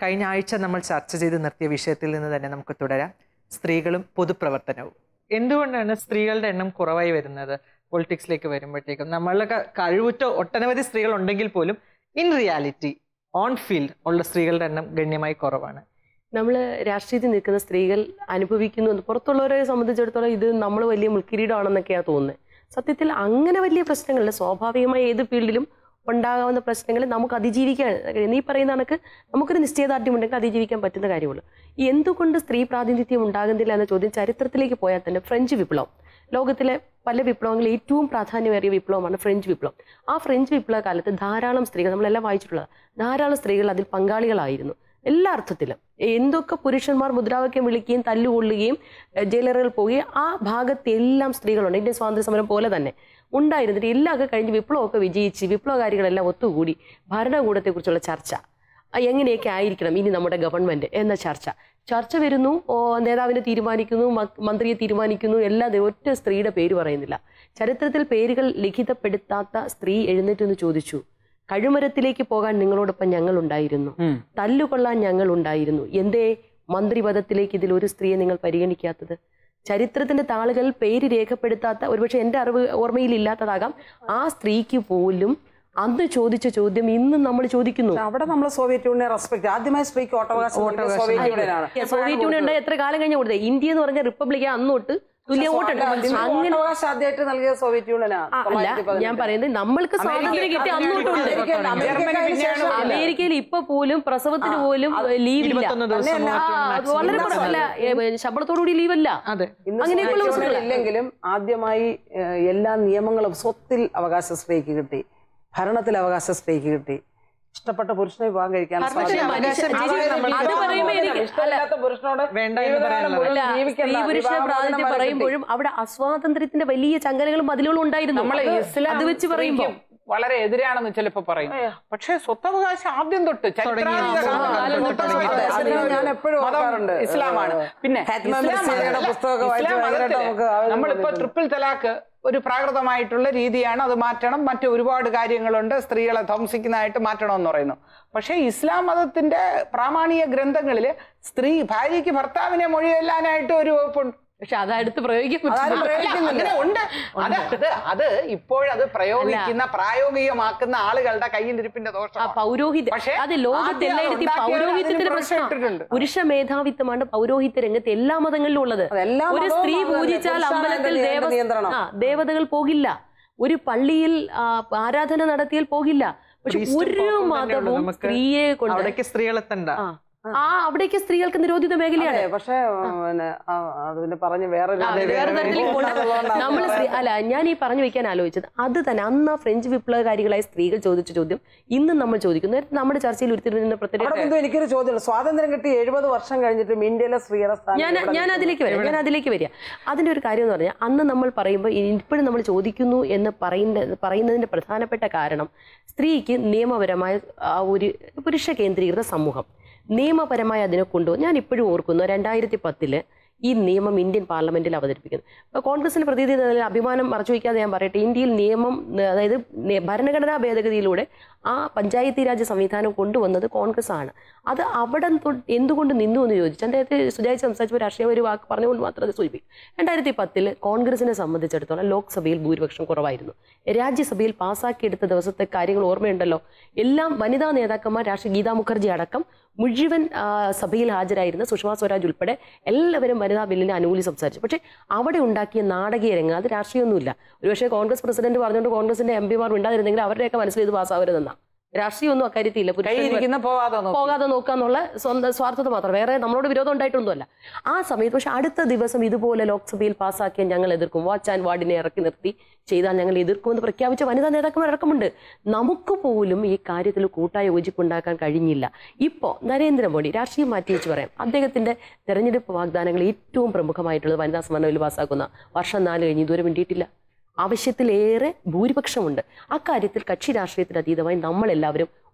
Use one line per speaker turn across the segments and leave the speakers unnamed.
കഴിഞ്ഞ ആഴ്ച നമ്മൾ ചർച്ച ചെയ്ത് നിർത്തിയ വിഷയത്തിൽ നിന്ന് തന്നെ നമുക്ക് തുടരാം സ്ത്രീകളും പൊതുപ്രവർത്തനവും എന്തുകൊണ്ടാണ് സ്ത്രീകളുടെ എണ്ണം കുറവായി വരുന്നത് പൊളിറ്റിക്സിലേക്ക് വരുമ്പോഴത്തേക്കും നമ്മളുടെ ക- കഴിവുറ്റ ഒട്ടനവധി സ്ത്രീകൾ ഉണ്ടെങ്കിൽ പോലും ഇൻ റിയാലിറ്റി ഓൺ ഫീൽഡ് ഉള്ള സ്ത്രീകളുടെ എണ്ണം ഗണ്യമായി കുറവാണ്
നമ്മൾ രാഷ്ട്രീയത്തിൽ നിൽക്കുന്ന സ്ത്രീകൾ അനുഭവിക്കുന്നു എന്ന് പുറത്തുള്ളവരെ സംബന്ധിച്ചിടത്തോളം ഇത് നമ്മൾ വലിയ മുൾക്കിരീടമാണെന്നൊക്കെയാണ് തോന്നുന്നത് സത്യത്തിൽ അങ്ങനെ വലിയ പ്രശ്നങ്ങളില്ല സ്വാഭാവികമായി ഏത് ഫീൽഡിലും ഉണ്ടാകാവുന്ന പ്രശ്നങ്ങൾ നമുക്ക് അതിജീവിക്കാൻ കഴിയും നീ പറയുന്ന കണക്ക് നമുക്കൊരു നിശ്ചയദാർഢ്യം ഉണ്ടെങ്കിൽ അതിജീവിക്കാൻ പറ്റുന്ന കാര്യമുള്ളൂ എന്തുകൊണ്ട് സ്ത്രീ പ്രാതിനിധ്യം ഉണ്ടാകുന്നില്ല എന്ന ചോദ്യം ചരിത്രത്തിലേക്ക് പോയാൽ തന്നെ ഫ്രഞ്ച് വിപ്ലവം ലോകത്തിലെ പല വിപ്ലവങ്ങളിൽ ഏറ്റവും പ്രാധാന്യമേറിയ വിപ്ലവമാണ് ഫ്രഞ്ച് വിപ്ലവം ആ ഫ്രഞ്ച് വിപ്ലവ കാലത്ത് ധാരാളം സ്ത്രീകൾ നമ്മളെല്ലാം വായിച്ചിട്ടുള്ളത് ധാരാളം സ്ത്രീകൾ അതിൽ പങ്കാളികളായിരുന്നു എല്ലാ അർത്ഥത്തിലും എന്തൊക്കെ പുരുഷന്മാർ മുദ്രാവാക്യം വിളിക്കുകയും തല്ലുകൊള്ളുകയും എഹ് ജയിലറുകൾ പോവുകയും ആ ഭാഗത്ത് എല്ലാം സ്ത്രീകളുണ്ട് ഇന്ത്യൻ സ്വാതന്ത്ര്യ സമരം പോലെ തന്നെ ഉണ്ടായിരുന്നിട്ട് എല്ലാം ഒക്കെ കഴിഞ്ഞ് വിപ്ലവമൊക്കെ വിജയിച്ച് വിപ്ലവകാരികളെല്ലാം ഒത്തുകൂടി ഭരണകൂടത്തെക്കുറിച്ചുള്ള ചർച്ച ആ, എങ്ങനെയൊക്കെ ആയിരിക്കണം ഇനി നമ്മുടെ ഗവൺമെന്റ് എന്ന ചർച്ച ചർച്ച വരുന്നു ഓ, നേതാവിനെ തീരുമാനിക്കുന്നു മ- മന്ത്രിയെ തീരുമാനിക്കുന്നു എല്ലാ ദേ- ഒറ്റ സ്ത്രീയുടെ പേര് പറയുന്നില്ല ചരിത്രത്തിൽ പേരുകൾ ലിഖിതപ്പെടുത്താത്ത സ്ത്രീ എഴുന്നേറ്റെന്ന് ചോദിച്ചു കഴുമരത്തിലേക്ക് പോകാൻ നിങ്ങളോടൊപ്പം ഞങ്ങൾ ഉണ്ടായിരുന്നു തല്ലുകൊള്ളാൻ ഞങ്ങൾ ഉണ്ടായിരുന്നു എന്തേ മന്ത്രിപദത്തിലേക്ക് ഇതിൽ ഒരു സ്ത്രീയെ നിങ്ങൾ പരിഗണിക്കാത്തത് ചരിത്രത്തിന്റെ താളുകൾ പേര് രേഖപ്പെടുത്താത്ത ഒരുപക്ഷെ എൻ്റെ അറിവ് ഓർമ്മയിൽ ഇല്ലാത്തതാകാം ആ സ്ത്രീക്ക് പോലും അന്ന് ചോദിച്ച ചോദ്യം ഇന്നും നമ്മൾ ചോദിക്കുന്നു
അവിടെ നമ്മൾ സോവിയറ്റ് യൂണിയൻ റെസ്പെക്ട് ആദ്യമായി സ്ത്രീക്ക് വോട്ടവകാശം നൽകിയത് സോവിയറ്റ് യൂണിയനാണ്
സോവിയറ്റ് യൂണിയൻ ഉണ്ടായ എത്ര കാലം കഴിഞ്ഞ കൊടുത്തത് ഇന്ത്യ എന്ന് പറഞ്ഞ റിപ്പബ്ലിക് അന്നോട്ട് തുല്യ വോട്ടുണ്ട് അങ്ങനെ
വോട്ടവകാശം ആദ്യമായിട്ട് നൽകിയത് സോവിയറ്റ് യൂണിയനാണ്
ആ, അല്ല ഞാൻ പറയുന്നത് നമ്മൾക്ക് സ്വാതന്ത്ര്യം കിട്ടി അന്നോട്ടുണ്ട്
അമേരിക്ക- അമേരിക്ക അതിന് ശേഷം
അമേരിക്കയിൽ ഇപ്പൊ പോലും പ്രസവത്തിന് പോലും ലീവ് ഇല്ല
ഇരുപത്തൊന്ന് ദിവസം
തന്നെയല്ല,
ആ, അത് വളരെ കുറവല്ല ഏ, ശമ്പളത്തോടുകൂടി ലീവല്ല
അതെ
ഇന്ന്
അങ്ങനെയൊക്കെയുള്ള
സോവിയറ്റ്
പ്രശ്നങ്ങൾ.
യൂണിയൻ ഇല്ലെങ്കിലും ആദ്യമായി ഏഹ്, എല്ലാ നിയമങ്ങളും സ്വത്തിൽ അവകാശം സ്ത്രീക്ക് കിട്ടി ഭരണത്തിൽ അവകാശം സ്ത്രീക്ക് കിട്ടി ഇഷ്ടപ്പെട്ട പുരുഷനെ വിവാഹം കഴിക്കാൻ
പക്ഷേ
സ്വാതന്ത്ര്യം.
മനുഷ്യ-
അതായത്
അത്
വിവാഹം
പറയുമ്പോ
മോചനം.
എനിക്ക്
ഇഷ്ടമില്ലാത്ത പുരുഷനോട്
വേണ്ട എന്ന്
ജീവിതകാലം
പറയാനുള്ള
മുഴുവൻ
അല്ല
ജീവിക്കണ്ട.
സ്ത്രീ പുരുഷ
വിവാഹമോചനം
പ്രാതിനിധ്യം
വരെ
പറയുമ്പോഴും അവിടെ അസ്വാതന്ത്ര്യത്തിന്റെ വലിയ ചങ്ങലകളും മതിലുകളും ഉണ്ടായിരുന്നു
നമ്മളെ
അത്
ഇസ്ലാം
അത് വെച്ച് പറയുമ്പോൾ
സ്ത്രീക്ക് വളരെ എതിരാണെന്ന് ചിലപ്പോ പറയും പക്ഷേ സ്വത്തവകാശം ആദ്യം തൊട്ട് ചരിത്രാതീത
തുടങ്ങിയ
കാലം
തൊട്ട്
തൊട്ട്
തുടങ്ങിയ
സ്വത്തവകാശം
അതെ, അത് ഞാൻ എപ്പോഴും
മതം
ഓർക്കാറുണ്ട്.
ഇസ്ലാമാണ് പിന്നെ
ഫാത്തിമ
ഇസ്ലാം
മിർസിയുടെ
മതത്തില്
പുസ്തകമൊക്കെ വായിച്ച്
ഇസ്ലാം
ഭയങ്കരമായിട്ട്
മതത്തില്
നമുക്ക് ആവേശം
നമ്മളിപ്പോ
തോന്നിയിട്ടുണ്ട്.
ട്രിപ്പിൾ തലാക്ക് ഒരു പ്രാകൃതമായിട്ടുള്ള രീതിയാണ് അത് മാറ്റണം മറ്റു ഒരുപാട് കാര്യങ്ങളുണ്ട് സ്ത്രീകളെ ധംസിക്കുന്നതായിട്ട് മാറ്റണമെന്ന് പറയുന്നു പക്ഷേ ഇസ്ലാം മതത്തിന്റെ പ്രാമാണിക ഗ്രന്ഥങ്ങളിൽ സ്ത്രീ ഭാര്യയ്ക്ക് ഭർത്താവിനെ മൊഴിയെല്ലാനായിട്ട് ഒരു വകുപ്പുണ്ട്
പക്ഷെ അത് അടുത്ത് പ്രയോഗിക്കാൻ
അതാരും
പറ്റില്ല
പ്രയോഗിക്കുന്നില്ല.
അങ്ങനെ ഉണ്ട് അത് അത് അത് ഇപ്പോഴത് പ്രയോഗിക്കുന്ന പ്രായോഗികമാക്കുന്ന ആളുകളുടെ കയ്യിലിരിപ്പിന്റെ
ആ
ദോഷം
പൗരോഹിത്യം
പക്ഷേ
അത് ലോകത്ത്
ആദ്യം
എല്ലായിടത്തും
ഉണ്ടാക്കിയവർ
പൗരോഹിത്യത്തിന്റെ
അതിന്
പ്രശ്നം
ഇട്ടിട്ടുണ്ട്.
പുരുഷ മേധാവിത്വമാണ് പൗരോഹിത്യ രംഗത്ത് എല്ലാ മതങ്ങളിലും ഉള്ളത്
അതെല്ലാ
ഒരു
മതവും
സ്ത്രീ
അത് തന്നെ.
പൂജിച്ചാൽ
പുരുഷാണ്
അമ്പലത്തിൽ
അതിന്റെ
ദേവ
നിയന്ത്രണം.
ആ ദേവതകൾ പോകില്ല ഒരു പള്ളിയിൽ ആ, ആരാധന നടത്തിയാൽ പോകില്ല പക്ഷെ
Priest ഉം
ഒരു
പോക്കും തന്നെയുള്ളൂ.
മതവും
നമുക്ക്
സ്ത്രീയെ കൊണ്ട്
അവിടേക്ക് സ്ത്രീകൾ എത്തണ്ട
ആ ആ അവിടേക്ക് സ്ത്രീകൾക്ക് നിരോധിത മേഖലയാണ്
അതെ, പക്ഷേ പിന്നെ ആ, അത് പിന്നെ പറഞ്ഞ് വേറെ
ആ, വേറെ തരത്തിലേക്ക് കൊണ്ട് നമ്മൾ സ്ത്രീ അല്ല ഞാൻ ഈ പറഞ്ഞു വെക്കാൻ ആലോചിച്ചത് അത് തന്നെ അന്ന് ആ ഫ്രഞ്ച് വിപ്ലവകാരികളായ സ്ത്രീകൾ ചോദിച്ച ചോദ്യം ഇന്നും നമ്മൾ ചോദിക്കുന്നു നേരത്തെ നമ്മുടെ ചർച്ചയിൽ ഉരുത്തിരിഞ്ഞ പ്രത്യേക
അവിടെ ബിന്ദു എനിക്കൊരു ചോദ്യമുള്ളൂ സ്വാതന്ത്ര്യം കിട്ടി എഴുപത് വർഷം കഴിഞ്ഞിട്ടും ഇന്ത്യയിലെ സ്ത്രീയുടെ സ്ഥാനം
ഞാൻ
എവിടെ
ഞാൻ
നിൽക്കുന്നു?
അതിലേക്ക് വരാം ഞാൻ അതിലേക്ക് വരിക അതിന്റെ ഒരു കാര്യം എന്ന് പറഞ്ഞാൽ അന്ന് നമ്മൾ പറയുമ്പോൾ ഇപ്പോഴും നമ്മൾ ചോദിക്കുന്നു എന്ന് പറയുന്ന പറയുന്നതിന്റെ പ്രധാനപ്പെട്ട കാരണം സ്ത്രീക്ക് നിയമപരമായ ആ ഒരു പുരുഷ കേന്ദ്രീകൃത സമൂഹം നിയമപരമായി അതിനെ കൊണ്ടുപോകും ഞാൻ ഇപ്പോഴും ഓർക്കുന്നു രണ്ടായിരത്തി പത്തില് ഈ നിയമം ഇന്ത്യൻ പാർലമെന്റിൽ അവതരിപ്പിക്കുന്നു അപ്പോൾ കോൺഗ്രസിന്റെ പ്രതിനിധി എന്ന നിലയിൽ അഭിമാനം മറച്ചു വയ്ക്കാതെ ഞാൻ പറയട്ടെ ഇന്ത്യയിൽ നിയമം അതായത് നി- ഭരണഘടനാ ഭേദഗതിയിലൂടെ ആ പഞ്ചായത്തി രാജ് സംവിധാനം കൊണ്ടുവന്നത് കോൺഗ്രസ് ആണ് അത് അവിടെ തൊട്ട് എന്തുകൊണ്ട് നിന്നു എന്ന് ചോദിച്ചു അദ്ദേഹത്തെ സുജായി സംസാരിച്ചപ്പോൾ രാഷ്ട്രീയ ഒരു വാക്ക് പറഞ്ഞുകൊണ്ട് മാത്രം അത് സൂചിപ്പിക്കും രണ്ടായിരത്തി പത്തിൽ കോൺഗ്രസിനെ സംബന്ധിച്ചിടത്തോളം ലോക്സഭയിൽ ഭൂരിപക്ഷം കുറവായിരുന്നു രാജ്യസഭയിൽ പാസ്സാക്കിയെടുത്ത ദിവസത്തെ കാര്യങ്ങൾ ഓർമ്മയുണ്ടല്ലോ എല്ലാം വനിതാ നേതാക്കന്മാർ രാഷ്ട്രീയ ഗീതാ മുഖർജി അടക്കം മുഴുവൻ ആ, സഭയിൽ ഹാജരായിരുന്ന സുഷമ സ്വരാജ് ഉൾപ്പെടെ എല്ലാവരും വനിതാ ബില്ലിനെ അനുകൂലി സംസാരിച്ചു പക്ഷേ അവിടെ ഉണ്ടാക്കിയ നാടകീയ രംഗം അത് രാഷ്ട്രീയമൊന്നുമില്ല ഒരുപക്ഷെ കോൺഗ്രസ് പ്രസിഡന്റ് പറഞ്ഞുകൊണ്ട് കോൺഗ്രസിന്റെ എം പിമാർ ഉണ്ടായിരുന്നെങ്കിൽ അവരുടെയൊക്കെ മനസ്സിൽ ഇത് പാസ്സാവരുതെന്നാ രാഷ്ട്രീയമൊന്നും അക്കാര്യത്തില്ല പുരുഷന്മാർ
കൈയിരിക്കുന്ന പോവാതെ നോക്കി.
പോകാതെ നോക്കുക എന്നുള്ള സ്വന്തം സ്വാർത്ഥത മാത്രം വേറെ നമ്മളോട് വിരോധം ഉണ്ടായിട്ടൊന്നുമല്ല ആ സമയത്ത് പക്ഷെ അടുത്ത ദിവസം ഇതുപോലെ ലോക്സഭയിൽ പാസ്സാക്കിയ ഞങ്ങൾ എതിർക്കും വാച്ച് ആൻഡ് വാർഡിനെ ഇറക്കി നിർത്തി ചെയ്താൽ ഞങ്ങൾ എതിർക്കുമെന്ന് പ്രഖ്യാപിച്ച വനിതാ നേതാക്കന്മാർ അടക്കമുണ്ട് നമുക്ക് പോലും ഈ കാര്യത്തിൽ കൂട്ടായ യോജിപ്പുണ്ടാക്കാൻ കഴിഞ്ഞില്ല ഇപ്പോൾ നരേന്ദ്രമോദി രാഷ്ട്രീയം മാറ്റി വെച്ച് പറയാം അദ്ദേഹത്തിന്റെ തെരഞ്ഞെടുപ്പ് വാഗ്ദാനങ്ങൾ ഏറ്റവും പ്രമുഖമായിട്ടുള്ളത് വനിതാ സമന്വയ ബിൽ പാസ്സാക്കുന്ന വർഷം നാല് കഴിഞ്ഞ് ഇതുവരെ വേണ്ടിയിട്ടില്ല ആവശ്യത്തിലേറെ ഭൂരിപക്ഷമുണ്ട് അക്കാര്യത്തിൽ കക്ഷി രാഷ്ട്രീയത്തിന് അതീതമായി നമ്മളെല്ലാവരും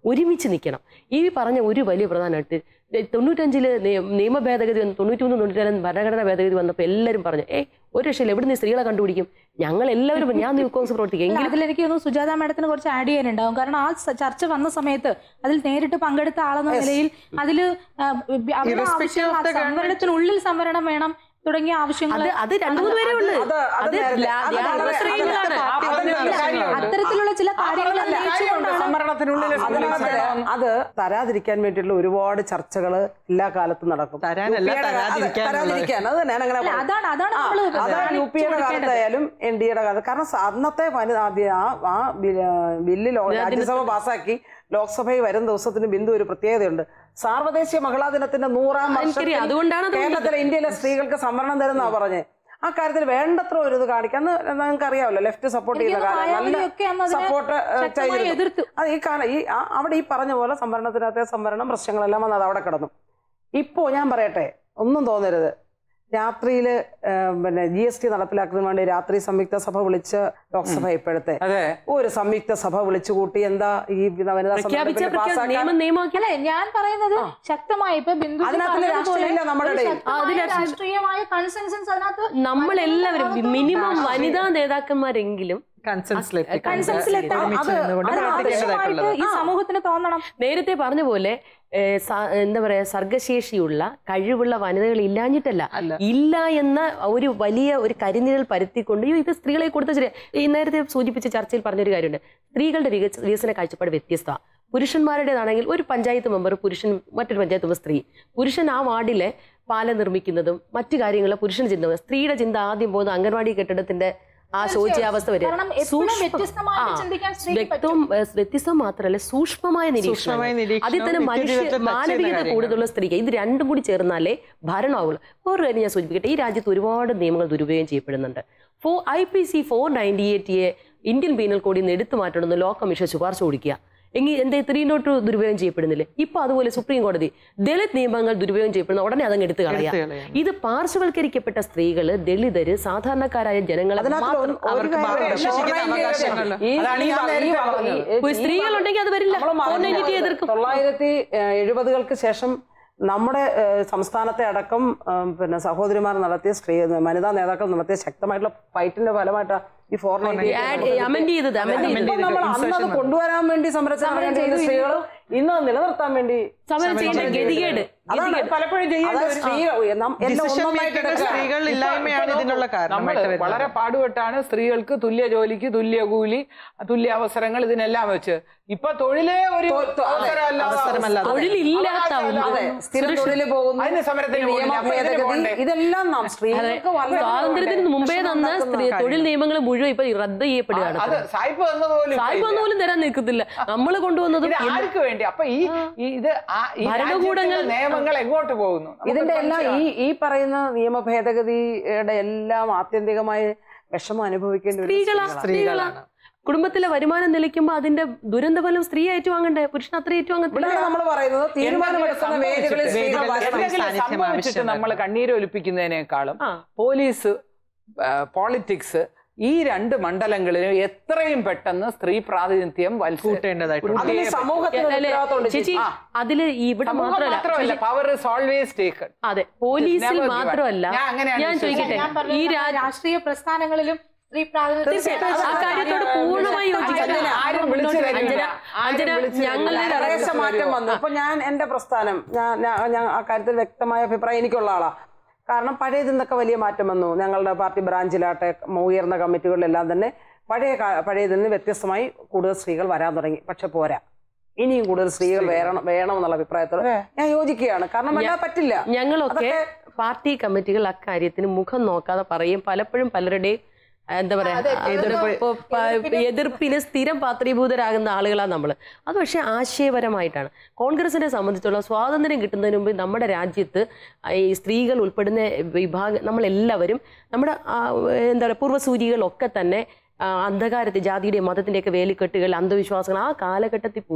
ഒരുമിച്ച് നിൽക്കണം ഈ പറഞ്ഞ ഒരു വലിയ പ്രധാനമായിട്ട് തൊണ്ണൂറ്റഞ്ചില് നിയ- നിയമ ഭേദഗതി വന്നു തൊണ്ണൂറ്റിമൂന്ന് തൊണ്ണൂറ്റിനാല് ഭരണഘടനാ ഭേദഗതി വന്നപ്പോൾ എല്ലാവരും പറഞ്ഞു ഏയ് ഒരു രക്ഷയില്ല എവിടെ നിന്ന് സ്ത്രീകളെ കണ്ടുപിടിക്കും ഞങ്ങൾ എല്ലാവരും ഞാൻ ന്യൂ കോൺഗ്രസ് പ്രവർത്തിക്കും
അല്ല,
എങ്കിലും
അതിലെനിക്ക് തോന്നുന്നു സുജാത മാഡത്തിന് കുറച്ച് ആഡ് ചെയ്യാനുണ്ടാവും കാരണം ആ സ- ചർച്ച വന്ന സമയത്ത് അതിൽ നേരിട്ട് പങ്കെടുത്ത ആളെന്ന നിലയിൽ അതിൽ
Irrespective of the government-
സംവരണത്തിനുള്ളിൽ സംവരണം വേണം തുടങ്ങിയ ആവശ്യങ്ങൾ
അത് അത് രണ്ടു മൂന്ന് പേരേ ഉള്ളൂ
അത് അത്
അത്
നേരത്തെ-
ലാ-
അത്
ധ്യാന
വളരെ-
സ്ത്രീകളാണ്
അത്
ആ പറഞ്ഞതിൽ കാര്യമുണ്ട്.
അത്തരത്തിലുള്ള ചില
ആ
കാര്യങ്ങൾ
പറഞ്ഞതിൽ കാര്യമുണ്ട്.
ഉന്നയിച്ചുകൊണ്ടാണ്
സംവരണത്തിനുള്ളിൽ
അതിനകത്ത്
സ്ത്രീകൾ
അത് തരാതിരിക്കാൻ വേണ്ടിയിട്ടുള്ള ഒരുപാട് ചർച്ചകൾ എല്ലാ കാലത്തും നടക്കും
തരാനല്ല,
യു പി യുടെ കാ- അതെ,
തരാതിരിക്കാനുള്ളത്.
തരാതിരിക്കാൻ അത് ഞാൻ അങ്ങനെ
അല്ല, അതാണ് അതാണ്
ആ,
നമ്മള്
അതാണ് യു
കാണിച്ചു
പിയുടെ
കൊടുക്കേണ്ടത്.
കാലത്തായാലും എൻ ഡി എയുടെ കാലത്ത് കാരണം സ- അന്നത്തെ വനിത ആദ്യ- ആ ആ ബില്ല് ബില്ല് ലോ- രാജ്യസഭ പാസാക്കി ലോക്സഭയിൽ വരും ദിവസത്തിന് ബിന്ദു ഒരു പ്രത്യേകതയുണ്ട് സാർവദേശീയ മഹിളാ ദിനത്തിന്റെ നൂറാം വർഷത്തിൽ
എനിക്കറിയാം. അതുകൊണ്ടാണ് അത്
കേരളത്തിലെ ഇന്ത്യയിലെ സ്ത്രീകൾക്ക് സംവരണം തരുന്നാ പറഞ്ഞത് ആ കാര്യത്തിൽ വേണ്ടത്ര ഒരു ഇത് കാണിക്കാൻ നിങ്ങൾക്ക് അറിയാമല്ലോ ലെഫ്റ്റ് സപ്പോർട്ട്
എനിക്ക്
ചെയ്യുന്ന കാലം
തോന്നുന്നു
നല്ല
മായാവതിയൊക്കെ അന്ന് അതിനെ
സപ്പോർട്ട്
ശക്തമായി എതിർത്തു.
അത് ഈ കാലം ഈ ആ- അവിടെ ഈ പറഞ്ഞ പോലെ സംവരണത്തിനകത്തെ സംവരണം പ്രശ്നങ്ങളെല്ലാം വന്നത് അവിടെ കിടന്നു ഇപ്പോ ഞാൻ പറയട്ടെ ഒന്നും തോന്നരുത് രാത്രിയിൽ പിന്നെ ജി എസ് ടി നടപ്പിലാക്കുന്നതിന് വേണ്ടി രാത്രി സംയുക്ത സഭ വിളിച്ച് ലോക്സഭ ഇപ്പോഴത്തെ
അതെ
ഒരു സംയുക്ത സഭ വിളിച്ചു കൂട്ടി എന്താ ഈ വനിതാ
പ്രഖ്യാപിച്ച
സംവരണ ബില്ല്
പ്രഖ്യാ-
പാസ്സാക്കാൻ
നിയമം നിയമമാക്കി
അല്ലെ ഞാൻ പറയുന്നത് ശക്തമായി ഇപ്പൊ ബിന്ദു
അതിനകത്ത് രാഷ്ട്രീയമില്ല നമ്മുടെ ഇടയിൽ.
രാഷ്ട്രീയമായ കൺസെൻസൻസ് അതിനകത്ത്
നമ്മളെല്ലാവരും മിനിമം വനിതാ നേതാക്കന്മാരെങ്കിലും
കൺസെൻസിലെത്തി
കൺസെൻസിലെത്താൻ
ഒരുമിച്ച്
അത്
നിന്നുകൊണ്ട്
അത്
പ്രവർത്തിക്കേണ്ടതായിട്ടുള്ളത്
ആവശ്യമായിട്ട് ഈ സമൂഹത്തിന് തോന്നണം
നേരത്തെ പറഞ്ഞ പോലെ ഏ, സ- എന്താ പറയാ സർഗശേഷിയുള്ള കഴിവുള്ള വനിതകൾ ഇല്ലാഞ്ഞിട്ടല്ല ഇല്ല എന്ന ഒരു വലിയ ഒരു കരിനിഴൽ പരത്തിക്കൊണ്ട് "അയ്യോ, ഇത് സ്ത്രീകളെ കൊടുത്ത ശരി ഈ നേരത്തെ സൂചിപ്പിച്ച ചർച്ചയിൽ പറഞ്ഞൊരു കാര്യമുണ്ട് സ്ത്രീകളുടെ വികസ വികസന കാഴ്ചപ്പാട് വ്യത്യസ്തമാണ് പുരുഷന്മാരുടേതാണെങ്കിൽ ഒരു പഞ്ചായത്ത് മെമ്പർ പുരുഷൻ മറ്റൊരു പഞ്ചായത്ത് മെമ്പർ സ്ത്രീ പുരുഷൻ ആ വാർഡിലെ പാലം നിർമ്മിക്കുന്നതും മറ്റു കാര്യങ്ങളും പുരുഷൻ ചിന്ത സ്ത്രീയുടെ ചിന്ത ആദ്യം പോകുന്ന അംഗൻവാടി കെട്ടിടത്തിന്റെ ആ ശോച്യാവസ്ഥ വരെ
കാരണം എപ്പോഴും വ്യത്യസ്തമായിട്ട് ചിന്തിക്കാൻ സ്ത്രീക്ക്
വ്യക്തവും ഏഹ്, വ്യത്യസ്തം മാത്രമല്ല സൂക്ഷ്മമായ
സൂക്ഷ്മമായ
നിരീക്ഷണം
നിരീക്ഷണം,
അതിൽ തന്നെ മനുഷ്യ
നിത്യജീവിതത്തിൽ touch ചെയ്യുന്ന
മാനവികത
കാര്യങ്ങൾ.
കൂടുതലുള്ള സ്ത്രീക്ക് ഇത് രണ്ടും കൂടി ചേർന്നാലേ ഭരണമാവുള്ളൂ വേറൊരു കാര്യം ഞാൻ സൂചിപ്പിക്കട്ടെ ഈ രാജ്യത്ത് ഒരുപാട് നിയമങ്ങൾ ദുരുപയോഗം ചെയ്യപ്പെടുന്നുണ്ട് four I P C four ninety eight A Indian penal കോഡിൽ നിന്ന് എടുത്തു മാറ്റണമെന്ന് ലോ കമ്മീഷൻ ശുപാർശ കൊടുക്കുക എങ്കിൽ എന്തേ ത്രീ നോട്ട് ദുരുപയോഗം ചെയ്യപ്പെടുന്നില്ലേ ഇപ്പൊ അതുപോലെ സുപ്രീം കോടതി ദളിത് നിയമങ്ങൾ ദുരുപയോഗം ചെയ്യപ്പെടുന്ന ഉടനെ അതങ്ങ് എടുത്തു കളയാം
എടുത്ത് കളയാം.
ഇത് പാർശ്വവൽക്കരിക്കപ്പെട്ട സ്ത്രീകള് ദളിതര് സാധാരണക്കാരായ ജനങ്ങളെ
അതിനകത്ത്
മാത്രം
ഒരു- ഒരു
അവർക്ക്
കാര്യമുണ്ട്.
മാത്രം
ഷോർട്ട്
ജീവിക്കാൻ
ലൈൻ
അവകാശമുണ്ടല്ലോ.
ഈ-
അതാണ്
ഈ
ഞാൻ
വ-
നേരത്തെ
ഈ വ-
പറഞ്ഞത്.
ഈ-
ഒരു
ഈ
സ്ത്രീകളുണ്ടെങ്കിൽ അത് വരില്ല
നമ്മള് മറന്നു
ഫോർണൈനിറ്റി
പോകരുത്.
എതിർക്കും
തൊള്ളായിരത്തി ഏഹ്, എഴുപതുകൾക്ക് ശേഷം നമ്മുടെ ഏഹ്, സംസ്ഥാനത്തെ അടക്കം ഏഹ്, പിന്നെ സഹോദരിമാർ നടത്തിയ സ്ത്രീ വനിതാ നേതാക്കൾ നടത്തിയ ശക്തമായിട്ടുള്ള ഫൈറ്റിന്റെ ഫലമായിട്ട് ഈ ഫോർ
അമെന്റ് ചെയ്തത് amend ചെയ്തത്
നമ്മൾ അന്ന് അത് കൊണ്ടുവരാൻ വേണ്ടി സമരത്തിന് സ്ത്രീകൾ ഇന്ന് അത് നിലനിർത്താൻ വേണ്ടി
സമരം ചെയ്യേണ്ട ഗതികേട്
അതാണ്
പലപ്പോഴും ചെയ്യേണ്ടി
അതായത്
വരും.
സ്ത്രീകൾ നം- എല്ലാം
ഡിസിഷൻ
ഒന്നൊന്നായിട്ട്
മേക്കിംഗ്
എടുക്കുക.
സ്ത്രീകൾ
ഇപ്പൊ-
ഇല്ലായ്മയാണ്
ഇപ്പൊ
ഇതിനുള്ള
നോക്കൂ,
കാരണമായിട്ട്
നമ്മള്
വരുന്നത്
വളരെ പാടുപെട്ടാണ് സ്ത്രീകൾക്ക് തുല്യ ജോലിക്ക് തുല്യ കൂലി തുല്യ അവസരങ്ങൾ ഇതിനെല്ലാം വെച്ച് ഇപ്പൊ തൊഴിലേ ഒരു
തൊ- തൊ- അതെ,
അവസരമല്ലാതെ
അവസരമല്ലാതെ.
തൊഴിലില്ലാത്ത
അവകാശമല്ലാതെ.
അതെ സ്ഥിര
സുരക്ഷ-
തൊഴിൽ പോകുന്നു
അതിന് സമരത്തിന്
നിയമ
പോകില്ല. അപ്പൊ ഇതിന്
ഭേദഗതി
പോകണ്ടേ?
ഇതെല്ലാം നാം സ്ത്രീകൾക്ക് വളരെ
സ്വാതന്ത്ര്യത്തിന് മുമ്പേ
വിഷമം
തന്ന
ഉണ്ടാക്കുന്ന
സ്ത്രീ തൊഴിൽ നിയമങ്ങൾ മുഴുവൻ ഇപ്പൊ റദ്ദ് ചെയ്യപ്പെടുകയാണ്
അത് സായിപ്പ് വന്നതുപോലും ഇപ്പൊ
സായിപ്പ്
ഇല്ല.
പോലും തരാൻ നിൽക്കത്തില്ല നമ്മൾ കൊണ്ടുവന്നതും
ഇത് ആർക്ക് വേണ്ടി അപ്പൊ ഈ ഈ ഇത് ആ- ഈ
ഭരണകൂടങ്ങൾ-
രാജ്യത്തിന്റെ നിയമങ്ങൾ എങ്ങോട്ട് പോകുന്നു നമുക്ക്
ഇതിന്റെ എല്ലാം ഈ
മനസ്സിലാവും.
ഈ പറയുന്ന നിയമ ഭേദഗതിയുടെ എല്ലാം ആത്യന്തികമായി വിഷമം അനുഭവിക്കേണ്ടി വരും
സ്ത്രീകളാ സ്ത്രീകളാ കുടുംബത്തിലെ വരുമാനം നിലയ്ക്കുമ്പോ അതിന്റെ ദുരന്തഫലം സ്ത്രീ ഏറ്റുവാങ്ങണ്ടേ പുരുഷൻ അത്ര ഏറ്റുവാങ്ങത്തില്ല
ഇവിടെയാണ് നമ്മൾ പറയുന്നത് തീരുമാനമെടുക്കുന്ന വേദികളിൽ സ്ത്രീകൾ
വേദികളിൽ
വരണം.
എന്തെങ്കിലും
സാന്നിധ്യം
സംഭവിച്ചിട്ട്
ആവശ്യമാണ്.
നമ്മൾ കണ്ണീരൊലിപ്പിക്കുന്നതിനേക്കാളും
ആ.
പോലീസ് പോളിറ്റിക്സ് ഈ രണ്ട് മണ്ഡലങ്ങളിലും എത്രയും പെട്ടെന്ന് സ്ത്രീ പ്രാതിനിധ്യം വത്സ-
കൂട്ടേണ്ടതായിട്ടുണ്ട്
അതിന് സമൂഹത്തിന്
അല്ലെ,
ഉത്തരവാദിത്തമുണ്ട്
ചേച്ചി
ചേച്ചി.
അതില് ഇവിടെ
സമൂഹം
മാത്രമല്ല
മാത്രമല്ല പവർ ഇസ് ഓൾവേസ് ടേക്കൺ
അതെ പോലീസിൽ
never given.
മാത്രമല്ല
ഞാൻ അങ്ങനെയാണ്
ഞാൻ
വിശ്വസിക്കുന്നത്.
ചോദിക്കട്ടെ
ഞാൻ പറഞ്ഞ
ഈ
പോലെ
രാ-
രാഷ്ട്രീയ പ്രസ്ഥാനങ്ങളിലും സ്ത്രീ പ്രാതിനിധ്യം
തീർച്ചയായിട്ടും ആ കാര്യത്തോട് പൂർണ്ണമായി യോജിക്കുന്നു
അഞ്ജന, ആരും വിളിച്ചു തരില്ല.
അഞ്ജന
ആരും
അഞ്ജന
വിളിച്ചു
ഞങ്ങളുടെ
തരില്ല.
ഏകദേശം മാറ്റം വന്നു ഇപ്പൊ ഞാൻ എന്റെ പ്രസ്ഥാനം ഞാൻ ഞാൻ ഞാൻ ആ കാര്യത്തിൽ വ്യക്തമായ അഭിപ്രായം എനിക്കുള്ള ആളാ കാരണം പഴയതിൽ നിന്നൊക്കെ വലിയ മാറ്റം വന്നു ഞങ്ങളുടെ പാർട്ടി ബ്രാഞ്ചിലാട്ടെ ഉയർന്ന കമ്മിറ്റികളിലെല്ലാം തന്നെ പഴയ കാ- പഴയതിൽ നിന്ന് വ്യത്യസ്തമായി കൂടുതൽ സ്ത്രീകൾ വരാൻ തുടങ്ങി പക്ഷെ പോരാ ഇനിയും കൂടുതൽ സ്ത്രീകൾ വേണം വേണം എന്നുള്ള അഭിപ്രായത്തോട് ഞാൻ യോജിക്കുകയാണ് കാരണം അല്ലാതെ പറ്റില്ല
ഞങ്ങളൊക്കെ പാർട്ടി കമ്മിറ്റികൾ അക്കാര്യത്തിന് മുഖം നോക്കാതെ പറയും പലപ്പോഴും പലരുടെയും എന്താ പറയാ എതിർപ്പ് ഇപ്പൊ പ- എതിർപ്പിന് സ്ഥിരം പാത്രീഭൂതരാകുന്ന ആളുകളാണ് നമ്മൾ അത് പക്ഷെ ആശയപരമായിട്ടാണ് കോൺഗ്രസിനെ സംബന്ധിച്ചുള്ള സ്വാതന്ത്ര്യം കിട്ടുന്നതിന് മുമ്പ് നമ്മുടെ രാജ്യത്ത് ഈ സ്ത്രീകൾ ഉൾപ്പെടുന്ന വിഭാഗം നമ്മളെല്ലാവരും നമ്മുടെ ആ, എന്താ പറയുക പൂർവ്വസൂരികളൊക്കെ തന്നെ ആ, അന്ധകാരത്തിൽ ജാതിയുടെയും മതത്തിൻ്റെയൊക്കെ വേലിക്കെട്ടുകൾ അന്ധവിശ്വാസങ്ങൾ ആ കാലഘട്ടത്തിൽ പോലും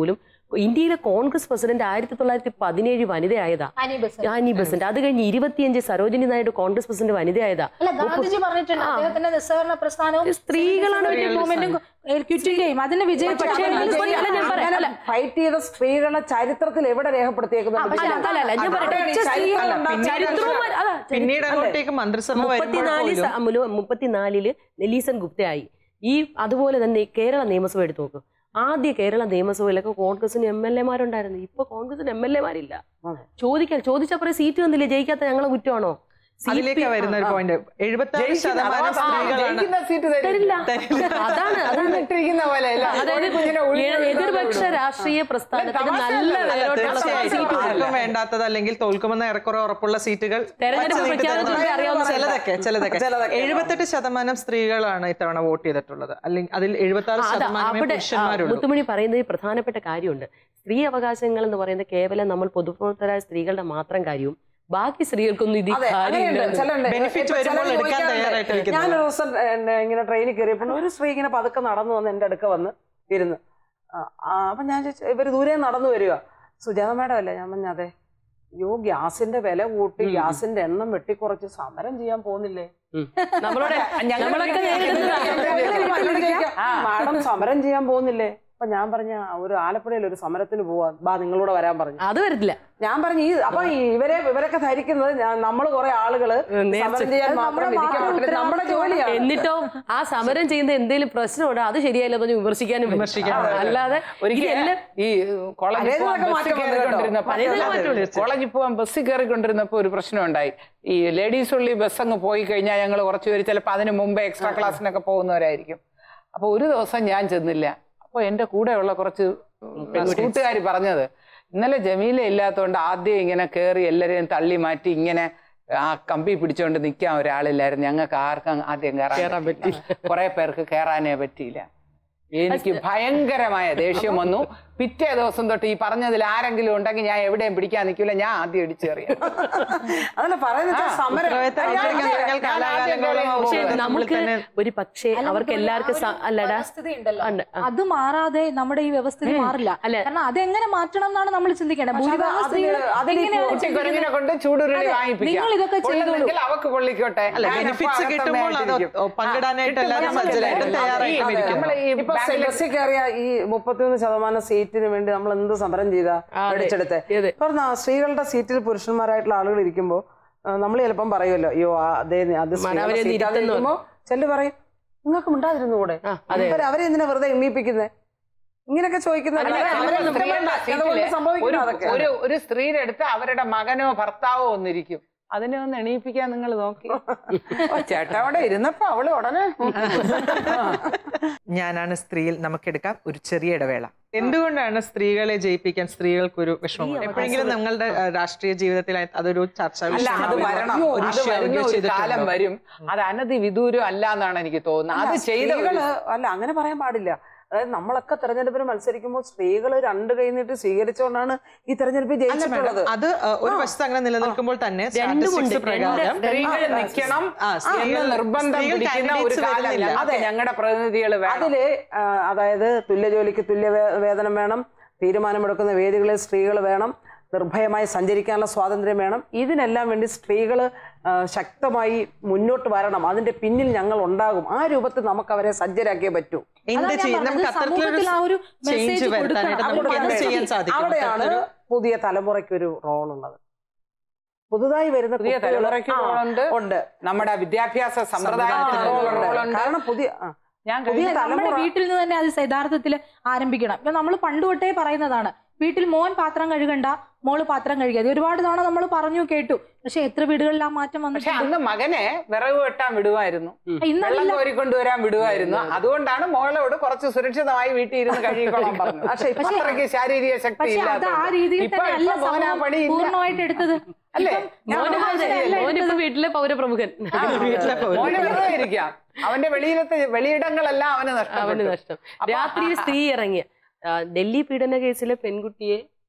ഇന്ത്യയിലെ കോൺഗ്രസ് പ്രസിഡന്റ് ആയിരത്തി തൊള്ളായിരത്തി പതിനേഴ് വനിതയായതാ
ആനി ബസന്റ്.
ആനി ബസന്റ് അത് കഴിഞ്ഞ് ഇരുപത്തിയഞ്ച് സരോജിനി നായിഡു കോൺഗ്രസ് പ്രസിഡന്റ് വനിതയായതാ
അല്ല ഗാന്ധിജി പറഞ്ഞിട്ടുണ്ട് അദ്ദേഹത്തിന്റെ നിസ്സഹകരണ പ്രസ്ഥാനവും
സ്ത്രീകളാണ്
മൂവ്മെന്റും ക്വിറ്റിന്റെയും അതിന്റെ വിജയം
പക്ഷേ
പക്ഷേ
അല്ല, ഞാൻ പറയാം, അല്ല.
ഫൈറ്റ് ചെയ്ത സ്ത്രീകളെ ചരിത്രത്തിൽ എവിടെ രേഖപ്പെടുത്തിയേക്കുന്നുണ്ട്
അല്ല, അതല്ല, അല്ല, ഞാൻ പറയട്ടെ.
അവിടെയാണ് ഈ ചരിത്രം
അല്ല,
ഉണ്ടാ-
പിന്നീട്
ചരിത്രവും അല്ല, അതാ, ചരി-
പിന്നീട് അങ്ങോട്ടേക്ക് മന്ത്രിസഭ വരുമ്പോൾ
മുപ്പത്തിനാല്
പോലും
സ- മുല- മുപ്പത്തിനാലില് നെലീസൺ ഗുപ്തയായി ഈ അതുപോലെ തന്നെ കേരള നിയമസഭ എടുത്തു നോക്കും ആദ്യ കേരള നിയമസഭയിലൊക്കെ കോൺഗ്രസിന് എം എൽ എമാരുണ്ടായിരുന്നു ഇപ്പൊ കോൺഗ്രസിന് എം എൽ എമാരില്ല
അതെ.
ചോദിക്കാൻ ചോദിച്ചപ്പോ സീറ്റ് തന്നില്ലേ ജയിക്കാത്ത ഞങ്ങളെ കുറ്റമാണോ
അതിലേക്ക് വരുന്ന ഒരു പോയിന്റ് എഴുപത്തി ആറ്
ജയിക്കുന്ന-
ശതമാനം
അഥവാ
സ്ത്രീകളാണ്
ജയിക്കുന്ന സീറ്റ്
തരില്ല
തരില്ല
അതാണ് അതാണ്
ഇട്ടിരിക്കുന്ന പോലെ അല്ല.
അതായത്
കുഞ്ഞിനെ ഒഴിഞ്ഞ്
എ- എതിർപക്ഷ
വിടുന്നത്.
രാഷ്ട്രീയ പ്രസ്ഥാനത്തിന്
തമാശ
നല്ല
അല്ല, അല്ല,
വേരോട്ടമുള്ള
തീർച്ചയായിട്ടും
സീറ്റ്
ആർക്കും വേണ്ടാത്തത് അല്ലെങ്കിൽ തോൽക്കുമെന്ന് ഏറെക്കുറെ ഉറപ്പുള്ള സീറ്റുകൾ
തെരഞ്ഞെടുപ്പ്
പച്ച നീട്ടി
പ്രഖ്യാപനത്തിൽ
തരുന്ന
അറിയാവുന്ന
ചിലതൊക്കെ ചിലതൊക്കെ
ചിലതൊക്കെ.
എഴുപത്തെട്ട് ശതമാനം സ്ത്രീകളാണ് ഇത്തവണ വോട്ട് ചെയ്തിട്ടുള്ളത് അല്ലെങ്കിൽ അതിൽ എഴുപത്തി ആറ്
ആ, അത്
ശതമാനമേ
അവിടെ ആ,
പുരുഷന്മാരുള്ളൂ
മുത്തുമണി പറയുന്നത് ഈ പ്രധാനപ്പെട്ട കാര്യമുണ്ട് സ്ത്രീ അവകാശങ്ങൾ എന്ന് പറയുന്നത് കേവലം നമ്മൾ പൊതുപ്രവർത്തകരായ സ്ത്രീകളുടെ മാത്രം കാര്യവും ബാക്കി സ്ത്രീകൾക്കൊന്നും ഇത്
അതെ അങ്ങനെയുണ്ട്
കാര്യമില്ല
ചിലരുണ്ട്
Benefit
ഇപ്പൊ
വരുമ്പോൾ
ചിലര്
എടുക്കാൻ
ചോദിക്കാറുണ്ട്.
തയ്യാറായിട്ടിരിക്കുന്നത്.
ഞാനൊരു ദിവസം എന്നെ ഇങ്ങനെ ട്രെയിനിൽ കയറിയപ്പോൾ ഒരു സ്ത്രീ ഇങ്ങനെ പതുക്കെ നടന്നു വന്ന് എന്റെ അടുക്ക വന്ന് ഇരുന്ന് ആ, ആ, അപ്പൊ ഞാൻ ചോദിച്ചു ഇവര് ദൂരെ നടന്നു വരിക സുജാത മേഡം അല്ലേ ഞാൻ പറഞ്ഞ അതെ അയ്യോ ഗ്യാസിന്റെ വില കൂട്ടി ഗ്യാസിന്റെ എണ്ണം വെട്ടിക്കുറച്ച് സമരം ചെയ്യാൻ പോകുന്നില്ലേ
നമ്മളോട് നമ്മളൊക്കെ നേരിടുന്നതാണ്
മാഡം സമരം ചെയ്യാൻ പോകുന്നില്ലേ അപ്പൊ ഞാൻ പറഞ്ഞ ഒരു ആലപ്പുഴയിൽ ഒരു സമരത്തിന് പോവാ ബാ നിങ്ങളൂടെ വരാൻ പറഞ്ഞു
അത് വരത്തില്ല
ഞാൻ പറഞ്ഞു ഈ അപ്പൊ ഈ ഇവരെ ഇവരൊക്കെ ധരിക്കുന്നത് ഞാൻ- നമ്മള് കുറെ ആളുകള് സമരം ചെയ്യാൻ മാത്രം വിധിക്കപ്പെട്ടിട്ട് നമ്മുടെ ജോലിയാണ്
എന്നിട്ടോ ആ സമരം ചെയ്യുന്ന എന്തെങ്കിലും പ്രശ്നമുണ്ടോ അത് ശരിയല്ല പറഞ്ഞ് വിമർശിക്കാനും പറ്റും.
വിമർശിക്കാൻ
ആ, അല്ലാതെ
ഒരിക്കൽ
ഇതെല്ലാം
ഈ കോളേജിൽ
പഴയതിനൊക്കെ
പോകാൻ ബസ്സിൽ
മാറ്റം വന്നു കേട്ടോ.
കയറിക്കൊണ്ടിരുന്നപ്പോ
പഴയതിന് മാറ്റമുണ്ട്.
കോളേജിൽ പോകാൻ ബസ്സിൽ കയറിക്കൊണ്ടിരുന്നപ്പോ ഒരു പ്രശ്നം ഉണ്ടായി ഈ ലേഡീസ് ഉള്ളി ബസ് അങ്ങ് പോയി കഴിഞ്ഞാൽ ഞങ്ങൾ കുറച്ച് പേര് ചിലപ്പോൾ അതിന് മുമ്പേ എക്സ്ട്രാ ക്ലാസ്സിനൊക്കെ പോകുന്നവരായിരിക്കും അപ്പൊ ഒരു ദിവസം ഞാൻ ചെന്നില്ല അപ്പൊ എന്റെ കൂടെയുള്ള കുറച്ച് കൂട്ടുകാർ പറഞ്ഞത് ഇന്നലെ ജമീല ഇല്ലാത്തതുകൊണ്ട് ആദ്യം ഇങ്ങനെ കയറി എല്ലാരെയും തള്ളി മാറ്റി ഇങ്ങനെ ആ കമ്പി പിടിച്ചോണ്ട് നിൽക്കാൻ ഒരാളില്ലായിരുന്നു ഞങ്ങൾക്ക് ആർക്കും ആദ്യം കയറാൻ പറ്റില്ല കുറെ പേർക്ക് കയറാനേ പറ്റിയില്ല എനിക്ക് ഭയങ്കരമായ ദേഷ്യം വന്നു പിറ്റേ ദിവസം തൊട്ട് ഈ പറഞ്ഞതിൽ ആരെങ്കിലും ഉണ്ടെങ്കിൽ ഞാൻ എവിടെയും പിടിക്കാൻ നിൽക്കില്ല ഞാൻ ആദ്യം ഇടിച്ചേറിയ
അതല്ല പറയുന്നത് വെച്ചാൽ സമരം
ഉത്തരവാദിത്തം
ഞാൻ-
ഏറ്റെടുക്കാൻ തുടങ്ങിയാൽ
ഞാൻ ആദ്യം
കാലാകാലങ്ങളോളം
കേറി
പക്ഷെ
പോകുന്നത്.
നമുക്ക്
തന്നെ-
ഒരു പക്ഷേ അവർക്ക് എല്ലാവർക്കും സ- അല്ലടാ
വ്യവസ്ഥിതി ഉണ്ടല്ലോ
ഉണ്ട്. ആ.
അത് മാറാതെ നമ്മുടെ ഈ വ്യവസ്ഥിതി മാറില്ല
അല്ല.
കാരണം അതെങ്ങനെ മാറ്റണം എന്നാണ് നമ്മൾ ചിന്തിക്കേണ്ടത്
പക്ഷെ അത്
ഭൂരിഭാഗം
അതില്
സ്ത്രീകൾ
അതില്
എങ്ങനെയാണ്
കുട്ടിക്കുരങ്ങിനെ കൊണ്ട് ചൂടുരുളി
അതെ,
വാങ്ങിപ്പിക്കാം
നിങ്ങൾ ഇതൊക്കെ ചെയ്തോളൂ.
കൊള്ളുന്നെങ്കിൽ അവക്ക് കൊള്ളിക്കോട്ടെ
അല്ല
ഞാൻ
ബെനിഫിറ്റ്സ്
അപ്പൊ
കിട്ടുമ്പോൾ അത്
അകത്തമ്മയായിട്ടിരിക്കും.
പങ്കിടാനായിട്ട്
ആ,
എല്ലാവരും
കിട്ടുമ്പോൾ
സജ്ജരായിട്ട്
അതെ,
തയ്യാറായിട്ടും
അതെ,
ഇരിക്കുന്നു
നമ്മള് ഈ
ഇപ്പൊ
ബാങ്കിലെ-
ബസ്സിൽ കയറിയ ഈ മുപ്പത്തിയൊന്ന് ശതമാനം സീറ്റിന് വേണ്ടി നമ്മൾ എന്ത് സമരം ചെയ്താ
അതെ.
മേടിച്ചെടുത്ത്
അതെ.
പറഞ്ഞ സ്ത്രീകളുടെ സീറ്റിൽ പുരുഷന്മാരായിട്ടുള്ള ആളുകൾ ഇരിക്കുമ്പോ നമ്മൾ ചിലപ്പം പറയുമല്ലോ അയ്യോ ആ, അതേ അത് സ്ത്രീകളുടെ
അവരെ
seat ആണെന്ന്
ഇരുത്തുന്നു.
ഇരിക്കുമ്പോ ചെല്ലു പറയും നിങ്ങൾക്ക് ഉണ്ടാതിരുന്നുകൂടെ
ആ, അതെ.
ഇവര് അവരെ എന്തിനാ വെറുതെ എണ്ണീപ്പിക്കുന്നത് ഇങ്ങനെയൊക്കെ ചോദിക്കുന്ന
അല്ല,
സമരം
അവരുടെ
നിർത്തണ്ട.
സ്ത്രീകളുടെ
അതുകൊണ്ട്
സീറ്റില്
സംഭവിക്കുന്ന
ഒരു
അതൊക്കെ
ഒരു ഒരു സ്ത്രീയുടെ അടുത്ത് അവരുടെ മകനോ ഭർത്താവോ ഒന്നിരിക്കും അതിനെ ഒന്ന് എണീപ്പിക്കാൻ നിങ്ങൾ നോക്കി ഓ, ചേട്ടാ അവിടെ ഇരുന്നപ്പോ അവള് ഉടനെ
ഞാനാണ് സ്ത്രീയിൽ നമുക്കെടുക്കാം ഒരു ചെറിയ ഇടവേള എന്തുകൊണ്ടാണ് സ്ത്രീകളെ ജയിപ്പിക്കാൻ സ്ത്രീകൾക്കൊരു വിഷമം എപ്പോഴെങ്കിലും നിങ്ങളുടെ ആ, രാഷ്ട്രീയ ജീവിതത്തിൽ അതൊരു ചർച്ചാ
അല്ല അത്
വിഷയമാവുമോ?
വരണം
ഒരു
അത്
issue
വരുന്ന
ആവുകയോ
ഒരു കാലം
ചെയ്തിട്ടുണ്ടോ?
വരും അത് അനധി വിദൂരം അല്ല എന്നാണ് എനിക്ക് തോന്നുന്നത് അത് ചെയ്ത ഒരു-
സ്ത്രീകള് അല്ല അങ്ങനെ പറയാൻ പാടില്ല അതായത് നമ്മളൊക്കെ തെരഞ്ഞെടുപ്പിന് മത്സരിക്കുമ്പോൾ സ്ത്രീകൾ രണ്ട് കൈ നീട്ടി സ്വീകരിച്ചുകൊണ്ടാണ് ഈ തെരഞ്ഞെടുപ്പിൽ
അല്ല
ജയിച്ചിട്ടുള്ളത്
madam, അത് ആ, ഒരു വശത്ത് അങ്ങനെ നിലനിൽക്കുമ്പോൾ തന്നെ
രണ്ടുമുണ്ട്.
statistics പ്രകാരം
രണ്ട്
സ്ത്രീകൾ നിൽക്കണം
ആ,
എന്ന്
സ്ത്രീകൾ-
നിർബന്ധം
സ്ത്രീകൾ
പിടിക്കുന്ന ഒരു
candidates
കാലം
വരുന്നില്ല.
ഞങ്ങൾക്ക് ഞങ്ങളുടെ പ്രതിനിധികൾ വേണം
അതില് ആ, അതായത് തുല്യ ജോലിക്ക് തുല്യ വേ- വേതനം വേണം തീരുമാനമെടുക്കുന്ന വേദികളിൽ സ്ത്രീകൾ വേണം നിർഭയമായി സഞ്ചരിക്കാനുള്ള സ്വാതന്ത്ര്യം വേണം ഇതിനെല്ലാം വേണ്ടി സ്ത്രീകൾ ശക്തമായി മുന്നോട്ട് വരണം അതിന്റെ പിന്നിൽ ഞങ്ങൾ ഉണ്ടാകും ആ രൂപത്തിൽ നമുക്ക് അവരെ സജ്ജരാക്കിയേ പറ്റൂ
എന്ത്
അതാ ഞാൻ
ചെയ്യും നമുക്ക്
പറഞ്ഞത്,
അത്തരത്തിലൊരു
സമൂഹത്തിൽ ആ ഒരു
ചേഞ്ച്
message
വരുത്താനായിട്ട്
കൊടുക്കണം.
നമുക്ക് എന്ത്
അത്
ചെയ്യാൻ സാധിക്കും
അവിടെയാണ്
അത്തരത്തിലൊരു-
പുതിയ തലമുറയ്ക്ക് ഒരു റോൾ ഉള്ളത് പുതുതായി വരുന്ന
പുതിയ
കുട്ടികള്
തലമുറയ്ക്ക്
ആ,
റോളുണ്ട്.
ഉണ്ട്
നമ്മുടെ വിദ്യാഭ്യാസ സമ്പ്രദായത്തിന്
ആ, റോളുണ്ട്.
റോളുണ്ട്
കാരണം പുതിയ ആ,
ഞാൻ
പുതിയ
കഴിഞ്ഞ
നമ്മുടെ
തലമുറ
വീട്ടിൽ നിന്ന് തന്നെ അത് യഥാർത്ഥത്തിൽ ആരംഭിക്കണം ഇപ്പൊ നമ്മൾ പണ്ട് തൊട്ടേ പറയുന്നതാണ് വീട്ടിൽ മോൻ പാത്രം കഴുകണ്ട മോള് പാത്രം കഴുകിയത് ഒരുപാട് തവണ നമ്മൾ പറഞ്ഞു കേട്ടു പക്ഷെ എത്ര വീടുകളിൽ ആ മാറ്റം
പക്ഷെ
വന്നിട്ടുണ്ട്
അന്ന് മകനെ വിറക് വെട്ടാൻ വിടുമായിരുന്നു വെള്ളം
ഇന്നല്ല
കോരിക്കൊണ്ടുവരാൻ വിടുമായിരുന്നു അതുകൊണ്ടാണ് മോളോട് കുറച്ച് സുരക്ഷിതമായി വീട്ടിൽ ഇരുന്ന് കഴിയിക്കോളാൻ പറഞ്ഞു
പക്ഷെ ഇപ്പൊ
അത്രയ്ക്ക് ശാരീരിക ശക്തി
പക്ഷെ അത് ആ
ഇല്ലാത്തതുകൊണ്ട്.
രീതിയിൽ
ഇപ്പൊ-
തന്നെ അല്ല
ഇപ്പൊ മോന് ആ
സമൂഹം
പണിയില്ല.
പൂർണ്ണമായിട്ട് എടുത്തത്
അല്ലേ?
ഇപ്പം
ഞാൻ
മോന്
പറഞ്ഞത്
അതെ,
ശരിയല്ലേ?
മോനിപ്പോ വീട്ടിലെ പൗരപ്രമുഖൻ
ആ,
വീട്ടിലെ പൗരൻ.
മോന് വെറുതെ ഇരിക്കാം അവന്റെ വെളിയിലത്തെ വെളിയിടങ്ങളെല്ലാം അവന്
അവന്
നഷ്ടപ്പെട്ടു
നഷ്ടം രാത്രിയിൽ സ്ത്രീ ഇറങ്ങിയ ആ, ഡൽഹി പീഡന കേസിലെ പെൺകുട്ടിയെ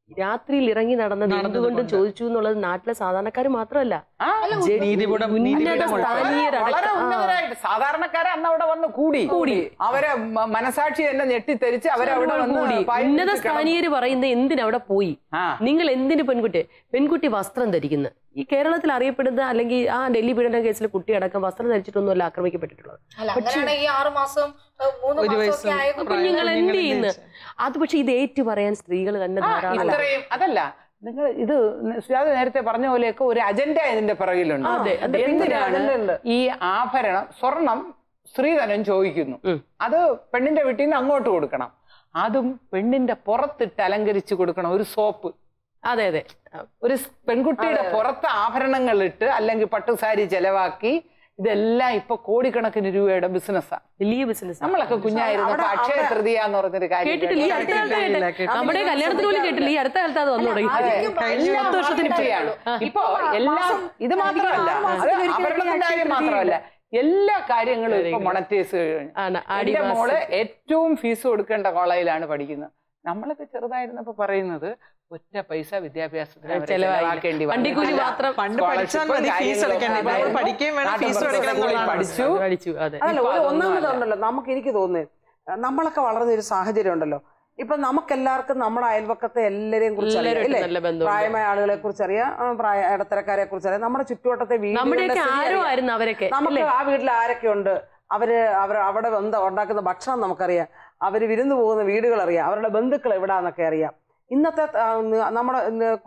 രാത്രിയിൽ ഇറങ്ങി നടന്നത്
നടന്നത്
എന്തുകൊണ്ടും
കൊണ്ട്.
ചോദിച്ചു എന്നുള്ളത് നാട്ടിലെ സാധാരണക്കാർ മാത്രമല്ല
ആ,
ജെ-
നീതിപീഠം-
ഉന്നത
നീതിപീഠം ഉൾപ്പെടെ.
വളരെ
സ്ഥാനീയരടക്കം ആ.
ഉന്നതരായിട്ട് സാധാരണക്കാരെ അന്ന് അവിടെ വന്ന് കൂടി കൂടി അവരെ മ- മനസാക്ഷി തന്നെ ഞെട്ടിത്തെരിച്ച് അവരവിടെ വന്ന്
കൂടി
പായിൽ
ഉന്നത
പിടിച്ച് കിടന്നു.
സ്ഥാനീയര് പറയുന്നത് എന്തിനു അവിടെ പോയി
ആ
നിങ്ങൾ എന്തിന് പെൺകുട്ടി പെൺകുട്ടി വസ്ത്രം ധരിക്കുന്നു ഈ കേരളത്തിൽ അറിയപ്പെടുന്ന അല്ലെങ്കിൽ ആ ഡൽഹി പീഡന കേസിൽ കുട്ടി അടക്കം വസ്ത്രം ധരിച്ചിട്ടൊന്നുമല്ല ആക്രമിക്കപ്പെട്ടിട്ടുള്ളത്
അല്ല അങ്ങനെയാണ് ഈ ആറ് മാസം ഏഹ്, മൂന്ന്
ഒരു
മാസമൊക്കെ
വയസ്സ്
ആയത്
കുഞ്ഞുങ്ങൾ എന്ത്
കുഞ്ഞുങ്ങൾ
ചെയ്യുന്നു അത് പക്ഷെ ഇത് ഏറ്റു പറയാൻ സ്ത്രീകൾ തന്നെ
ആ,
ധാരാളം
ഇത്രയും അതല്ല നിങ്ങൾ ഇത് സുജാത നേരത്തെ പറഞ്ഞ പോലെയൊക്കെ ഒരു അജണ്ട ഇതിന്റെ പിറകിലുണ്ട്
അതെ, അതെ.
എന്തിനാണ് ഈ ആഭരണം സ്വർണം സ്ത്രീധനം ചോദിക്കുന്നു
ഉം.
അത് പെണ്ണിന്റെ വീട്ടിൽ നിന്ന് അങ്ങോട്ട് കൊടുക്കണം അതും പെണ്ണിന്റെ പുറത്തിട്ട് അലങ്കരിച്ച് കൊടുക്കണം ഒരു സോപ്പ്
അതെ അതെ
ഒരു സ് പെൺകുട്ടിയുടെ പുറത്ത് ആഭരണങ്ങൾ ഇട്ട് അല്ലെങ്കിൽ പട്ടുസാരി ചെലവാക്കി ഇതെല്ലാം ഇപ്പൊ കോടിക്കണക്കിന് രൂപയുടെ ബിസിനസ്സാ
വലിയ ബിസിനസ്
നമ്മളൊക്കെ കുഞ്ഞായിരുന്നപ്പോ അക്ഷയ തൃതീയ എന്ന് പറഞ്ഞൊരു കാര്യം
കേട്ടിട്ടില്ല ഈ അടുത്ത കാലത്ത്
കേട്ടിട്ടില്ല,
കേട്ടെ നമ്മുടെ കല്യാണത്തിന് പോലും കേട്ടില്ല ഈ അടുത്ത കാലത്ത് അത് വന്നു തുടങ്ങി
അതെ.
കഴിഞ്ഞ
എല്ലാ
പത്ത് വർഷത്തിന്
വർഷത്തിനും
ഇപ്പഴാണ്.
ഇപ്പൊ എല്ലാം
മാസം
ഇത് മാത്രമല്ല
ആറ്
അത്
മാസത്തിലൊരിക്കൽ
ആഭരണത്തിന്റെ
അക്ഷയ
കാര്യം
തൃതീയ
മാത്രമല്ല എല്ലാ കാര്യങ്ങളും ഇപ്പൊ
കാര്യങ്ങളും.
മൊണറ്റൈസ് കഴിഞ്ഞു
ആണ് ആടി
എന്റെ
മാസം.
മോള് ഏറ്റവും ഫീസ് കൊടുക്കേണ്ട കോളേജിലാണ് പഠിക്കുന്നത് നമ്മളൊക്കെ ചെറുതായിരുന്നപ്പോ പറയുന്നത് ഒറ്റ പൈസ വിദ്യാഭ്യാസത്തിന് അവരെ
ചെലവായില്ല.
ചെലവാക്കേണ്ടി
വണ്ടിക്കൂലി
വന്നില്ല.
മാത്രം
പണ്ട് പഠിച്ചാൽ
Scholarship
മതി ഫീസ്
കാര്യങ്ങളും
അടയ്ക്കാൻ
ഒക്കെ
നമ്മൾ പഠിക്കുകയും വേണം
നാട്ടിൻ
ഫീസ്
പുറത്തൊക്കെ
അടയ്ക്കണം
പോയി
എന്നുള്ളതാണ്
പഠിച്ചു
പഠിച്ചു അതെ
അതല്ല
ഇപ്പൊ
ഒരു
അതൊന്നും
ഒന്നാമത്
അല്ല.
ഉണ്ടല്ലോ നമുക്ക് എനിക്ക് തോന്നുന്നത് നമ്മളൊക്കെ വളർന്ന ഒരു സാഹചര്യം ഉണ്ടല്ലോ ഇപ്പൊ നമുക്കെല്ലാവർക്കും നമ്മുടെ അയൽവക്കത്തെ എല്ലാരെയും കുറിച്ച് അറിയാം
എല്ലാവരുമായിട്ട്
ഇല്ലേ
നല്ല ബന്ധമുണ്ട്
പ്രായമായ ആളുകളെ കുറിച്ച് അറിയാം ആ, പ്രായ ഇടത്തരക്കാരെ കുറിച്ച് അറിയാം നമ്മുടെ ചുറ്റുവട്ടത്തെ
നമ്മുടെയൊക്കെ
വീടുകളുടെ സ്ഥിതി
ആരോ
അറിയാം.
ആയിരുന്നു അവരൊക്കെ
നമുക്ക്
അല്ലേ
ആ വീട്ടിൽ ആരൊക്കെ ഉണ്ട് അവര് അവർ അവിടെ എന്താ ഉണ്ടാക്കുന്ന ഭക്ഷണം നമുക്കറിയാം അവര് വിരുന്ന് പോകുന്ന വീടുകൾ അറിയാം അവരുടെ ബന്ധുക്കൾ എവിടാന്നൊക്കെ അറിയാം ഇന്നത്തെ ആ, ന- നമ്മുടെ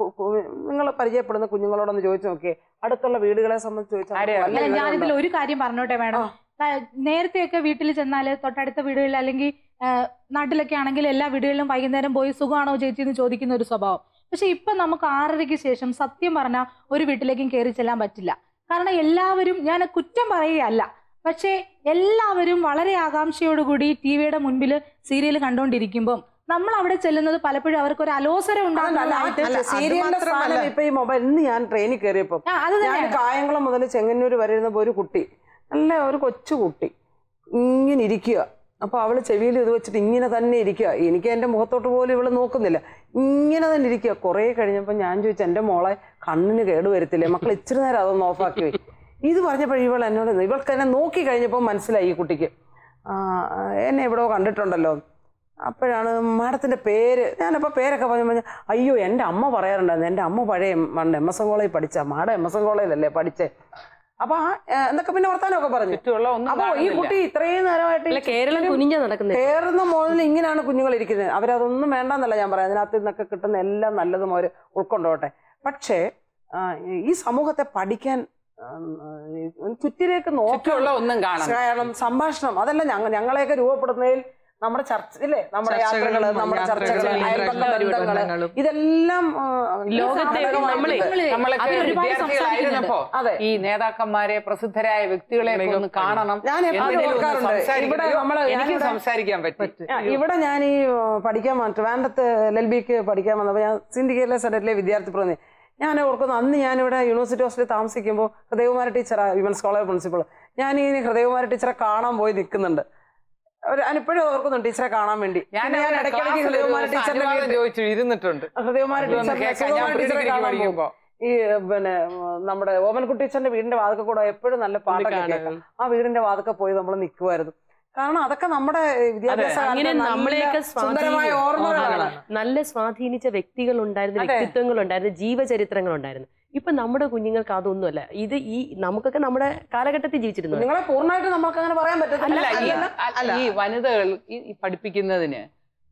നിങ്ങൾ പരിചയപ്പെടുന്ന കുഞ്ഞുങ്ങളോടൊന്ന് ചോദിച്ചു നോക്കിയേ അടുത്തുള്ള വീടുകളെ സംബന്ധിച്ച് ചോദിച്ചാൽ
ആരെ
നമുക്ക് വല്ല
അല്ല
വിവരമുണ്ടോ?
ഞാനിതിൽ ഒരു കാര്യം പറഞ്ഞോട്ടെ മാഡം നേരത്തെയൊക്കെ വീട്ടിൽ ചെന്നാല് തൊട്ടടുത്ത വീടുകളിൽ അല്ലെങ്കിൽ നാട്ടിലൊക്കെ ആണെങ്കിൽ എല്ലാ വീടുകളിലും വൈകുന്നേരം പോയി സുഖമാണോ ചേച്ചി എന്ന് ചോദിക്കുന്ന ഒരു സ്വഭാവം പക്ഷെ ഇപ്പൊ നമുക്ക് ആറരയ്ക്ക് ശേഷം സത്യം പറഞ്ഞാൽ ഒരു വീട്ടിലേക്കും കയറി ചെല്ലാൻ പറ്റില്ല കാരണം എല്ലാവരും ഞാൻ കുറ്റം പറയുകയല്ല പക്ഷേ എല്ലാവരും വളരെ ആകാംക്ഷയോടുകൂടി ടി വിയുടെ മുൻപിൽ സീരിയൽ കണ്ടുകൊണ്ടിരിക്കുമ്പം നമ്മൾ അവിടെ ചെല്ലുന്നത് പലപ്പോഴും അവർക്ക് ഒരു അലോസരം
അല്ല, അല്ല,
ഉണ്ടാകുന്നതായിട്ട്
അല്ല,
അത്
സീരിയലിന്റെ
മാത്രമല്ല.
സ്ഥാനം ഇപ്പൊ ഈ മൊബൈൽ ഇന്ന് ഞാൻ ട്രെയിനിൽ കയറിയപ്പോ
ആ, അത്
ഞാൻ
തന്നെയാണ്
കായംകുളം മുതൽ ചെങ്ങന്നൂർ വരെ ഇരുന്നപ്പോ ഒരു കുട്ടി നല്ല ഒരു കൊച്ചു കുട്ടി ഇങ്ങനെ ഇരിക്കുക അപ്പൊ അവള് ചെവിയിൽ ഇത് വെച്ചിട്ട് ഇങ്ങനെ തന്നെ ഇരിക്കുക എനിക്ക് എന്റെ മുഖത്തോട്ട് പോലും ഇവള് നോക്കുന്നില്ല ഇങ്ങനെ തന്നെ ഇരിക്കുക കുറെ കഴിഞ്ഞപ്പോ ഞാൻ ചോദിച്ചു എന്റെ മോളെ കണ്ണിന് കേടുവരത്തില്ലേ മക്കൾ ഇച്ചിരി നേരം അതൊന്ന് ഓഫാക്കി പോയി ഇത് പറഞ്ഞപ്പോൾ ഇവൾ എന്നോട് ഇവൾക്ക് എന്നെ നോക്കി കഴിഞ്ഞപ്പോൾ മനസ്സിലായി ഈ കുട്ടിക്ക് ആ, എന്നെ എവിടെയോ കണ്ടിട്ടുണ്ടല്ലോ അപ്പോഴാണ് മാഡത്തിന്റെ പേര് ഞാനപ്പോൾ പേരൊക്കെ പറഞ്ഞു പറഞ്ഞു അയ്യോ എൻ്റെ അമ്മ പറയാറുണ്ടായിരുന്നു എൻ്റെ അമ്മ പഴയ മണ്ട് എം എസ് എൻ കോളേജിൽ പഠിച്ച മാഡം എം എസ് എൻ കോളേജിലല്ലേ പഠിച്ചേ അപ്പൊ ആ ഏ, എന്നൊക്കെ പിന്നെ വർത്താനമൊക്കെ പറഞ്ഞു
ചുറ്റുമുള്ള ഒന്നും
അപ്പൊ ഈ
കാണുന്നില്ല.
കുട്ടി ഇത്രയും നേരമായിട്ട്
അല്ല കേരളം കുനിഞ്ഞ നടക്കുന്നത്
കയറുന്ന മുതൽ ഇങ്ങനെയാണ് കുഞ്ഞുങ്ങൾ ഇരിക്കുന്നത് അവരതൊന്നും വേണ്ടെന്നല്ല ഞാൻ പറയാം അതിനകത്ത് നിന്നൊക്കെ കിട്ടുന്ന എല്ലാം നല്ലതും അവർ ഉൾക്കൊണ്ടോട്ടെ പക്ഷേ ആ, ഈ സമൂഹത്തെ പഠിക്കാൻ ആ, ചുറ്റിലേക്ക് നോക്കാൻ
ചുറ്റുമുള്ള ഒന്നും കാണാം
കാരണം സംഭാഷണം അതല്ല ഞങ്ങ ഞങ്ങളെയൊക്കെ രൂപപ്പെടുന്നതിൽ നമ്മുടെ ചർച്ച ഇല്ലേ നമ്മുടെ
ചർച്ചകളും,
യാത്രകള് നമ്മുടെ
യാത്രകളും,
ചർച്ചകള് അയൽപക്ക
ഇന്ററാക്ഷൻ
ബന്ധങ്ങള്
ബന്ധങ്ങളും.
ഇതെല്ലാം ആ, ഈ
ലോകത്തെ
സാധകമായിട്ടുണ്ട്.
നമ്മളെ
നമ്മളൊക്കെ
അതിൽ ഒരുപാട്
വിദ്യാർത്ഥികളായിരുന്നപ്പോ
അതെ.
ഈ നേതാക്കന്മാരെ പ്രസിദ്ധരായ വ്യക്തികളെ ഒക്കെ ഒന്ന് കാണണം
ഞാൻ എപ്പോഴും
എന്തെങ്കിലും ഒന്ന്
ഓർക്കാറുണ്ട്.
സംസാരിക്കണം.
ഇവിടെ നമ്മള്
എനിക്ക്
ഞാനിവിടെ-
സംസാരിക്കാൻ പറ്റി
ആ, ഇവിടെ ഞാൻ ഈ ആ, പഠിക്കാൻ വന്നു ട്രിവാൻഡത്ത് എൽ എൽ ബിക്ക് പഠിക്കാൻ വന്നപ്പോൾ ഞാൻ സിൻഡിക്കേറ്റിലെ സെനറ്റിലെ വിദ്യാർത്ഥി പ്രതി ഞാൻ ഓർക്കുന്നു അന്ന് ഞാനിവിടെ യൂണിവേഴ്സിറ്റി ഹോസ്റ്റലിൽ താമസിക്കുമ്പോൾ ഹൃദയകുമാര ടീച്ചറാ വിമൻസ് കോളേജ് പ്രിൻസിപ്പൾ ഞാൻ ഈ ഹൃദയകുമാര ടീച്ചറെ കാണാൻ പോയി നിൽക്കുന്നുണ്ട് ഒരു- ഞാൻ ഇപ്പോഴും ഓർക്കുന്നുണ്ട് ടീച്ചറെ കാണാൻ വേണ്ടി
ഞാൻ
പിന്നെ ഞാൻ ഇടയ്ക്കിടയ്ക്ക്
ക്ലാസ്സിൽ ഒരു
ഹൃദയകുമാര
ദിവസം
ടീച്ചറിന്റെ
അനുവാദം
വീട്ടിൽ-
ചോദിച്ചു ഇരുന്നിട്ടുണ്ട്
ഹൃദയകുമാര
ഇതൊന്ന്
ടീച്ചറിനെ
കേൾക്കാൻ ഞാൻ
സുകുമാര ടീച്ചറെ
പ്രീ ഡിഗ്രിക്ക്
കാണാൻ പോകും
പഠിക്കുമ്പോ
ഈ പിന്നെ ഉം, നമ്മുടെ ഓമൻകുട്ടി ടീച്ചറിന്റെ വീടിന്റെ വാതൊക്കെ കൂടെ എപ്പോഴും നല്ല പാട്ടൊക്കെ
കാണാൻ.
കേൾക്കാം ആ വീടിന്റെ വാതൊക്കെ പോയി നമ്മൾ നിൽക്കുമായിരുന്നു കാരണം അതൊക്കെ നമ്മുടെ വിദ്യാഭ്യാസ കാലത്തെ
അങ്ങനെ
നല്ല
നമ്മളെയൊക്കെ
സുന്ദരമായ
സ്വാധീനം-
ഓർമ്മകളാണ്
നല്ല സ്വാധീനിച്ച വ്യക്തികൾ ഉണ്ടായിരുന്നു
അതെ.
വ്യക്തിത്വങ്ങൾ ഉണ്ടായിരുന്നു ജീവചരിത്രങ്ങൾ ഉണ്ടായിരുന്നു ഇപ്പൊ നമ്മുടെ കുഞ്ഞുങ്ങൾക്ക് അതൊന്നുമല്ല ഇത് ഈ നമുക്കൊക്കെ നമ്മുടെ കാലഘട്ടത്തിൽ ജീവിച്ചിരുന്നു
നിങ്ങളെ പൂർണ്ണമായിട്ട് നമ്മൾക്ക് അങ്ങനെ പറയാൻ പറ്റത്തില്ല
അല്ല ഈ
അല്ല.
ഈ വനിതകൾ ഈ ഈ പഠിപ്പിക്കുന്നതിന്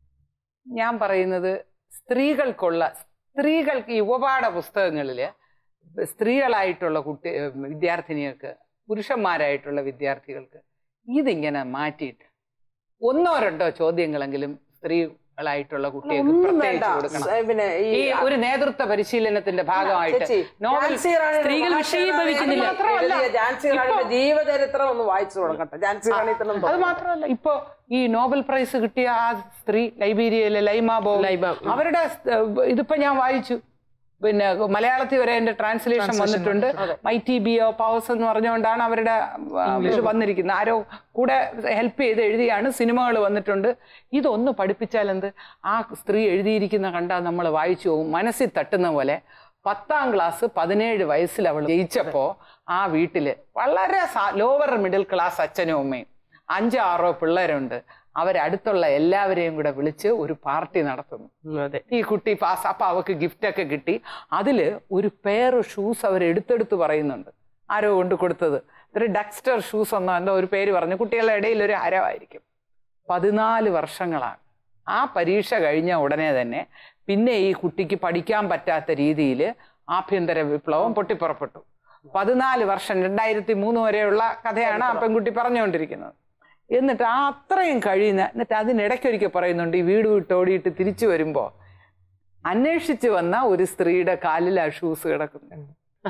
ഞാൻ പറയുന്നത് സ്ത്രീകൾക്കുള്ള സ്ത്രീകൾക്ക് ഈ ഉപപാഠ പുസ്തകങ്ങളില് സ്ത്രീകളായിട്ടുള്ള കുട്ടി വിദ്യാർത്ഥിനികൾക്ക് പുരുഷന്മാരായിട്ടുള്ള വിദ്യാർത്ഥികൾക്ക് ഇതിങ്ങനെ മാറ്റിയിട്ട് ഒന്നോ രണ്ടോ ചോദ്യങ്ങളെങ്കിലും സ്ത്രീകളായിട്ടുള്ള കുട്ടികൾക്ക്
ഒന്നും വേണ്ട
പ്രത്യേകിച്ച് കൊടുക്കണം
ഏ, പിന്നെ ഈ
ഈ ഒരു നേതൃത്വ പരിശീലനത്തിന്റെ ഭാഗമായിട്ട്
ചേച്ചി,
നോവൽ
ഝാൻസി റാണിയുടെ
സ്ത്രീകൾ
മഹാത്മാഗാന്ധി
വിഷയീഭവിക്കുന്നില്ല.
മാത്രമല്ല, ഝാൻസി റാണിയുടെ ജീവചരിത്രം ഒന്ന് വായിച്ചു കൊടുക്കട്ടെ ഝാൻസി റാണി തന്നെ
അത് മാത്രമല്ല ഇപ്പോ ഈ നോബൽ പ്രൈസ് കിട്ടിയ ആ സ്ത്രീ ലൈബീരിയയിലെ ലൈമ ബോ
ലൈമ, ഉം.
അവരുടെ സ്- ഇതിപ്പോ ഞാൻ വായിച്ചു പിന്നെ മലയാളത്തിൽ വരെ അതിന്റെ ട്രാൻസ്ലേഷൻ വന്നിട്ടുണ്ട് my T B O powers എന്ന് പറഞ്ഞുകൊണ്ടാണ് അവരുടെ ആ, ഇത് വന്നിരിക്കുന്നത് ആരോ കൂടെ ഹെൽപ്പ് ചെയ്ത് എഴുതിയാണ് സിനിമകൾ വന്നിട്ടുണ്ട് ഇതൊന്ന് പഠിപ്പിച്ചാൽ എന്ത് ആ സ്ത്രീ എഴുതിയിരിക്കുന്ന കണ്ടാൽ നമ്മൾ വായിച്ചു പോകും മനസ്സിൽ തട്ടുന്ന പോലെ പത്താം ക്ലാസ് പതിനേഴ് വയസ്സിൽ അവൾ ജയിച്ചപ്പോ ആ വീട്ടില് വളരെ ലോവർ മിഡിൽ ക്ലാസ് അച്ഛനും അമ്മയും അഞ്ചോ ആറോ പിള്ളേരുണ്ട് അവരടുത്തുള്ള എല്ലാവരെയും കൂടെ വിളിച്ച് ഒരു പാർട്ടി നടത്തുന്നു
അതെ
ഈ കുട്ടി പാസ് അപ്പൊ അവക്ക് ഗിഫ്റ്റ് ഒക്കെ കിട്ടി അതില് ഒരു പെയർ ഷൂസ് അവർ എടുത്തെടുത്ത് പറയുന്നുണ്ട് ആരോ കൊണ്ട് കൊടുത്തത് ഒരു ഡക്സ്റ്റർ ഷൂസ് എന്നോ എന്തോ ഒരു പേര് പറഞ്ഞു കുട്ടികളുടെ ഇടയിൽ ഒരു ഹരമായിരിക്കും പതിനാല് വർഷങ്ങളാണ് ആ പരീക്ഷ കഴിഞ്ഞ ഉടനെ തന്നെ പിന്നെ ഈ കുട്ടിക്ക് പഠിക്കാൻ പറ്റാത്ത രീതിയിൽ ആഭ്യന്തര വിപ്ലവം പൊട്ടിപ്പുറപ്പെട്ടു പതിനാല് വർഷം രണ്ടായിരത്തി മൂന്ന് വരെയുള്ള കഥയാണ് ആ പെൺകുട്ടി പറഞ്ഞുകൊണ്ടിരിക്കുന്നത് എന്നിട്ട് ആ അത്രയും കഴിയുന്ന എന്നിട്ട് അതിനിടയ്ക്കൊരിക്കൽ പറയുന്നുണ്ട് ഈ വീട് വിട്ട് ഓടിയിട്ട് തിരിച്ചു വരുമ്പോൾ അന്വേഷിച്ച് വന്ന ഒരു സ്ത്രീയുടെ കാലിൽ ആ ഷൂസ് കിടക്കുന്നു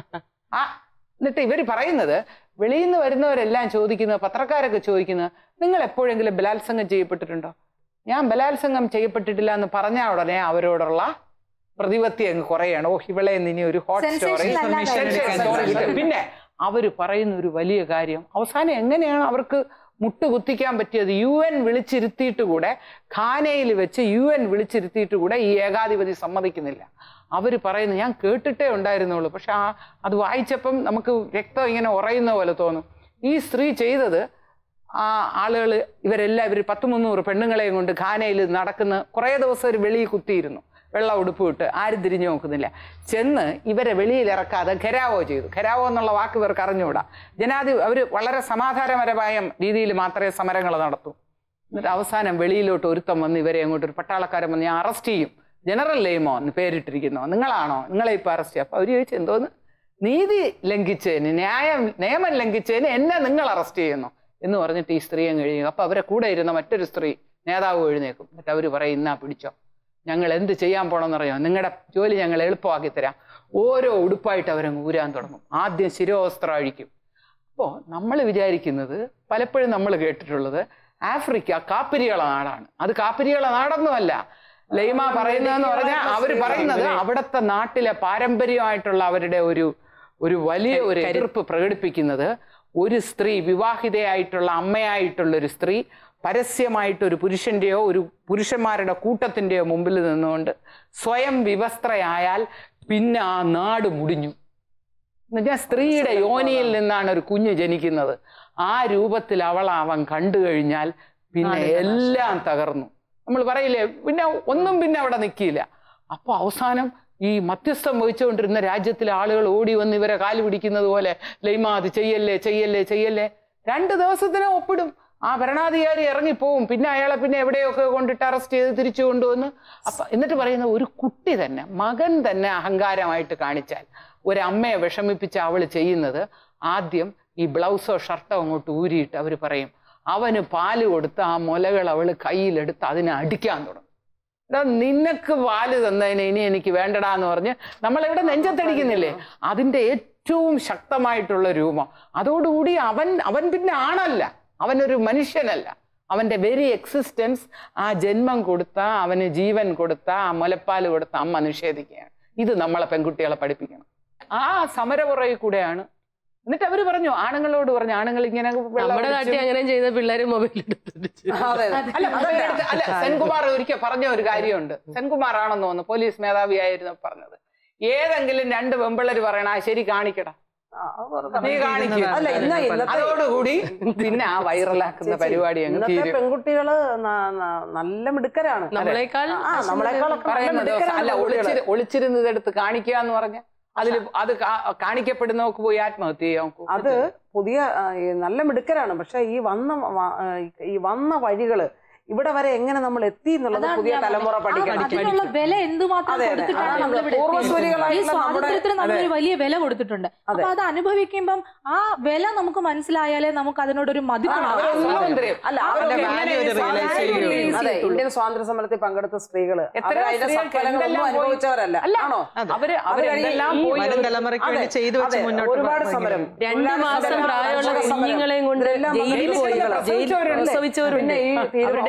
ആ എന്നിട്ട് ഇവർ പറയുന്നത് വെളിയിൽ നിന്ന് വരുന്നവരെല്ലാം ചോദിക്കുന്നത് പത്രക്കാരൊക്കെ ചോദിക്കുന്നത് നിങ്ങൾ എപ്പോഴെങ്കിലും ബലാത്സംഗം ചെയ്യപ്പെട്ടിട്ടുണ്ടോ ഞാൻ ബലാത്സംഗം ചെയ്യപ്പെട്ടിട്ടില്ല എന്ന് പറഞ്ഞ ഉടനെ അവരോടുള്ള പ്രതിപത്തി അങ്ങ് കുറയാണ് ഓ ഇവളെ ഇനി ഒരു ഹോട്ട് സ്റ്റോറി
Sensational അല്ലാതായി.
പിന്നെ അവര് പറയുന്ന ഒരു വലിയ കാര്യം അവസാനം എങ്ങനെയാണ് അവർക്ക് മുട്ട് കുത്തിക്കാൻ പറ്റിയത് യു എൻ വിളിച്ചിരുത്തിയിട്ട് കൂടെ ഖാനയിൽ വെച്ച് യു എൻ വിളിച്ചിരുത്തിയിട്ട് കൂടെ ഈ ഏകാധിപതി സമ്മതിക്കുന്നില്ല അവർ പറയുന്നു ഞാൻ കേട്ടിട്ടേ ഉണ്ടായിരുന്നുള്ളൂ പക്ഷെ ആ അത് വായിച്ചപ്പം നമുക്ക് രക്തം ഇങ്ങനെ ഉറയുന്ന പോലെ തോന്നും ഈ സ്ത്രീ ചെയ്തത് ആ ആളുകൾ ഇവരെല്ലാം ഇവർ പത്ത് മുന്നൂറ് പെണ്ണുങ്ങളെയും കൊണ്ട് ഖാനയിൽ നടക്കുന്ന കുറേ ദിവസം ഒരു വെളിയിൽ കുത്തിയിരുന്നു വെള്ള ഉടുപ്പ് ഇട്ട് ആരും തിരിഞ്ഞു നോക്കുന്നില്ല ചെന്ന് ഇവരെ വെളിയിൽ ഇറക്കാതെ ഘരാവോ ചെയ്തു ഘരാവോ എന്നുള്ള വാക്ക് ഇവർക്ക് അറിഞ്ഞുകൂടാ ജനാധി അവർ വളരെ സമാധാനപരമായ രീതിയിൽ മാത്രമേ സമരങ്ങൾ നടത്തൂ എന്നിട്ട് അവസാനം വെളിയിലോട്ട് ഒരുത്തം വന്ന് ഇവരെ അങ്ങോട്ട് ഒരു പട്ടാളക്കാരൻ വന്ന് ഞാൻ അറസ്റ്റ് ചെയ്യും ജനറൽ ലെയ്മോ എന്ന് പേരിട്ടിരിക്കുന്നോ നിങ്ങളാണോ നിങ്ങളെ ഇപ്പൊ അറസ്റ്റ് ചെയ്യും അപ്പൊ അവര് ചോദിച്ചു എന്തോന്ന് നീതി ലംഘിച്ചതിന് ന്യായം നിയമം ലംഘിച്ചതിന് എന്നെ നിങ്ങൾ അറസ്റ്റ് ചെയ്യുന്നു എന്ന് പറഞ്ഞിട്ട് ഈ സ്ത്രീ അങ്ങ് കഴിയും അപ്പൊ അവരെ കൂടെ ഇരുന്ന മറ്റൊരു സ്ത്രീ നേതാവ് എഴുന്നേക്കും എന്നിട്ട് അവര് പറയും ഇന്നാ പിടിച്ചോ ഞങ്ങൾ എന്ത് ചെയ്യാൻ പോണമെന്നറിയാം നിങ്ങളുടെ ജോലി ഞങ്ങൾ എളുപ്പമാക്കി തരാം ഓരോ ഉടുപ്പായിട്ട് അവരങ്ങ് ഊരാൻ തുടങ്ങും ആദ്യം ശിരോവസ്ത്രം അഴിക്കും അപ്പോൾ നമ്മൾ വിചാരിക്കുന്നത് പലപ്പോഴും നമ്മൾ കേട്ടിട്ടുള്ളത് ആഫ്രിക്ക കാപ്പിരികള നാടാണ് അത് കാപ്പിരികള നാടൊന്നുമല്ല ലൈമ പറയുന്നതെന്ന് പറഞ്ഞാൽ അവർ പറയുന്നത് അവിടുത്തെ നാട്ടിലെ പാരമ്പര്യമായിട്ടുള്ള അവരുടെ ഒരു ഒരു വലിയ ഒരു എതിർപ്പ് പ്രകടിപ്പിക്കുന്നത് ഒരു സ്ത്രീ വിവാഹിതയായിട്ടുള്ള അമ്മയായിട്ടുള്ള ഒരു സ്ത്രീ പരസ്യമായിട്ട് ഒരു പുരുഷന്റെയോ ഒരു പുരുഷന്മാരുടെ കൂട്ടത്തിന്റെയോ മുമ്പിൽ നിന്നുകൊണ്ട് സ്വയം വിവസ്ത്രയായാൽ പിന്നെ ആ നാട് മുടിഞ്ഞു എന്നുവെച്ചാൽ സ്ത്രീയുടെ യോനിയിൽ നിന്നാണ് ഒരു കുഞ്ഞ് ജനിക്കുന്നത് ആ രൂപത്തിൽ അവൾ അവൻ കണ്ടു കഴിഞ്ഞാൽ പിന്നെ എല്ലാം തകർന്നു നമ്മൾ പറയില്ലേ പിന്നെ ഒന്നും പിന്നെ അവിടെ നിൽക്കില്ല അപ്പൊ അവസാനം ഈ മധ്യസ്ഥം വഹിച്ചുകൊണ്ടിരുന്ന രാജ്യത്തിലെ ആളുകൾ ഓടി വന്ന് ഇവരെ കാല് പിടിക്കുന്നത് പോലെ ലൈമ അത് ചെയ്യല്ലേ ചെയ്യല്ലേ ചെയ്യല്ലേ രണ്ട് ദിവസത്തിനെ ഒപ്പിടും ആ ഭരണാധികാരി ഇറങ്ങിപ്പോവും പിന്നെ അയാളെ പിന്നെ എവിടെയൊക്കെ കൊണ്ടിട്ട് അറസ്റ്റ് ചെയ്ത് തിരിച്ചു കൊണ്ടുവന്ന് അപ്പൊ എന്നിട്ട് പറയുന്ന ഒരു കുട്ടി തന്നെ മകൻ തന്നെ അഹങ്കാരമായിട്ട് കാണിച്ചാൽ ഒരമ്മയെ വിഷമിപ്പിച്ച് അവൾ ചെയ്യുന്നത് ആദ്യം ഈ ബ്ലൗസോ ഷർട്ടോ അങ്ങോട്ട് ഊരിയിട്ട് അവർ പറയും അവന് പാല് കൊടുത്ത് ആ മുലകൾ അവൾ കയ്യിലെടുത്ത് അതിനെ അടിക്കാൻ തുടങ്ങും എടാ നിനക്ക് പാല് തന്നതിന് ഇനി എനിക്ക് വേണ്ടടാ എന്ന് പറഞ്ഞ് നമ്മളിവിടെ നെഞ്ചത്തടിക്കുന്നില്ലേ അതിന്റെ ഏറ്റവും ശക്തമായിട്ടുള്ള രൂപം അതോടുകൂടി അവൻ അവൻ പിന്നെ ആണല്ല അവനൊരു മനുഷ്യനല്ല അവന്റെ വെരി എക്സിസ്റ്റൻസ് ആ ജന്മം കൊടുത്ത അവന് ജീവൻ കൊടുത്ത ആ മുലപ്പാല് കൊടുത്ത അമ്മ നിഷേധിക്കുകയാണ് ഇത് നമ്മളെ പെൺകുട്ടികളെ പഠിപ്പിക്കണം ആ സമരപുറയിൽ കൂടെയാണ് എന്നിട്ട് അവര് പറഞ്ഞു ആണുങ്ങളോട് പറഞ്ഞു ആണുങ്ങൾ ഇങ്ങനെ വെള്ളം
നമ്മുടെ
അടിച്ച്
നാട്ടിൽ അങ്ങനെ ചെയ്യുന്ന പിള്ളേര് മൊബൈൽ എടുത്തിട്ട്
അതെ
അല്ല mobile എടുത്ത് അല്ല സെൻകുമാർ ഒരിക്കൽ പറഞ്ഞ ഒരു കാര്യമുണ്ട് സെൻകുമാർ ആണെന്ന് തോന്നുന്നു പോലീസ് മേധാവിയായിരുന്നു പറഞ്ഞത് ഏതെങ്കിലും രണ്ട് വെമ്പിള്ളര് പറയണ "ആ, ശരി കാണിക്കടാ
ആ, അത് വെറുതെ
നീ കാണിക്കും
അല്ല ഇന്ന് ഇന്നത്തെ
അതോടുകൂടി പിന്നെ ആ വൈറലാക്കുന്ന
ചേച്ചി,
പരിപാടി അങ്ങ്
ഇന്നത്തെ
തീരും
പെൺകുട്ടികള് ന- ന- നല്ല മിടുക്കരാണ്
നമ്മളെക്കാൾ
ആ നമ്മളെക്കാളൊക്കെ നല്ല
പറയുന്നത്
മിടുക്കരാണ്
അല്ല
പെൺകുട്ടികള്.
ഒളിച്ചിരു ഒളിച്ചിരുന്നത് എടുത്ത് കാണിക്കുക എന്ന് പറഞ്ഞ അതിൽ അത് കാ- കാണിക്കപ്പെടുന്നവർക്ക് പോയി ആത്മഹത്യ ചെയ്യാം നോക്കൂ.
അത് പുതിയ ആ, ഈ നല്ല മിടുക്കരാണ് പക്ഷെ ഈ വന്ന വ- ആ, ഈ വന്ന വഴികള് ഇവിടെ വരെ എങ്ങനെ നമ്മൾ എത്തി എന്നുള്ളത്
അതാണ്
പുതിയ
ഞാൻ
തലമുറ
പറഞ്ഞത്. ആ,
പഠിക്കണം
അതിനുള്ള വില എന്തുമാത്രം
അതെ, അതെ.
കൊടുത്തിട്ടാണ്
അതാണ്
നമ്മൾ ഇവിടെ എത്തിയത്. ഈ
പൂർവ്വസൂരികളായിട്ടുള്ള നമ്മുടെ
സ്വാതന്ത്ര്യത്തിന് നമ്മളൊരു വലിയ വില കൊടുത്തിട്ടുണ്ട് അപ്പൊ അത് അനുഭവിക്കുമ്പം ആ വില നമുക്ക് മനസ്സിലായാലേ നമുക്ക് അതിനോടൊരു മതിപ്പ്
ആ,
ഉണ്ടാവും.
അവരൊന്നും
സ്വാതന്ത്ര്യം.
അല്ല
അവരുടെ
അവരൊക്കെ
value ഒരു
സ്വാതന്ത്ര്യം
realize
ചെയ്യും. അതെ
ചെയ്യും.
ഇന്ത്യൻ സ്വാതന്ത്ര്യ സമരത്തിൽ പങ്കെടുത്ത സ്ത്രീകള്
എത്രയോ
അവരതിന്റെ
സ്ത്രീകൾക്ക്
സത്ഫലങ്ങളൊന്നും
എന്തെല്ലാം പോയി-
അനുഭവിച്ചവരല്ല
അല്ല.
ആണോ
അതെ.
അവര്
അവര്
അവരെല്ലാം
ഈ
പോയി
വരും തലമുറയ്ക്ക് വേണ്ടി
അതെ,
ചെയ്തു വെച്ച്
അതെ,
മുന്നോട്ട്
ഒരുപാട്
പോകാൻ
സമരം
രണ്ടു
തൊഴിലാളി
മാസം
സമരം,
പ്രായമുള്ള
കർഷക സമരം.
കുഞ്ഞുങ്ങളെയും കൊണ്ട്
ഇതെല്ലാം
ജയിലിൽ
മനുഷ്യരെ
പോയി
പ്രസവിച്ചവരുണ്ട്.
ജയിൽ പ്രസവിച്ചവരുണ്ട്
പിന്നെ ഈ തീവ്ര-
അവരുടെ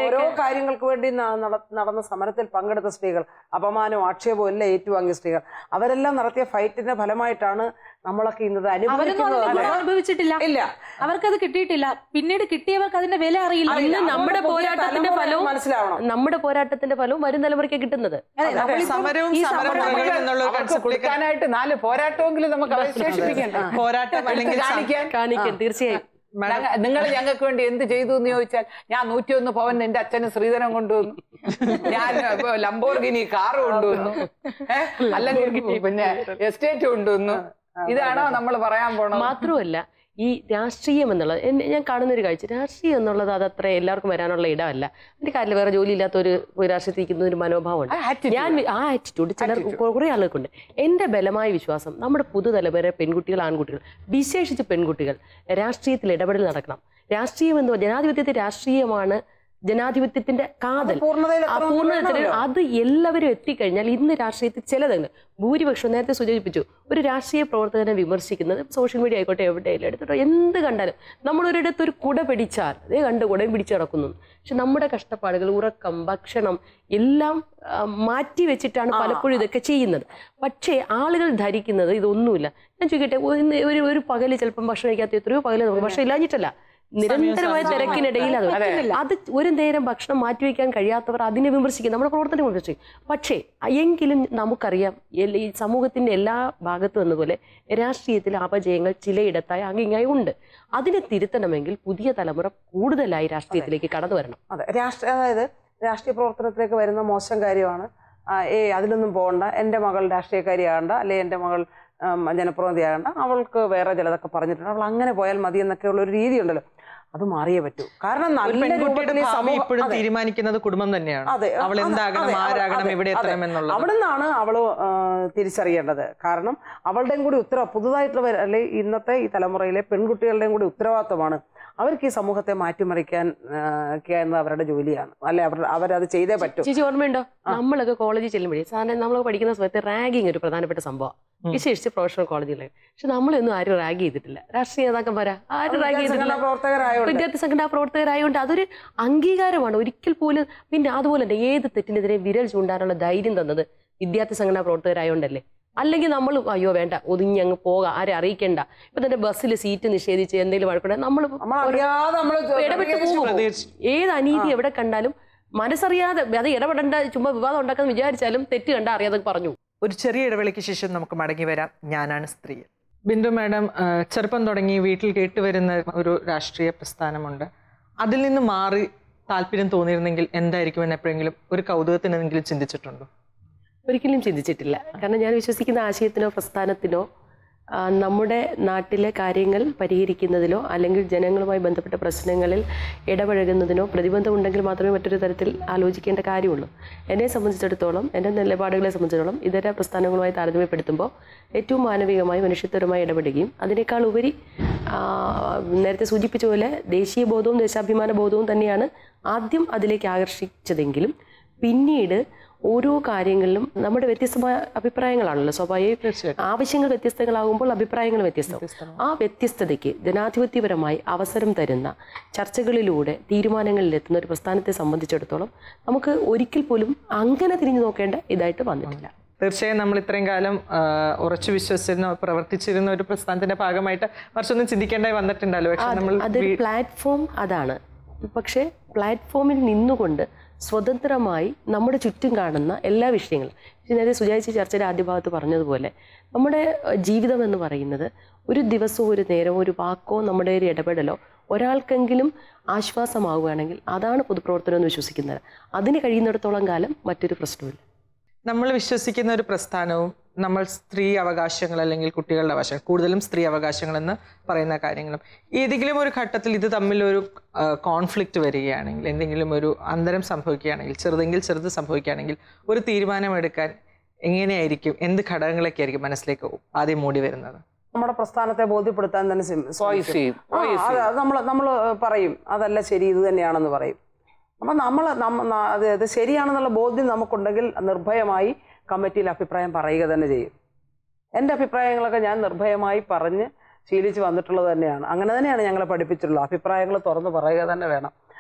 ഓരോ കാര്യങ്ങൾക്ക് വേണ്ടി ന- നട- നടന്ന സമരത്തിൽ പങ്കെടുത്ത സ്ത്രീകൾ അപമാനവും ആക്ഷേപവും എല്ലാം ഏറ്റുവാങ്ങിയ സ്ത്രീകൾ അവരെല്ലാം നടത്തിയ ഫൈറ്റിന്റെ ഫലമായിട്ടാണ് നമ്മളൊക്കെ ഇന്നത്
അവരൊന്നും
അനുഭവിക്കുന്നത്
അതിന്റെ ഗുണം
അല്ലേ?
അനുഭവിച്ചിട്ടില്ല
ഇല്ല
അവർക്കത് കിട്ടിയിട്ടില്ല പിന്നീട് കിട്ടിയവർക്ക് അതിന്റെ വില അറിയില്ല
അറിയില്ല.
ഇന്ന് നമ്മുടെ
അതുകൊണ്ട് പുതിയ
പോരാട്ടത്തിന്റെ
തലമുറ
ഫലവും
മനസ്സിലാവണം
നമ്മുടെ പോരാട്ടത്തിന്റെ ഫലവും വരും തലമുറയ്ക്ക് കിട്ടുന്നത്
അതെ, നമ്മളിപ്പം
സമരവും
ഈ
സമരമുറകളും എന്നുള്ള ഒരു
അവർക്ക്
കൺസെപ്റ്റിലേക്ക്
കൊടുക്കാനായിട്ട് നാല് പോരാട്ടമെങ്കിലും നമുക്ക് അവശേഷിപ്പിക്കണ്ടേ
പോരാട്ടം അല്ലെങ്കിൽ സം-
കാണിക്കാൻ
കാണിക്കും തീർച്ചയായും
നിങ്ങൾ ഞങ്ങൾക്ക് വേണ്ടി എന്ത് ചെയ്തു എന്ന് ചോദിച്ചാൽ ഞാൻ നൂറ്റിയൊന്ന് പവൻ എന്റെ അച്ഛന് ശ്രീധരൻ കൊണ്ടുവന്നു ഞാൻ ഇപ്പൊ ലംബോർഗിനി കാറ് കൊണ്ടുവന്നു ഏ? അല്ലെങ്കിൽ പിന്നെ എസ്റ്റേറ്റ് കൊണ്ടുവന്നു ഇതാണോ നമ്മൾ പറയാൻ പോണത്
മാത്രമല്ല ഈ രാഷ്ട്രീയം എന്നുള്ളത് എന്നെ- ഞാൻ കാണുന്ന ഒരു കാഴ്ച രാഷ്ട്രീയം എന്നുള്ളത് അത് അത്ര എല്ലാവർക്കും വരാനുള്ള ഇടമല്ല അതിന്റെ കാര്യത്തിൽ വേറെ ജോലി ഇല്ലാത്ത ഒരു രാഷ്ട്രീയത്തിൽ നിൽക്കുന്ന ഒരു മനോഭാവമുണ്ട്
ആ attitude.
ഞാൻ വി- ആ ആറ്റിറ്റ്യൂഡ് ചിലർ കുറെ ആളുകൾക്കുണ്ട് എന്റെ ബലമായ വിശ്വാസം നമ്മുടെ പുതുതലമുറ പെൺകുട്ടികൾ ആൺകുട്ടികൾ വിശേഷിച്ച് പെൺകുട്ടികൾ രാഷ്ട്രീയത്തിൽ ഇടപെടൽ നടക്കണം രാഷ്ട്രീയം എന്ന് പറഞ്ഞാൽ ജനാധിപത്യത്തെ രാഷ്ട്രീയമാണ് ജനാധിപത്യത്തിന്റെ കാതൽ
പൂർണ്ണതയിൽ
ആ
എത്തണമെന്ന്
പൂർണ്ണതയിൽ
വേണമല്ലോ.
അത് എല്ലാവരും എത്തിക്കഴിഞ്ഞാൽ ഇന്ന് രാഷ്ട്രീയത്തിൽ ചിലതുണ്ട് ഭൂരിപക്ഷം നേരത്തെ സൂചിപ്പിച്ചു ഒരു രാഷ്ട്രീയ പ്രവർത്തകനെ വിമർശിക്കുന്നത് സോഷ്യൽ മീഡിയ ആയിക്കോട്ടെ എവിടെയെങ്കിലും എടുത്തിട്ടോ എന്ത് കണ്ടാലും നമ്മളൊരിടത്ത് ഒരു കുട പിടിച്ചാൽ അതേ കണ്ട് കുടയും പിടിച്ച് നടക്കുന്നു പക്ഷെ നമ്മുടെ കഷ്ടപ്പാടുകൾ ഉറക്കം ഭക്ഷണം എല്ലാം ആ, മാറ്റി വെച്ചിട്ടാണ് പലപ്പോഴും ഇതൊക്കെ ചെയ്യുന്നത് പക്ഷേ ആളുകൾ ധരിക്കുന്നത് ഇതൊന്നുമില്ല ഞാൻ ചോദിക്കട്ടെ ഒന്ന് ഒരു ഒരു പകല് ചിലപ്പം ഭക്ഷണം കഴിക്കാത്ത എത്രയോ പകല് നമുക്ക് ഭക്ഷണം ഇല്ലാഞ്ഞിട്ടല്ല നിരന്തരമായ തിരക്കിനിടയിൽ അത് അത് ഒരു നേരം ഭക്ഷണം മാറ്റിവെക്കാൻ കഴിയാത്തവർ അതിനെ വിമർശിക്കും നമ്മുടെ പ്രവർത്തനം വിമർശിക്കും പക്ഷേ എങ്കിലും നമുക്കറിയാം എല്ലാ- ഈ സമൂഹത്തിന്റെ എല്ലാ ഭാഗത്തും എന്നപോലെ രാഷ്ട്രീയത്തിൽ അപജയങ്ങൾ ചിലയിടത്തായി അങ്ങിങ്ങായി ഉണ്ട് അതിനെ തിരുത്തണമെങ്കിൽ പുതിയ തലമുറ കൂടുതലായി രാഷ്ട്രീയത്തിലേക്ക് കടന്നു വരണം
അതെ രാഷ്ട്രീയ അതായത് രാഷ്ട്രീയ പ്രവർത്തനത്തിലേക്ക് വരുന്ന മോശം കാര്യമാണ് ആ, ഏയ് അതിലൊന്നും പോകണ്ട എൻ്റെ മകൾ രാഷ്ട്രീയക്കാരിയാകണ്ട അല്ലെ എൻ്റെ മകൾ ഉം, ജനപ്രതിനിധിയാകണ്ട അവൾക്ക് വേറെ ചിലതൊക്കെ പറഞ്ഞിട്ടുണ്ട് അവൾ അങ്ങനെ പോയാൽ മതി എന്നൊക്കെയുള്ള ഒരു രീതി ഉണ്ടല്ലോ അത് മാറിയേ പറ്റൂ കാരണം
ഒരു
നല്ല
പെൺകുട്ടിയുടെ
രൂപത്തിൽ ഈ
ഭാവി
സമൂഹം
ഇപ്പോഴും
അതെ.
തീരുമാനിക്കുന്നത് കുടുംബം തന്നെയാണ്
അതെ
അവൾ
അതെ,
എന്താകണം
അതെ,
ആരാകണം
അതെ,
എവിടെ
അതെ.
എത്തണം എന്നുള്ളത്
അവിടെ നിന്നാണ് അവള് ആ, തിരിച്ചറിയേണ്ടത് കാരണം അവളുടെയും കൂടി ഉത്തരവ പുതുതായിട്ടുള്ള വര- അല്ലെ ഇന്നത്തെ ഈ തലമുറയിലെ പെൺകുട്ടികളുടെയും കൂടി ഉത്തരവാദിത്തമാണ് അവർക്ക് ഈ സമൂഹത്തെ മാറ്റിമറിക്കാൻ ആ, ഒക്കെ എന്നത് അവരുടെ ജോലിയാണ് അല്ലെ അവർ അവരത് ചെയ്തേ പറ്റൂ
ചേച്ചി ഓർമ്മയുണ്ടോ നമ്മളൊക്കെ കോളേജിൽ ചെല്ലുമ്പോഴേ സാധാരണ നമ്മൾ പഠിക്കുന്ന സമയത്ത് റാഗിങ് ഒരു പ്രധാനപ്പെട്ട സംഭവം വിശേഷിച്ച് പ്രൊഫഷണൽ കോളേജിലൊക്കെ പക്ഷെ നമ്മളൊന്നും ആരും റാഗ് ചെയ്തിട്ടില്ല രാഷ്ട്രീയ നേതാക്കന്മാരാ ആരും റാഗ്
സംഘടനാ
ചെയ്തിട്ടില്ല
പ്രവർത്തകരായോണ്ട്
വിദ്യാർത്ഥി സംഘടനാ പ്രവർത്തകരായതുകൊണ്ട് അതൊരു അംഗീകാരമാണ് ഒരിക്കൽ പോലും പിന്നെ അതുപോലെ തന്നെ ഏത് തെറ്റിനെതിരെ വിരൽ ചൂണ്ടാനുള്ള ധൈര്യം തന്നത് വിദ്യാർത്ഥി സംഘടനാ പ്രവർത്തകരായോണ്ടല്ലേ അല്ലെങ്കിൽ നമ്മൾ അയ്യോ വേണ്ട ഒതുങ്ങി അങ്ങ് പോകാം ആരെ അറിയിക്കണ്ട ഇപ്പൊ തന്നെ ബസ്സിൽ സീറ്റ് നിഷേധിച്ച് എന്തെങ്കിലും വഴക്കുണ്ടെ നമ്മൾ
നമ്മൾ അറിയാതെ നമ്മൾ
ഇടപെട്ട് പോകും
പ്രതികരിച്ചു.
ഏത് അനീതി എവിടെ കണ്ടാലും മനസ്സറിയാതെ അത് ഇടപെടേണ്ട ചുമ്മാ വിവാദം ഉണ്ടാക്കാന്ന് വിചാരിച്ചാലും തെറ്റ് കണ്ട അറിയാതെ പറഞ്ഞു
ഒരു ചെറിയ ഇടവേളയ്ക്ക് ശേഷം നമുക്ക് മടങ്ങി വരാം ഞാനാണ് സ്ത്രീ ബിന്ദു മാഡം ആ, ചെറുപ്പം തുടങ്ങി വീട്ടിൽ കേട്ടുവരുന്ന ഒരു രാഷ്ട്രീയ പ്രസ്ഥാനമുണ്ട് അതിൽ നിന്ന് മാറി താല്പര്യം തോന്നിയിരുന്നെങ്കിൽ എന്തായിരിക്കും എന്ന് എപ്പോഴെങ്കിലും ഒരു കൗതുകത്തിനെങ്കിലും ചിന്തിച്ചിട്ടുണ്ടോ
ഒരിക്കലും ചിന്തിച്ചിട്ടില്ല കാരണം ഞാൻ വിശ്വസിക്കുന്ന ആശയത്തിനോ പ്രസ്ഥാനത്തിനോ ആ, നമ്മുടെ നാട്ടിലെ കാര്യങ്ങൾ പരിഹരിക്കുന്നതിലോ അല്ലെങ്കിൽ ജനങ്ങളുമായി ബന്ധപ്പെട്ട പ്രശ്നങ്ങളിൽ ഇടപഴകുന്നതിനോ പ്രതിബന്ധമുണ്ടെങ്കിൽ മാത്രമേ മറ്റൊരു തരത്തിൽ ആലോചിക്കേണ്ട കാര്യമുള്ളൂ എന്നെ സംബന്ധിച്ചിടത്തോളം എൻ്റെ നിലപാടുകളെ സംബന്ധിച്ചിടത്തോളം ഇതര പ്രസ്ഥാനങ്ങളുമായി താരതമ്യപ്പെടുത്തുമ്പോൾ ഏറ്റവും മാനവികമായി മനുഷ്യത്വരമായി ഇടപെടുകയും അതിനേക്കാൾ ഉപരി ആ, നേരത്തെ സൂചിപ്പിച്ച പോലെ ദേശീയ ബോധവും ദേശാഭിമാന ബോധവും തന്നെയാണ് ആദ്യം അതിലേക്ക് ആകർഷിച്ചതെങ്കിലും പിന്നീട് ഓരോ കാര്യങ്ങളിലും നമ്മുടെ വ്യത്യസ്തമായ അഭിപ്രായങ്ങളാണല്ലോ സ്വാഭാവിക
തീർച്ചയായിട്ടും.
ആവശ്യങ്ങൾ വ്യത്യസ്തങ്ങളാകുമ്പോൾ അഭിപ്രായങ്ങൾ വ്യത്യസ്തം ആ വ്യത്യസ്തതയ്ക്ക് ജനാധിപത്യപരമായി അവസരം തരുന്ന ചർച്ചകളിലൂടെ തീരുമാനങ്ങളിലെത്തുന്ന ഒരു പ്രസ്ഥാനത്തെ സംബന്ധിച്ചിടത്തോളം നമുക്ക് ഒരിക്കൽ പോലും അങ്ങനെ തിരിഞ്ഞു നോക്കേണ്ട ഇതായിട്ട് വന്നിട്ടില്ല
തീർച്ചയായും നമ്മൾ ഇത്രയും കാലം ആ, ഉറച്ചു വിശ്വസിച്ചിരുന്ന പ്രവർത്തിച്ചിരുന്ന ഒരു പ്രസ്ഥാനത്തിന്റെ ഭാഗമായിട്ട് മറിച്ചൊന്നും ചിന്തിക്കേണ്ടായി വന്നിട്ടുണ്ടല്ലോ പക്ഷെ നമ്മൾ
അതൊരു പ്ലാറ്റ്ഫോം അതാണ് പക്ഷേ പ്ലാറ്റ്ഫോമിൽ നിന്നുകൊണ്ട് സ്വതന്ത്രമായി നമ്മുടെ ചുറ്റും കാണുന്ന എല്ലാ വിഷയങ്ങളും ഇപ്പൊ നേരെ സുജായിച്ചി ചർച്ചയുടെ ആദ്യ ഭാഗത്ത് പറഞ്ഞതുപോലെ നമ്മുടെ ഏഹ്, ജീവിതം എന്ന് പറയുന്നത് ഒരു ദിവസവും ഒരു നേരമോ ഒരു വാക്കോ നമ്മുടെ ഒരു ഇടപെടലോ ഒരാൾക്കെങ്കിലും ആശ്വാസമാവുകയാണെങ്കിൽ അതാണ് പൊതുപ്രവർത്തനം എന്ന് വിശ്വസിക്കുന്നത് അതിന് കഴിയുന്നിടത്തോളം കാലം മറ്റൊരു പ്രശ്നമില്ല
നമ്മൾ വിശ്വസിക്കുന്ന ഒരു പ്രസ്ഥാനവും നമ്മൾ സ്ത്രീ അവകാശങ്ങൾ അല്ലെങ്കിൽ കുട്ടികളുടെ അവകാശങ്ങൾ കൂടുതലും സ്ത്രീ അവകാശങ്ങൾ എന്ന് പറയുന്ന കാര്യങ്ങളും ഏതെങ്കിലും ഒരു ഘട്ടത്തിൽ ഇത് തമ്മിൽ ഒരു കോൺഫ്ലിക്റ്റ് വരികയാണെങ്കിൽ എന്തെങ്കിലും ഒരു അന്തരം സംഭവിക്കുകയാണെങ്കിൽ ചെറുതെങ്കിൽ ചെറുത് സംഭവിക്കുകയാണെങ്കിൽ ഒരു തീരുമാനമെടുക്കാൻ എങ്ങനെയായിരിക്കും എന്ത് ഘടകങ്ങളൊക്കെ ആയിരിക്കും മനസ്സിലേക്ക് ആദ്യം മൂടി വരുന്നത്
നമ്മുടെ പ്രസ്ഥാനത്തെ ബോധ്യപ്പെടുത്താൻ തന്നെ ശ്രമി-
വോയിസ്
ശ്രമിക്കും.
ചെയ്യും
ആ,
വോയിസ്
അതെ അത് നമ്മൾ നമ്മൾ പറയും അതല്ല ശരി ഇത് തന്നെയാണെന്ന് പറയും അപ്പം നമ്മൾ അത് അത് ശരിയാണെന്നുള്ള ബോധ്യം നമുക്കുണ്ടെങ്കിൽ നിർഭയമായി കമ്മിറ്റിയിൽ അഭിപ്രായം പറയുക തന്നെ ചെയ്യും എൻ്റെ അഭിപ്രായങ്ങളൊക്കെ ഞാൻ നിർഭയമായി പറഞ്ഞ് ശീലിച്ച് വന്നിട്ടുള്ളത് തന്നെയാണ് അങ്ങനെ തന്നെയാണ് ഞങ്ങളെ പഠിപ്പിച്ചിട്ടുള്ളത് അഭിപ്രായങ്ങൾ തുറന്ന് പറയുക തന്നെ വേണം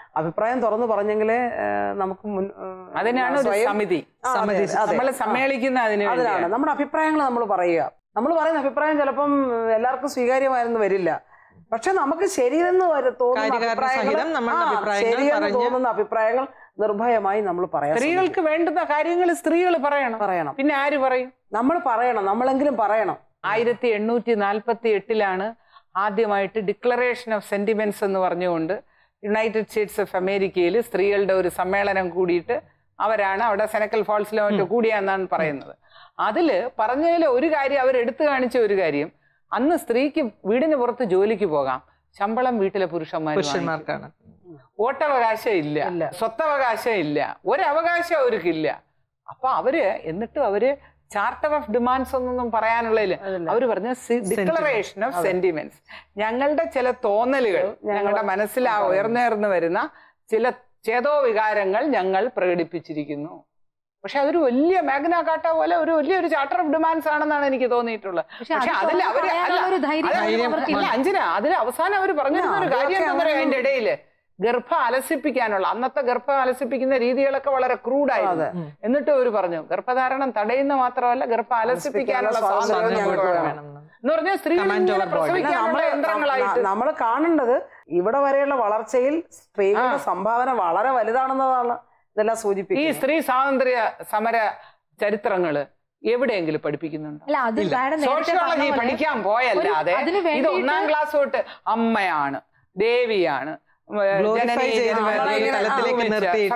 അഭിപ്രായം തുറന്നു പറഞ്ഞെങ്കിലേ ആ, നമുക്ക് മുൻ ആ,
അതിനാണ് ഒരു
സ്വയം-
സമിതി
ആ, അതെ,
സമിതി.
അതെ.
നമ്മൾ
ആ.
സമ്മേളിക്കുന്ന അതിന്
അതിനാണ്
വേണ്ടിയാണ്.
നമ്മുടെ അഭിപ്രായങ്ങൾ നമ്മൾ പറയുക നമ്മൾ പറയുന്ന അഭിപ്രായം ചിലപ്പം എല്ലാവർക്കും സ്വീകാര്യമായെന്ന് വരില്ല പക്ഷെ നമുക്ക് ശരിയെന്ന് വര- തോന്നുന്ന
കാര്യകാരണ
അഭിപ്രായങ്ങൾ
സഹിതം നമ്മളുടെ
ആ,
അഭിപ്രായങ്ങൾ
ശരിയെന്ന്
പറഞ്ഞ്
തോന്നുന്ന അഭിപ്രായങ്ങൾ നിർഭയമായി നമ്മൾ പറയാൻ
സ്ത്രീകൾക്ക് വേണ്ടുന്ന കാര്യങ്ങൾ സ്ത്രീകൾ പറയണം
ശ്രമിക്കും. പറയണം
പിന്നെ ആര് പറയും
നമ്മൾ പറയണം നമ്മളെങ്കിലും പറയണം
ആയിരത്തി എണ്ണൂറ്റി നാൽപ്പത്തി എട്ടിലാണ് ആദ്യമായിട്ട് ഡിക്ലറേഷൻ ഓഫ് സെന്റിമെന്റ്സ് എന്ന് പറഞ്ഞുകൊണ്ട് യുണൈറ്റഡ് സ്റ്റേറ്റ്സ് ഓഫ് അമേരിക്കയിൽ സ്ത്രീകളുടെ ഒരു സമ്മേളനം കൂടിയിട്ട് അവരാണ് അവിടെ സെനക്കൽ ഫോൾസിലോ മറ്റോ കൂടിയാന്നാണ് പറയുന്നത് അതിൽ പറഞ്ഞതിൽ ഒരു കാര്യം അവർ എടുത്തു കാണിച്ച ഒരു കാര്യം അന്ന് സ്ത്രീക്ക് വീടിന് പുറത്ത് ജോലിക്ക് പോകാം ശമ്പളം വീട്ടിലെ പുരുഷന്മാർ
പുരുഷന്മാർക്കാണ്
വോട്ടവകാശം ഇല്ല
ഇല്ല.
സ്വത്തവകാശം ഇല്ല ഒരവകാശം അവർക്കില്ല അപ്പൊ അവര് എന്നിട്ടും അവര് ചാർട്ടർ ഓഫ് ഡിമാൻഡ്സ് ഒന്നും പറയാനുള്ളതില്ല അവര് പറഞ്ഞ ഡിക്ലറേഷൻ ഓഫ് സെന്റിമെന്റ്സ് ഞങ്ങളുടെ ചില തോന്നലുകൾ ഞങ്ങളുടെ മനസ്സിൽ ആ ഉയർന്നുയർന്നു വരുന്ന ചില ചേതോവികാരങ്ങൾ ഞങ്ങൾ പ്രകടിപ്പിച്ചിരിക്കുന്നു പക്ഷെ അതൊരു വലിയ മാഗ്ന കാട്ട പോലെ ഒരു വലിയൊരു ചാർട്ടർ ഓഫ് ഡിമാൻഡ്സ് ആണെന്നാണ് എനിക്ക് തോന്നിയിട്ടുള്ളത്
പക്ഷെ
പക്ഷെ
അത്
അതിൽ
തുറന്ന്
അവര് അല്ല,
പറയാനുള്ള ഒരു ധൈര്യം
അത്
ധൈര്യം
അവർക്കില്ല.
അല്ല അഞ്ജന അതിൽ അവസാനം അവർ പറഞ്ഞിരുന്ന ഒരു
ആ,
കാര്യം
അതൊക്കെ
എന്താ പറയാ
അവര്
അതിന്റെ ഇടയില് ഗർഭം അലസിപ്പിക്കാനുള്ള അന്നത്തെ ഗർഭം അലസിപ്പിക്കുന്ന രീതികളൊക്കെ വളരെ ക്രൂഡായിരുന്നു
അതെ.
എന്നിട്ട് അവർ പറഞ്ഞു ഗർഭധാരണം തടയുന്ന മാത്രമല്ല ഗർഭം അലസിപ്പിക്കാനുള്ള
സ്വാതന്ത്ര്യം
സ്വാതന്ത്ര്യം
ഞങ്ങൾക്ക്
ഞങ്ങൾക്ക്
വേണം.
വേണം എന്ന് പറഞ്ഞാൽ സ്ത്രീകൾ
Command
ഇങ്ങനെ
over body.
പ്രസവിക്കാനുള്ള
നമ്മള്
യന്ത്രങ്ങളായിട്ട്
നമ്മൾ കാണേണ്ടത് ഇവിടെ വരെയുള്ള വളർച്ചയിൽ സ്ത്രീകളുടെ സംഭാവന വളരെ വലുതാണെന്നതാണ് ഇതെല്ലാം
ഈ
സൂചിപ്പിക്കുന്നത്
സ്ത്രീ സ്വാതന്ത്ര്യ സമര ചരിത്രങ്ങള് എവിടെയെങ്കിലും പഠിപ്പിക്കുന്നുണ്ടോ
അല്ല അത് മാഡം നേരത്തെ
സോഷ്യോളജി
പറഞ്ഞ പോലെ
പഠിക്കാൻ പോയല്ലാതെ
ഒരു- അതിന്
ഇത്
വേണ്ടിയിട്ട്
ഒന്നാം ക്ലാസ് തൊട്ട് അമ്മയാണ് ദേവിയാണ്
Glorify ചെയ്ത്
വരുന്ന ഈ
തലത്തിലേക്ക് നിർത്തിയിട്ട്.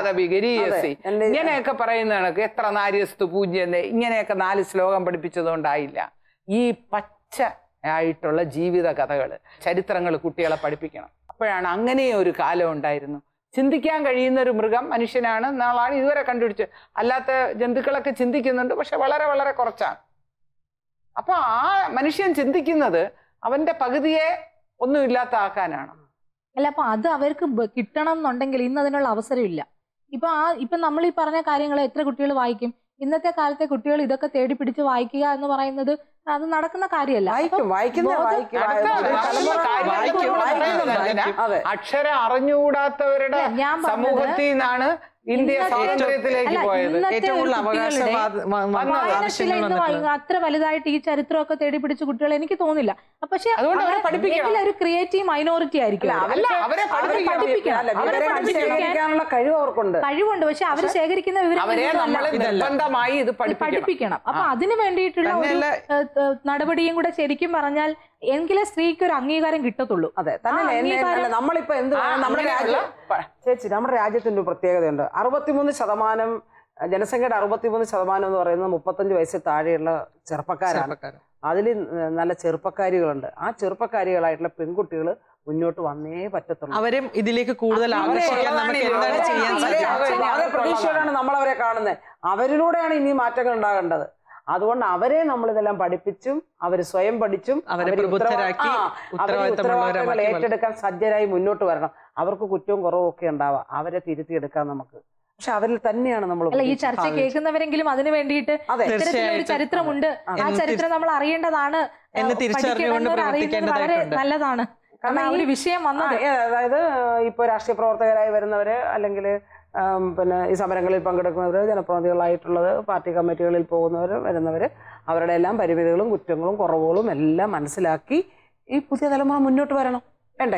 അതെ. എന്റെ-
ഇങ്ങനെയൊക്കെ പറയുന്ന കണക്ക് എത്ര നാര്യസ്തു പൂജ്യന്റെ ഇങ്ങനെയൊക്കെ നാല് ശ്ലോകം പഠിപ്പിച്ചതുകൊണ്ടായില്ല ഈ പച്ച ആയിട്ടുള്ള ജീവിത കഥകൾ ചരിത്രങ്ങൾ കുട്ടികളെ പഠിപ്പിക്കണം അപ്പോഴാണ് അങ്ങനെ ഒരു കാലം ഉണ്ടായിരുന്നു ചിന്തിക്കാൻ കഴിയുന്ന ഒരു മൃഗം മനുഷ്യനാണ് എന്നാളാണ് ഇതുവരെ കണ്ടുപിടിച്ചത് അല്ലാത്ത ജന്തുക്കളൊക്കെ ചിന്തിക്കുന്നുണ്ട് പക്ഷെ വളരെ വളരെ കുറച്ചാണ് അപ്പൊ ആ മനുഷ്യൻ ചിന്തിക്കുന്നത് അവന്റെ പകുതിയെ ഒന്നുമില്ലാത്ത ആക്കാനാണ്
അല്ല അപ്പൊ അത് അവർക്ക് ബ- കിട്ടണം എന്നുണ്ടെങ്കിൽ ഇന്ന് അതിനുള്ള അവസരമില്ല ഇപ്പൊ ആ ഇപ്പൊ നമ്മൾ ഈ പറഞ്ഞ കാര്യങ്ങൾ എത്ര കുട്ടികൾ വായിക്കും ഇന്നത്തെ കാലത്തെ കുട്ടികൾ ഇതൊക്കെ തേടി പിടിച്ച് വായിക്കുക എന്ന് പറയുന്നത് അത് നടക്കുന്ന കാര്യമല്ല
വായിക്കും വായിക്കുന്ന
ബോധം-
വായിക്കും
അടുത്ത
ഒരു
നടക്കുന്ന
തലമുറ
കാര്യങ്ങൾ
വായിക്കും,
നമ്മൾ
വായിക്കുന്നുണ്ട്.
പറയുന്നത്
അതെ
അക്ഷരം അറിഞ്ഞുകൂടാത്തവരുടെ
അല്ല, ഞാൻ പറഞ്ഞത്
സമൂഹത്തിൽ നിന്നാണ് ഇന്ത്യ
ഇന്നത്തെ-
സ്വാതന്ത്ര്യത്തിലേക്ക്
അല്ല,
പോയത്
ഇന്നത്തെ
ഏറ്റവും കൂടുതൽ
ഒരു കുട്ടികളുടെ
അവകാശ
വായനശീലം
ആവശ്യങ്ങൾ
ഇന്ന്
വന്നിട്ടുള്ളത്
വായി- അത്ര വലുതായിട്ട് ഈ ചരിത്രമൊക്കെ തേടി പിടിച്ച കുട്ടികൾ എനിക്ക് തോന്നില്ല അപ്പൊ പക്ഷെ
അതുകൊണ്ട് അവരെ
അവർ
പഠിപ്പിക്കണം.
എങ്കിലും ഒരു ക്രിയേറ്റീവ് മൈനോറിറ്റി ആയിരിക്കും
അല്ല,
അവര്.
അല്ല അവരെ
അവരെ
പഠിപ്പിക്കണം
പഠിപ്പിക്കണം.
അല്ല
അവരെ
വിവരങ്ങൾ
പഠിപ്പിക്കാൻ
ശേഖരിക്കാനുള്ള കഴിവ് അവർക്കുണ്ട്
കഴിവുണ്ട് പക്ഷെ അവർ ശേഖരിക്കുന്ന വിവരം
അവരെ നമ്മൾ
ഇതൊന്നുമല്ല.
നിർബന്ധമായി ഇത് പഠിപ്പിക്കണം
പഠിപ്പിക്കണം അപ്പൊ അതിന് വേണ്ടിയിട്ടുള്ള ഒരു
തന്നെയല്ല
ഏഹ്, ഏഹ്, നടപടിയും കൂടെ ശരിക്കും പറഞ്ഞാൽ എങ്കിലേ സ്ത്രീക്ക് ഒരു അംഗീകാരം കിട്ടത്തുള്ളൂ
അതെ തന്നെ
ആ, അംഗീകാരം-
നമ്മളിപ്പോ എന്ത്
ആ,
വേണം? നമ്മുടെ
അങ്ങനെയുള്ള
രാജ്യം
പ-
ചേച്ചി നമ്മുടെ രാജ്യത്തിന്റെ ഒരു പ്രത്യേകതയുണ്ട് അറുപത്തിമൂന്ന് ശതമാനം ജനസംഖ്യയുടെ അറുപത്തിമൂന്ന് ശതമാനം എന്ന് പറയുന്നത് മുപ്പത്തഞ്ച് വയസ്സിൽ താഴെയുള്ള ചെറുപ്പക്കാരാണ്
ചെറുപ്പക്കാര്.
അതിൽ നല്ല ചെറുപ്പക്കാരികളുണ്ട് ആ ചെറുപ്പക്കാരികളായിട്ടുള്ള പെൺകുട്ടികൾ മുന്നോട്ട് വന്നേ പറ്റത്തുള്ളൂ
അവരും ഇതിലേക്ക് കൂടുതൽ ആകർഷിക്കാൻ നമുക്ക് എന്താണ്
അവരെ-
ചെയ്യാൻ
അവരെ-
സാധിക്കുക
വളരെ പ്രതീക്ഷയോടാണ് നമ്മൾ അവരെ കാണുന്നത് അവരിലൂടെയാണ് ഇനി മാറ്റങ്ങൾ ഉണ്ടാകേണ്ടത് അതുകൊണ്ട് അവരെ നമ്മൾ ഇതെല്ലാം പഠിപ്പിച്ചും അവർ സ്വയം പഠിച്ചും
അവരെ
അവര്
പ്രബുദ്ധരാക്കി
ഉത്തരവാ- ആ, അവര്
ഉത്തരവാദിത്തമുള്ളവരെ
ഉത്തരവാദിത്തങ്ങൾ
മാറ്റി
ഏറ്റെടുക്കാൻ സജ്ജരായി മുന്നോട്ട് വരണം അവർക്ക് കുറ്റവും കുറവും ഒക്കെ ഉണ്ടാവാം അവരെ തിരുത്തിയെടുക്കാം നമുക്ക് പക്ഷെ അവരിൽ തന്നെയാണ് നമ്മൾ
അല്ല ഈ ചർച്ച കേൾക്കുന്നവരെങ്കിലും അതിന് വേണ്ടിയിട്ട്
അതെ
ഇത്തരത്തിലൊരു
തീർച്ചയായിട്ടും.
ചരിത്രമുണ്ട് ആ
എന്ന്
ചരിത്രം നമ്മൾ അറിയേണ്ടതാണ്
എന്ന്
ഏഹ്,
തിരിച്ചറിഞ്ഞുകൊണ്ട്
പഠിക്കേണ്ടവർ അറിയുന്നത് വളരെ
പ്രവർത്തിക്കേണ്ടതായിട്ടുണ്ട്.
നല്ലതാണ് കാരണം ആ
ഈ-
ഒരു വിഷയം
ആ,
വന്നത്
ഏ, അതായത് ഇപ്പൊ രാഷ്ട്രീയ പ്രവർത്തകരായി വരുന്നവര് അല്ലെങ്കിൽ പിന്നെ ഈ സമരങ്ങളിൽ പങ്കെടുക്കുന്നവർ ജനപ്രതിനിധികളായിട്ടുള്ളത് പാർട്ടി കമ്മിറ്റികളിൽ പോകുന്നവർ വരുന്നവർ അവരുടെ എല്ലാം പരിമിതികളും കുറ്റങ്ങളും കുറവുകളും എല്ലാം മനസ്സിലാക്കി ഈ പുതിയ തലമുറ മുന്നോട്ട് വരണം വേണ്ടേ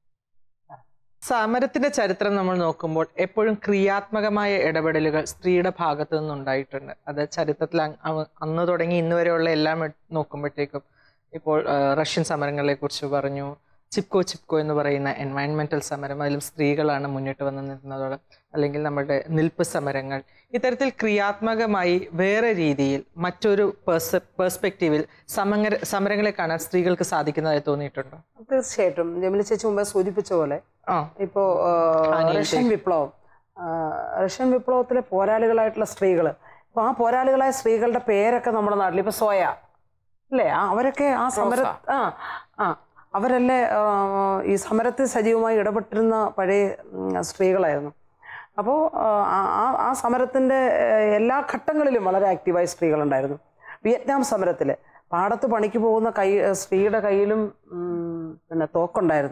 സമരത്തിന്റെ ചരിത്രം നമ്മൾ നോക്കുമ്പോൾ എപ്പോഴും ക്രിയാത്മകമായ ഇടപെടലുകൾ സ്ത്രീയുടെ ഭാഗത്തു നിന്നുണ്ടായിട്ടുണ്ട് അത് ചരിത്രത്തിൽ അങ് അവ- അന്ന് തുടങ്ങി ഇന്ന് വരെയുള്ള എല്ലാം എട് നോക്കുമ്പോഴത്തേക്കും ഇപ്പോൾ ആ, റഷ്യൻ സമരങ്ങളെ കുറിച്ച് പറഞ്ഞു ചിപ്കോ ചിപ്കോ എന്ന് പറയുന്ന എൻവയൺമെന്റൽ സമരം അതിലും സ്ത്രീകളാണ് മുന്നിട്ട് വന്ന് നിൽക്കുന്നത് അല്ലെങ്കിൽ നമ്മുടെ നിൽപ്പ് സമരങ്ങൾ ഇത്തരത്തിൽ ക്രിയാത്മകമായി വേറെ രീതിയിൽ മറ്റൊരു പേഴ്സ് പേഴ്സ്പെക്റ്റീവിൽ സമര സമരങ്ങളെ കാണാൻ സ്ത്രീകൾക്ക് സാധിക്കുന്നതായി തോന്നിയിട്ടുണ്ടോ
തീർച്ചയായിട്ടും ജമിലി ചേച്ചി മുമ്പേ സൂചിപ്പിച്ച പോലെ
ആ
ഇപ്പോൾ റഷ്യൻ വിപ്ലവം ആ, റഷ്യൻ വിപ്ലവത്തിലെ പോരാളികളായിട്ടുള്ള സ്ത്രീകൾ ഇപ്പോൾ ആ പോരാളികളായ സ്ത്രീകളുടെ പേരൊക്കെ നമ്മുടെ നാട്ടിൽ ഇപ്പോൾ സോയ അല്ലേ ആ, അവരൊക്കെ ആ സമര ആ ആ അവരല്ലേ ആ, ഈ സമരത്തിൽ സജീവമായി ഇടപെട്ടിരുന്ന പഴയ ഉം, സ്ത്രീകളായിരുന്നു അപ്പോൾ ആ സമരത്തിൻ്റെ എല്ലാ ഘട്ടങ്ങളിലും വളരെ ആക്റ്റീവായ സ്ത്രീകളുണ്ടായിരുന്നു വിയറ്റ്നാം സമരത്തിൽ പാടത്ത് പണിക്ക് പോകുന്ന കൈ സ്ത്രീയുടെ കയ്യിലും ഉം, പിന്നെ തോക്കുണ്ടായിരുന്നു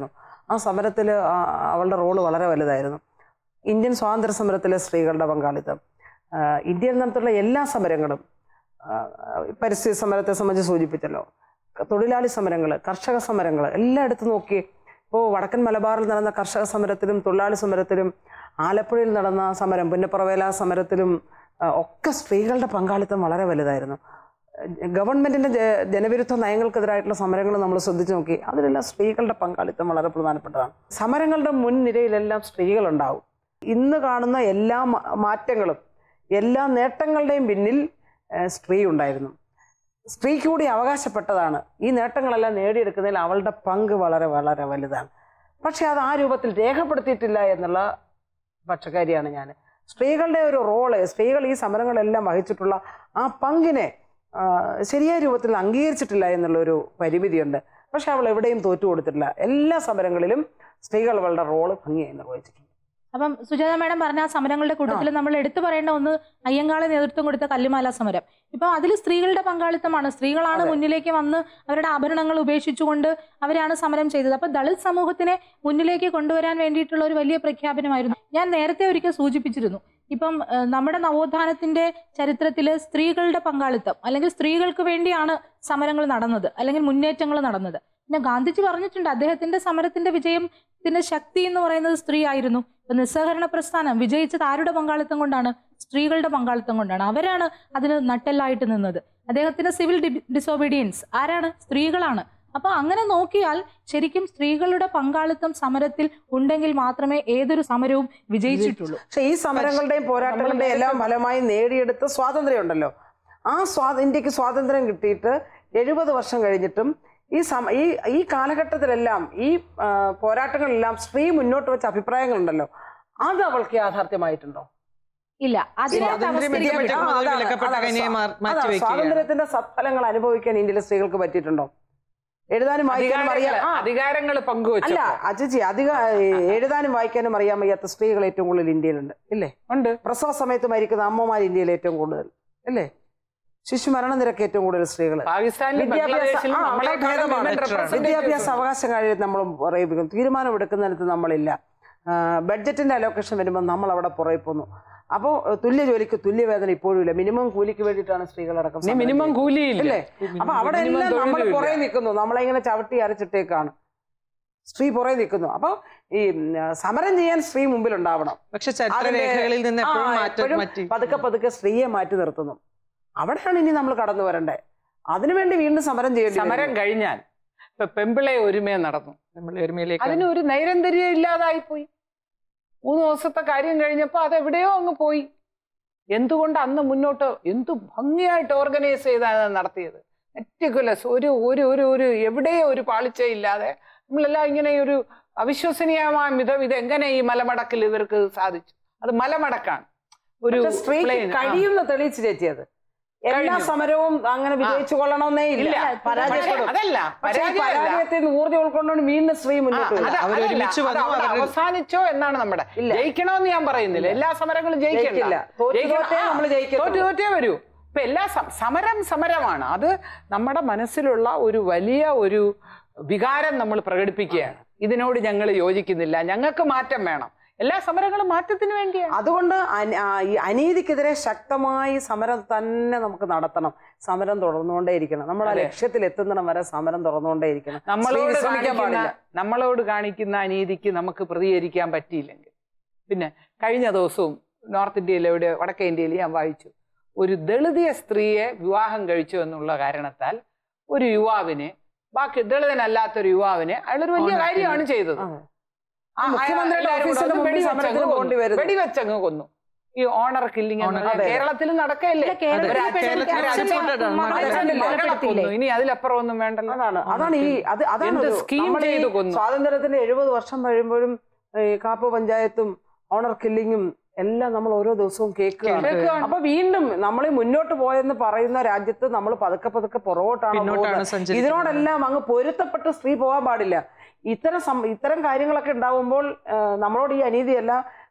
ആ സമരത്തിൽ അവളുടെ റോള് വളരെ വലുതായിരുന്നു ഇന്ത്യൻ സ്വാതന്ത്ര്യ സമരത്തിലെ സ്ത്രീകളുടെ പങ്കാളിത്തം ആ, ഇന്ത്യയിൽ നടത്തുള്ള എല്ലാ സമരങ്ങളും ആ, പരിസ്ഥിതി സമരത്തെ സംബന്ധിച്ച് സൂചിപ്പിച്ചല്ലോ തൊഴിലാളി സമരങ്ങൾ കർഷക സമരങ്ങൾ എല്ലായിടത്തും നോക്കി ഇപ്പോൾ വടക്കൻ മലബാറിൽ നടന്ന കർഷക സമരത്തിലും തൊഴിലാളി സമരത്തിലും ആലപ്പുഴയിൽ നടന്ന സമരം പുന്നപ്പുറവേല സമരത്തിലും ആ, ഒക്കെ സ്ത്രീകളുടെ പങ്കാളിത്തം വളരെ വലുതായിരുന്നു ഗവൺമെന്റിന്റെ ജ- ജനവിരുദ്ധ നയങ്ങൾക്കെതിരായിട്ടുള്ള സമരങ്ങൾ നമ്മൾ ശ്രദ്ധിച്ചു നോക്കി അതിലെല്ലാം സ്ത്രീകളുടെ പങ്കാളിത്തം വളരെ പ്രധാനപ്പെട്ടതാണ് സമരങ്ങളുടെ മുൻനിരയിലെല്ലാം സ്ത്രീകളുണ്ടാവും ഇന്ന് കാണുന്ന എല്ലാ മാ- മാറ്റങ്ങളും എല്ലാ നേട്ടങ്ങളുടെയും പിന്നിൽ ഏഹ്, സ്ത്രീ ഉണ്ടായിരുന്നു സ്ത്രീക്ക് കൂടി അവകാശപ്പെട്ടതാണ് ഈ നേട്ടങ്ങളെല്ലാം നേടിയെടുക്കുന്നതിൽ അവളുടെ പങ്ക് വളരെ വളരെ വലുതാണ് പക്ഷെ അത് ആ രൂപത്തിൽ രേഖപ്പെടുത്തിയിട്ടില്ല എന്നുള്ള പക്ഷക്കാരിയാണ് ഞാൻ സ്ത്രീകളുടെ ഒരു റോള് സ്ത്രീകൾ ഈ സമരങ്ങളെല്ലാം വഹിച്ചിട്ടുള്ള ആ പങ്കിനെ ആ, ശരിയായ രൂപത്തിൽ അംഗീകരിച്ചിട്ടില്ല എന്നുള്ളൊരു പരിമിതിയുണ്ട് പക്ഷെ അവൾ എവിടെയും തോറ്റു കൊടുത്തിട്ടില്ല എല്ലാ സമരങ്ങളിലും സ്ത്രീകൾ അവളുടെ റോള് ഭംഗിയായി നിർവഹിച്ചിട്ടുണ്ട്
അപ്പം സുജാത മാഡം പറഞ്ഞ ആ സമരങ്ങളുടെ കൂട്ടത്തിൽ നമ്മൾ എടുത്തു പറയേണ്ട ഒന്ന് അയ്യങ്കാളെ നേതൃത്വം കൊടുത്ത കല്ലുമാല സമരം ഇപ്പൊ അതിൽ സ്ത്രീകളുടെ പങ്കാളിത്തമാണ് സ്ത്രീകളാണ് മുന്നിലേക്ക് വന്ന് അവരുടെ ആഭരണങ്ങൾ ഉപേക്ഷിച്ചുകൊണ്ട് അവരാണ് സമരം ചെയ്തത് അപ്പൊ ദളിത് സമൂഹത്തിനെ മുന്നിലേക്ക് കൊണ്ടുവരാൻ വേണ്ടിയിട്ടുള്ള ഒരു വലിയ പ്രഖ്യാപനമായിരുന്നു ഞാൻ നേരത്തെ ഒരിക്കൽ സൂചിപ്പിച്ചിരുന്നു ഇപ്പം ഏഹ്, നമ്മുടെ നവോത്ഥാനത്തിന്റെ ചരിത്രത്തിൽ സ്ത്രീകളുടെ പങ്കാളിത്തം അല്ലെങ്കിൽ സ്ത്രീകൾക്ക് വേണ്ടിയാണ് സമരങ്ങൾ നടന്നത് അല്ലെങ്കിൽ മുന്നേറ്റങ്ങൾ നടന്നത് പിന്നെ ഗാന്ധിജി പറഞ്ഞിട്ടുണ്ട് അദ്ദേഹത്തിന്റെ സമരത്തിന്റെ വിജയത്തിന്റെ ശക്തി എന്ന് പറയുന്നത് സ്ത്രീ ആയിരുന്നു ഇപ്പൊ നിസ്സഹകരണ പ്രസ്ഥാനം വിജയിച്ചത് ആരുടെ പങ്കാളിത്തം കൊണ്ടാണ് സ്ത്രീകളുടെ പങ്കാളിത്തം കൊണ്ടാണ് അവരാണ് അതിന് നട്ടെല്ലായിട്ട് നിന്നത് അദ്ദേഹത്തിന്റെ സിവിൽ ഡിസോബീഡിയൻസ് ആരാണ് സ്ത്രീകളാണ് അപ്പൊ അങ്ങനെ നോക്കിയാൽ ശരിക്കും സ്ത്രീകളുടെ പങ്കാളിത്തം സമരത്തിൽ ഉണ്ടെങ്കിൽ മാത്രമേ ഏതൊരു സമരവും വിജയിച്ചിട്ടുള്ളൂ
പക്ഷെ ഈ സമരങ്ങളുടെയും പോരാട്ടങ്ങളുടെയും എല്ലാം ഫലമായി നേടിയെടുത്ത സ്വാതന്ത്ര്യം ഉണ്ടല്ലോ ആ സ്വാ ഇന്ത്യക്ക് സ്വാതന്ത്ര്യം കിട്ടിയിട്ട് എഴുപത് വർഷം കഴിഞ്ഞിട്ടും ഈ സമ ഈ ഈ കാലഘട്ടത്തിലെല്ലാം ഈ ആ, പോരാട്ടങ്ങളെല്ലാം സ്ത്രീ മുന്നോട്ട് വെച്ച അഭിപ്രായങ്ങളുണ്ടല്ലോ അത് അവൾക്ക് യാഥാർത്ഥ്യമായിട്ടുണ്ടോ
ഇല്ല അതിനകത്ത്
സ്വാതന്ത്ര്യം
അവസ്ഥ
ഇന്ത്യയെ
ആ,
മുതൽ
അതാണ്,
വിലക്കപ്പെട്ട
അതാണ്
കനിയെ
സ്വാ-
മാ-
അതാണ്
മാറ്റിവെക്കുകയാണ്.
സ്വാതന്ത്ര്യത്തിന്റെ സത്ഫലങ്ങൾ അനുഭവിക്കാൻ ഇന്ത്യയിലെ സ്ത്രീകൾക്ക് പറ്റിയിട്ടുണ്ടോ എഴുതാനും വായിക്കാനും അറിയാം ആ,
അധികാരങ്ങൾ
അല്ല
പങ്കുവച്ചു
അജിജി അധിക എഴുതാനും വായിക്കാനും അറിയാൻ വയ്യാത്ത സ്ത്രീകൾ ഏറ്റവും കൂടുതൽ ഇന്ത്യയിലുണ്ട് ഇല്ലേ
ഉണ്ട്
പ്രസവ സമയത്ത് മരിക്കുന്ന അമ്മമാർ ഇന്ത്യയിൽ ഏറ്റവും കൂടുതൽ അല്ലേ ശിശു മരണ നിരക്ക് ഏറ്റവും കൂടുതൽ സ്ത്രീകൾ
പാകിസ്ഥാനിലും
വിദ്യാഭ്യാസ
ബംഗ്ലാദേശിലും
ആ,
നമ്മളെക്കാളും
ഭേദമാണ്.
women representatives
വിദ്യാഭ്യാസ
ഉണ്ട്.
അവകാശ കാര്യം നമ്മൾ പറയിപ്പിക്കും തീരുമാനം എടുക്കുന്നിടത്ത് നമ്മളില്ല ആ, ബഡ്ജറ്റിന്റെ അലോക്കേഷൻ വരുമ്പോൾ നമ്മൾ അവിടെ പുറകെ പോന്നു അപ്പോൾ തുല്യ ജോലിക്ക് തുല്യ വേതനം ഇപ്പോഴും ഇല്ല മിനിമം കൂലിക്ക് വേണ്ടിയിട്ടാണ് സ്ത്രീകളടക്കം
നീ
സമരം
മിനിമം
ചെയ്യുന്നത്.
കൂലിയില്ല
ഇല്ലേ അപ്പൊ അവിടെ
minimum
എല്ലാം നമ്മൾ
തൊഴിലുമില്ല.
പുറകെ നിൽക്കുന്നു നമ്മളെ ഇങ്ങനെ ചവിട്ടി അരച്ചിട്ടേക്കാണ് സ്ത്രീ പുറകെ നിൽക്കുന്നു അപ്പൊ ഈ ഉം, സമരം ചെയ്യാൻ സ്ത്രീ മുമ്പിൽ ഉണ്ടാവണം
പക്ഷെ ചരിത്ര
അതിന്റെ-
രേഖകളിൽ നിന്ന് എപ്പോഴും
ആ,
മാറ്റം
എപ്പോഴും
മാറ്റി
പതുക്കെ പതുക്കെ സ്ത്രീയെ മാറ്റി നിർത്തുന്നു അവിടെയാണ് ഇനി നമ്മൾ കടന്നു വരണ്ടേ അതിനുവേണ്ടി വീണ്ടും സമരം ചെയ്യേണ്ടി വരും.
സമരം കഴിഞ്ഞാൽ ഇപ്പൊ പെമ്പിളെ ഒരുമയെ നടന്നു
നമ്മൾ ഒരുമയിലേക്ക്
അതിന് ഒരു നൈരന്തര്യം ഇല്ലാതായി പോയി മൂന്ന് ദിവസത്തെ കാര്യം കഴിഞ്ഞപ്പോ അത് എവിടെയോ അങ്ങ് പോയി എന്തുകൊണ്ട് അന്ന് മുന്നോട്ട് എന്തു ഭംഗിയായിട്ട് ഓർഗനൈസ് ചെയ്താണ് അത് നടത്തിയത് മെറ്റിക്കുലസ് ഒരു ഒരു ഒരു ഒരു എവിടെയോ ഒരു പാളിച്ചയില്ലാതെ നമ്മളെല്ലാം ഇങ്ങനെ ഒരു അവിശ്വസനീയമായ വിധം ഇത് എങ്ങനെ ഈ മലമടക്കിൽ ഇവർക്ക് സാധിച്ചു അത് മലമടക്കാണ് ഒരു
പക്ഷെ സ്ത്രീക്ക്
plain, ആ.
കഴിയുന്ന തെളിയിച്ച് ചേച്ചിയത് എല്ലാ
കഴിഞ്ഞു.
സമരവും അങ്ങനെ വിജയിച്ചു കൊള്ളണമെന്നേ ഇല്ല
ഇല്ല
പരാജയപ്പെടും
പക്ഷേ അതല്ല
പക്ഷേ ഈ
പരാജയമല്ല.
പരാജയത്തിൽ നിന്ന് ഊർജ്ജം ഉൾക്കൊണ്ടുകൊണ്ട് വീണ്ടും സ്ത്രീ മുന്നോട്ട്
അത്
വരും.
അവർ
അതല്ല,
ഒരുമിച്ച്
അത്
വന്നു,
അവിടെ
അവരുടെ-
അവസാനിച്ചോ എന്നാണ് നമ്മുടെ
ഇല്ല.
ജയിക്കണമെന്ന് ഞാൻ പറയുന്നില്ല എല്ലാ സമരങ്ങളും ജയിക്കില്ല
ജയിക്കില്ല. തോറ്റ് തോറ്റേ നമ്മള് ജയിക്കത്തുള്ളൂ.
തോറ്റു തോറ്റേ വരൂ ഇപ്പൊ എല്ലാ സം- സമരം സമരമാണ് അത് നമ്മുടെ മനസ്സിലുള്ള ഒരു വലിയ ഒരു വികാരം നമ്മൾ പ്രകടിപ്പിക്കുകയാണ് ഇതിനോട് ഞങ്ങൾ യോജിക്കുന്നില്ല ഞങ്ങൾക്ക് മാറ്റം വേണം എല്ലാ സമരങ്ങളും മാറ്റത്തിന് വേണ്ടിയാണ്
അതുകൊണ്ട് അന- ആ, ഈ അനീതിക്കെതിരെ ശക്തമായി സമരം തന്നെ നമുക്ക് നടത്തണം സമരം തുടർന്നുകൊണ്ടേയിരിക്കണം നമ്മൾ ആ
അതെ.
ലക്ഷ്യത്തിൽ എത്തുന്നിടം വരെ സമരം തുടർന്നുകൊണ്ടേയിരിക്കണം സ്ത്രീ
നമ്മളോട്
വിശ്രമിക്കാൻ
കാണിക്കുന്ന
പാടില്ല
നമ്മളോട് കാണിക്കുന്ന അനീതിക്ക് നമുക്ക് പ്രതികരിക്കാൻ പറ്റിയില്ലെങ്കിൽ പിന്നെ കഴിഞ്ഞ ദിവസവും നോർത്ത് ഇന്ത്യയിൽ എവിടെ വടക്കേ ഇന്ത്യയിൽ ഞാൻ വായിച്ചു ഒരു ദളിതീയ സ്ത്രീയെ വിവാഹം കഴിച്ചു എന്നുള്ള കാരണത്താൽ ഒരു യുവാവിനെ ബാക്കി ദളിതനല്ലാത്തൊരു യുവാവിനെ അയാളൊരു വലിയ
ഓണാക്കി.
കാര്യമാണ് ചെയ്തത്
അതെ.
ആ,
മുഖ്യമന്ത്രിയുടെ
എല്ലാവരും കൂടെ
ഓഫീസിന്
അത്
മുമ്പിൽ
വെടിവെച്ചങ്ങ്
സമരത്തിന്
കൊന്നു.
പോകേണ്ടി വരുന്നു.
വെടിവെച്ചങ്ങ് കൊന്നു ഈ ഓണർ കില്ലിംഗ്
Honor-
അതെ.
കേരളത്തിലും നടക്കയില്ലേ
ഇല്ല, കേരളത്തിൽ
ഒരു
ഇപ്പൊ
അച്ഛൻ-
കേരളത്തിൽ
ഒരു അച്ഛൻ
accepted ആണ്.
മകളെ
മനസ്സിലായില്ല.
മകളെ കൊന്നു. ഇനി അതിലപ്പുറം ഒന്നും വേണ്ടല്ലോ
അതാണ് അതാണ് ഈ അത് അതാണ്
എന്ത്
ഒരു-
scheme
നമ്മുടെ ഈ
ചെയ്ത് കൊന്നു.
സ്വാതന്ത്ര്യത്തിന്റെ എഴുപത് വർഷം കഴിയുമ്പോഴും ഈ കാപ്പ് പഞ്ചായത്തും ഓണർ കില്ലിങ്ങും എല്ലാം നമ്മൾ ഓരോ ദിവസവും കേൾക്കുകയാണ്
കേൾക്കുകയാണ്.
അപ്പൊ വീണ്ടും നമ്മൾ ഈ മുന്നോട്ട് പോയെന്ന് പറയുന്ന രാജ്യത്ത് നമ്മൾ പതുക്കെ പതുക്കെ പുറകോട്ടാണ്
പിന്നോട്ടാണ്
പോകുന്നത്.
സഞ്ചരിക്കുന്നത്.
ഇതിനോടെല്ലാം അങ്ങ് പൊരുത്തപ്പെട്ട് സ്ത്രീ പോകാൻ പാടില്ല ഇത്തരം സം- ഇത്തരം കാര്യങ്ങളൊക്കെ ഉണ്ടാവുമ്പോൾ ആ, നമ്മളോട് ഈ അനീതിയല്ല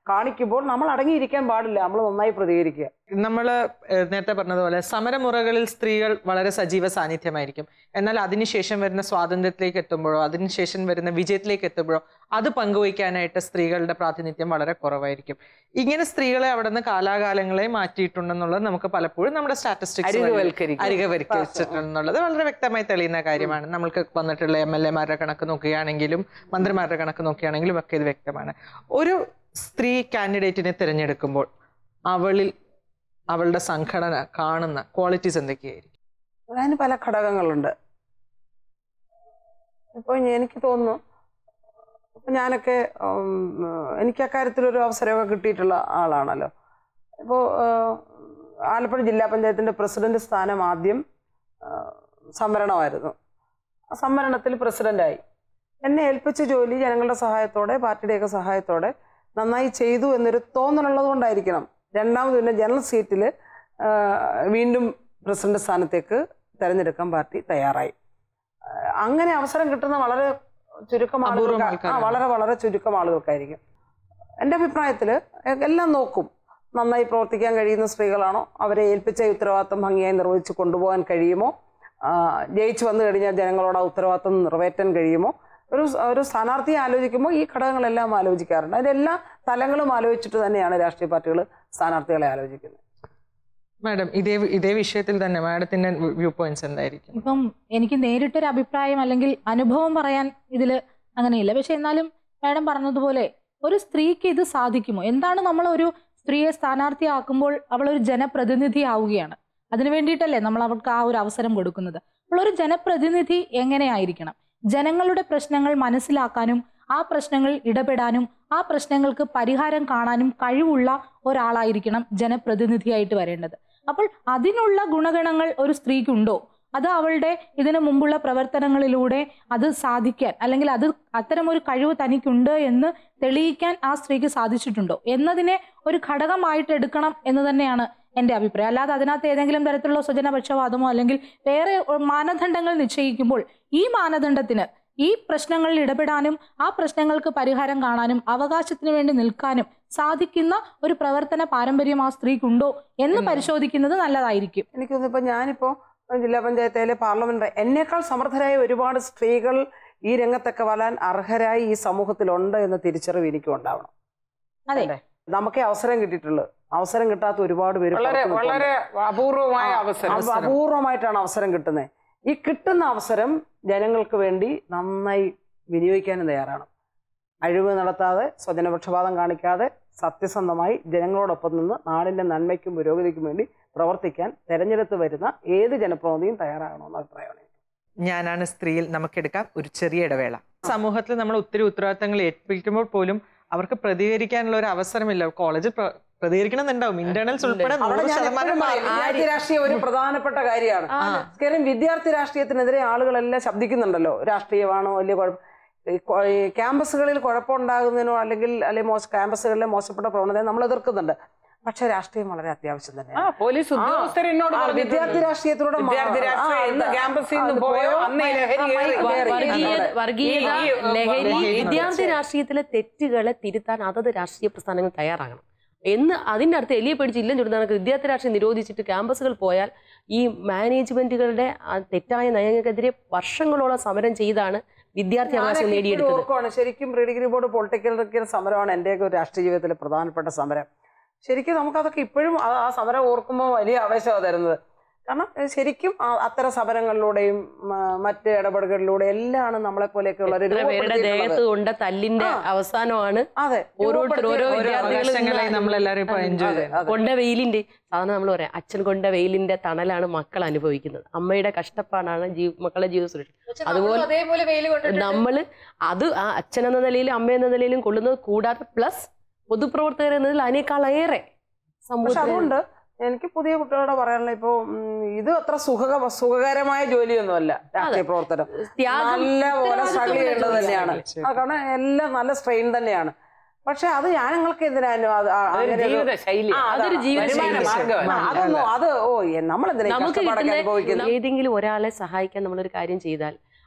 കാണിക്കുമ്പോൾ നമ്മൾ അടങ്ങിയിരിക്കാൻ പാടില്ല നമ്മൾ നന്നായി പ്രതികരിക്കുക
നമ്മൾ നേരത്തെ പറഞ്ഞതുപോലെ സമരമുറകളിൽ സ്ത്രീകൾ വളരെ സജീവ സാന്നിധ്യമായിരിക്കും എന്നാൽ അതിനുശേഷം വരുന്ന സ്വാതന്ത്ര്യത്തിലേക്ക് എത്തുമ്പോഴോ അതിനുശേഷം വരുന്ന വിജയത്തിലേക്ക് എത്തുമ്പോഴോ അത് പങ്കുവയ്ക്കാനായിട്ട് സ്ത്രീകളുടെ പ്രാതിനിധ്യം വളരെ കുറവായിരിക്കും ഇങ്ങനെ സ്ത്രീകളെ അവിടെ നിന്ന് കാലാകാലങ്ങളെ മാറ്റിയിട്ടുണ്ടെന്നുള്ളത് നമുക്ക് പലപ്പോഴും നമ്മുടെ സ്റ്റാറ്റിസ്റ്റിക്സ്
അരികുവൽക്കരിക്കും.
അരികവരിക്കുന്നുള്ളത് വളരെ വ്യക്തമായി തെളിയുന്ന കാര്യമാണ് നമ്മൾക്ക് വന്നിട്ടുള്ള എം എൽ എമാരുടെ കണക്ക് നോക്കുകയാണെങ്കിലും മന്ത്രിമാരുടെ കണക്ക് നോക്കുകയാണെങ്കിലും ഒക്കെ ഇത് വ്യക്തമാണ് ഒരു സ്ത്രീ കാൻഡിഡേറ്റിനെ തിരഞ്ഞെടുക്കുമ്പോൾ അവളിൽ അവളുടെ സംഘടന കാണുന്ന ക്വാളിറ്റീസ് എന്തൊക്കെയായിരിക്കും
അതിന് പല ഘടകങ്ങളുണ്ട് ഇപ്പോൾ എനിക്ക് തോന്നുന്നു ഇപ്പം ഞാനൊക്കെ ഉം, എനിക്ക് അക്കാര്യത്തിലൊരു അവസരമൊക്കെ കിട്ടിയിട്ടുള്ള ആളാണല്ലോ ഇപ്പോൾ ആലപ്പുഴ ജില്ലാ പഞ്ചായത്തിൻ്റെ പ്രസിഡന്റ് സ്ഥാനം ആദ്യം ആ, സംവരണമായിരുന്നു ആ സംവരണത്തിൽ പ്രസിഡന്റായി എന്നെ ഏൽപ്പിച്ച ജോലി ജനങ്ങളുടെ സഹായത്തോടെ പാർട്ടിയുടെയൊക്കെ സഹായത്തോടെ നന്നായി ചെയ്തു എന്നൊരു തോന്നലുള്ളത് കൊണ്ടായിരിക്കണം രണ്ടാമത് പിന്നെ ജനറൽ സീറ്റിൽ വീണ്ടും പ്രസിഡന്റ് സ്ഥാനത്തേക്ക് തെരഞ്ഞെടുക്കാൻ പാർട്ടി തയ്യാറായി ആ, അങ്ങനെ അവസരം കിട്ടുന്ന വളരെ ചുരുക്കം
അപൂർവം
ആളുകൾക്ക് ആ
ആൾക്കാരാണ്.
വളരെ വളരെ ചുരുക്കം ആളുകൾക്കായിരിക്കും എൻ്റെ അഭിപ്രായത്തിൽ എല്ലാം നോക്കും നന്നായി പ്രവർത്തിക്കാൻ കഴിയുന്ന സ്ത്രീകളാണോ അവരെ ഏൽപ്പിച്ച ഈ ഉത്തരവാദിത്തം ഭംഗിയായി നിർവഹിച്ച് കൊണ്ടുപോകാൻ കഴിയുമോ ആ, ജയിച്ചു വന്നു കഴിഞ്ഞാൽ ജനങ്ങളോട് ആ ഉത്തരവാദിത്തം നിറവേറ്റാൻ കഴിയുമോ ഒരു ഒരു സ്ഥാനാർത്ഥിയെ ആലോചിക്കുമ്പോൾ ഈ ഘടകങ്ങളെല്ലാം ആലോചിക്കാറുണ്ട് അതിൻ്റെ എല്ലാ തലങ്ങളും ആലോചിച്ചിട്ട് തന്നെയാണ് രാഷ്ട്രീയ പാർട്ടികൾ സ്ഥാനാർത്ഥികളെ ആലോചിക്കുന്നത്
മാഡം ഇതേ ഇതേ വിഷയത്തിൽ തന്നെ മാഡത്തിന്റെ വ്യൂ പോയിന്റ്സ് എന്തായിരിക്കും
ഇപ്പം എനിക്ക് നേരിട്ടൊരു അഭിപ്രായം അല്ലെങ്കിൽ അനുഭവം പറയാൻ ഇതിൽ അങ്ങനെയില്ല പക്ഷെ എന്നാലും മാഡം പറഞ്ഞതുപോലെ ഒരു സ്ത്രീക്ക് ഇത് സാധിക്കുമോ എന്താണ് നമ്മൾ ഒരു സ്ത്രീയെ സ്ഥാനാർത്ഥിയാക്കുമ്പോൾ അവൾ ഒരു ജനപ്രതിനിധി ആവുകയാണ് അതിനു വേണ്ടിയിട്ടല്ലേ നമ്മൾ അവർക്ക് ആ ഒരു അവസരം കൊടുക്കുന്നത് അപ്പോൾ ഒരു ജനപ്രതിനിധി എങ്ങനെയായിരിക്കണം ജനങ്ങളുടെ പ്രശ്നങ്ങൾ മനസ്സിലാക്കാനും ആ പ്രശ്നങ്ങളിൽ ഇടപെടാനും ആ പ്രശ്നങ്ങൾക്ക് പരിഹാരം കാണാനും കഴിവുള്ള ഒരാളായിരിക്കണം ജനപ്രതിനിധിയായിട്ട് വരേണ്ടത് അപ്പോൾ അതിനുള്ള ഗുണഗണങ്ങൾ ഒരു സ്ത്രീക്കുണ്ടോ അത് അവളുടെ ഇതിനു മുമ്പുള്ള പ്രവർത്തനങ്ങളിലൂടെ അത് സാധിക്കാൻ അല്ലെങ്കിൽ അത് അത്തരം ഒരു കഴിവ് തനിക്കുണ്ട് എന്ന് തെളിയിക്കാൻ ആ സ്ത്രീക്ക് സാധിച്ചിട്ടുണ്ടോ എന്നതിനെ ഒരു ഘടകമായിട്ട് എടുക്കണം എന്ന് തന്നെയാണ് എൻ്റെ അഭിപ്രായം അല്ലാതെ അതിനകത്ത് ഏതെങ്കിലും തരത്തിലുള്ള സ്വജനപക്ഷപാതമോ അല്ലെങ്കിൽ വേറെ മാനദണ്ഡങ്ങൾ നിശ്ചയിക്കുമ്പോൾ ഈ മാനദണ്ഡത്തിന് ഈ പ്രശ്നങ്ങളിൽ ഇടപെടാനും ആ പ്രശ്നങ്ങൾക്ക് പരിഹാരം കാണാനും അവകാശത്തിന് വേണ്ടി നിൽക്കാനും സാധിക്കുന്ന ഒരു പ്രവർത്തന പാരമ്പര്യം ആ സ്ത്രീക്കുണ്ടോ എന്ന് പരിശോധിക്കുന്നത് നല്ലതായിരിക്കും
എനിക്ക് തോന്നുന്നു ഇപ്പം ഞാനിപ്പോൾ ജില്ലാ പഞ്ചായത്തിലെ പാർലമെന്റ് എന്നേക്കാൾ സമർത്ഥരായ ഒരുപാട് സ്ത്രീകൾ ഈ രംഗത്തൊക്കെ വരാൻ അർഹരായി ഈ സമൂഹത്തിലുണ്ട് എന്ന തിരിച്ചറിവ് എനിക്കും ഉണ്ടാവണം
അതെ
അല്ലേ? നമുക്കേ അവസരം കിട്ടിയിട്ടുള്ളൂ അവസരം കിട്ടാത്ത ഒരുപാട് പേര്
വളരെ
പുറത്ത് നിൽപ്പുണ്ട്.
വളരെ അപൂർവമായ അവസരം
അപ- അപൂർവമായിട്ടാണ് അവസരം കിട്ടുന്നത് ഈ കിട്ടുന്ന അവസരം ജനങ്ങൾക്ക് വേണ്ടി നന്നായി വിനിയോഗിക്കാനും തയ്യാറാണ് അഴിവ് നടത്താതെ സ്വജനപക്ഷപാതം കാണിക്കാതെ സത്യസന്ധമായി ജനങ്ങളോടൊപ്പം നിന്ന് നാടിന്റെ നന്മയ്ക്കും പുരോഗതിക്കും വേണ്ടി പ്രവർത്തിക്കാൻ തെരഞ്ഞെടുത്ത് വരുന്ന ഏത് ജനപ്രതിനിധിയും തയ്യാറാകണമെന്ന് അഭിപ്രായമാണ് എനിക്ക്.
ഞാനാണ് സ്ത്രീയിൽ നമുക്കെടുക്കാം ഒരു ചെറിയ ഇടവേള സമൂഹത്തിൽ നമ്മൾ ഒത്തിരി ഉത്തരവാദിത്തങ്ങൾ ഏൽപ്പിക്കുമ്പോൾ പോലും അവർക്ക് പ്രതികരിക്കാനുള്ള ഒരു അവസരമില്ല കോളേജിൽ പ്ര- പ്രതികരിക്കണമെന്നുണ്ടാവും ഇന്റേണൽസ് ഉൾപ്പെടെ
അവിടെ
നൂറ്
ഞാൻ
ശതമാനം
എപ്പോഴും പറയും, വിദ്യാർത്ഥി രാഷ്ട്രീയം ഒരു പ്രധാനപ്പെട്ട കാര്യമാണ് കാര്യം വിദ്യാർത്ഥി രാഷ്ട്രീയത്തിനെതിരെ ആളുകളെല്ലാം ശബ്ദിക്കുന്നുണ്ടല്ലോ രാഷ്ട്രീയമാണോ വലിയ കുഴപ്പം ഈ കൊ- ഈ ക്യാമ്പസുകളിൽ കുഴപ്പമുണ്ടാകുന്നതിനോ അല്ലെങ്കിൽ അല്ലെങ്കിൽ മോശ ക്യാമ്പസുകളിലെ മോശപ്പെട്ട പ്രവണതയെ നമ്മൾ എതിർക്കുന്നുണ്ട് പക്ഷെ രാഷ്ട്രീയം വളരെ അത്യാവശ്യം
ആ
തന്നെയാണ്
പോലീസ് ഉദ്യോഗസ്ഥർ എന്നോട്
ആ,
പറഞ്ഞിട്ടുണ്ട്.
വിദ്യാർത്ഥി രാഷ്ട്രീയത്തിലൂടെ മാ-
വിദ്യാർത്ഥി
ആ,
രാഷ്ട്രീയം എന്ന്
അല്ല.
ക്യാമ്പസിൽ നിന്ന്
അത്
പോയോ
പോയോ,
അന്ന് ഈ ലഹരി
ആ,
കയറി.
മൈ- കയറി.
വർഗീയ
അതെ.
വർഗീയത
ഈ- ഈ-
ലഹരി
ലഹരി
വിദ്യാർത്ഥി രാഷ്ട്രീയത്തിലെ തെറ്റുകളെ തിരുത്താൻ അതത് രാഷ്ട്രീയ പ്രസ്ഥാനങ്ങൾ തയ്യാറാകണം എന്ന് അതിന്റെ അടുത്ത് എലിയെ പിടിച്ച് ഇല്ലം ചുടുന്ന കണക്ക് വിദ്യാർത്ഥി രാഷ്ട്രീയം നിരോധിച്ചിട്ട് ക്യാമ്പസുകൾ പോയാൽ ഈ മാനേജ്മെന്റുകളുടെ ആ തെറ്റായ നയങ്ങൾക്കെതിരെ വർഷങ്ങളോളം സമരം ചെയ്താണ് വിദ്യാർത്ഥി അവകാശം
ഞാനൊക്കെ ഇപ്പോഴും
നേടിയെടുത്തത്
ഓർക്കുവാണ് ശരിക്കും പ്രീ ഡിഗ്രി ബോർഡ് പൊളിറ്റിക്കൽ സമരമാണ് എൻ്റെയൊക്കെ ഒരു രാഷ്ട്രീയ ജീവിതത്തിലെ പ്രധാനപ്പെട്ട സമരം ശരിക്കും നമുക്കതൊക്കെ ഇപ്പോഴും ആ ആ സമരം ഓർക്കുമ്പോൾ വലിയ ആവേശമാണ് തരുന്നത് കാരണം ഏ, ശരിക്കും ആ അത്തരം സമരങ്ങളിലൂടെയും മ, മറ്റ് ഇടപെടലുകളിലൂടെയും എല്ലാമാണ് നമ്മളെ പോലെയൊക്കെയുള്ളവരെ
എത്ര പേരുടെ
രൂപപ്പെടുത്തിയിട്ടുള്ളത്.
ദേഹത്ത് കൊണ്ട തല്ലിന്റെ
ആ.
അവസാനമാണ്
അതെ
ഓരോരുത്തർ ഓരോ
രൂപപ്പെടുത്തിയ-
വിദ്യാർത്ഥികൾ
അവകാശങ്ങളെ നമ്മളെല്ലാവരും ഇപ്പൊ എൻജോയ്
അതെ,
ചെയ്യുന്നു
അതെ.
കൊണ്ട വെയിലിന്റെ സാധാരണ നമ്മൾ പറയാം അച്ഛൻ കൊണ്ട വെയിലിന്റെ തണലാണ് മക്കൾ അനുഭവിക്കുന്നത് അമ്മയുടെ കഷ്ടപ്പാടാണ് ജീവ മക്കളുടെ ജീവ സുരക്ഷ അതുപോലെ
അതേപോലെ വെയിൽ
നമ്മൾ അത് ആ അച്ഛൻ എന്ന നിലയിലും അമ്മ എന്ന നിലയിലും കൊള്ളുന്നത് കൂടാതെ പ്ലസ് പൊതുപ്രവർത്തകർ എന്നതിൽ അതിനേക്കാളേറെ
പക്ഷെ
സമൂഹത്തിൽ
അതുകൊണ്ട് എനിക്ക് പുതിയ കുട്ടികളോട് പറയാനുള്ള ഇപ്പൊ ഉം, ഇത് അത്ര സുഖ സുഖകരമായ ജോലിയൊന്നുമല്ല രാഷ്ട്രീയ പ്രവർത്തനം
ത്യാഗം
നല്ല പോലെ
ഉത്തരവാദിത്വമുള്ള
സ്ട്രഗിൾ ചെയ്യേണ്ടത്
ജോലിയാണ്.
തന്നെയാണ് ആ, കാരണം എല്ലാം നല്ല സ്ട്രെയിൻ തന്നെയാണ് പക്ഷെ അത് ഞാനങ്ങൾക്ക് എന്തിനായിരുന്നു അത് ആ-
അതൊരു
അങ്ങനെ ഒരു-
ജീവിത ശൈലി
ആ,
അതൊരു
അതാ.
ജീവിത
വരുമാന
ശൈലി.
മാർഗ്ഗമല്ല.
ആ, അതൊന്നും അത് ഓ നമ്മൾ എന്തിനാ ഈ
നമുക്ക്
കഷ്ടപ്പാടൊക്കെ
കിട്ടുന്ന
അനുഭവിക്കുന്നത്
ഏതെങ്കിലും ഒരാളെ സഹായിക്കാൻ നമ്മളൊരു കാര്യം ചെയ്താൽ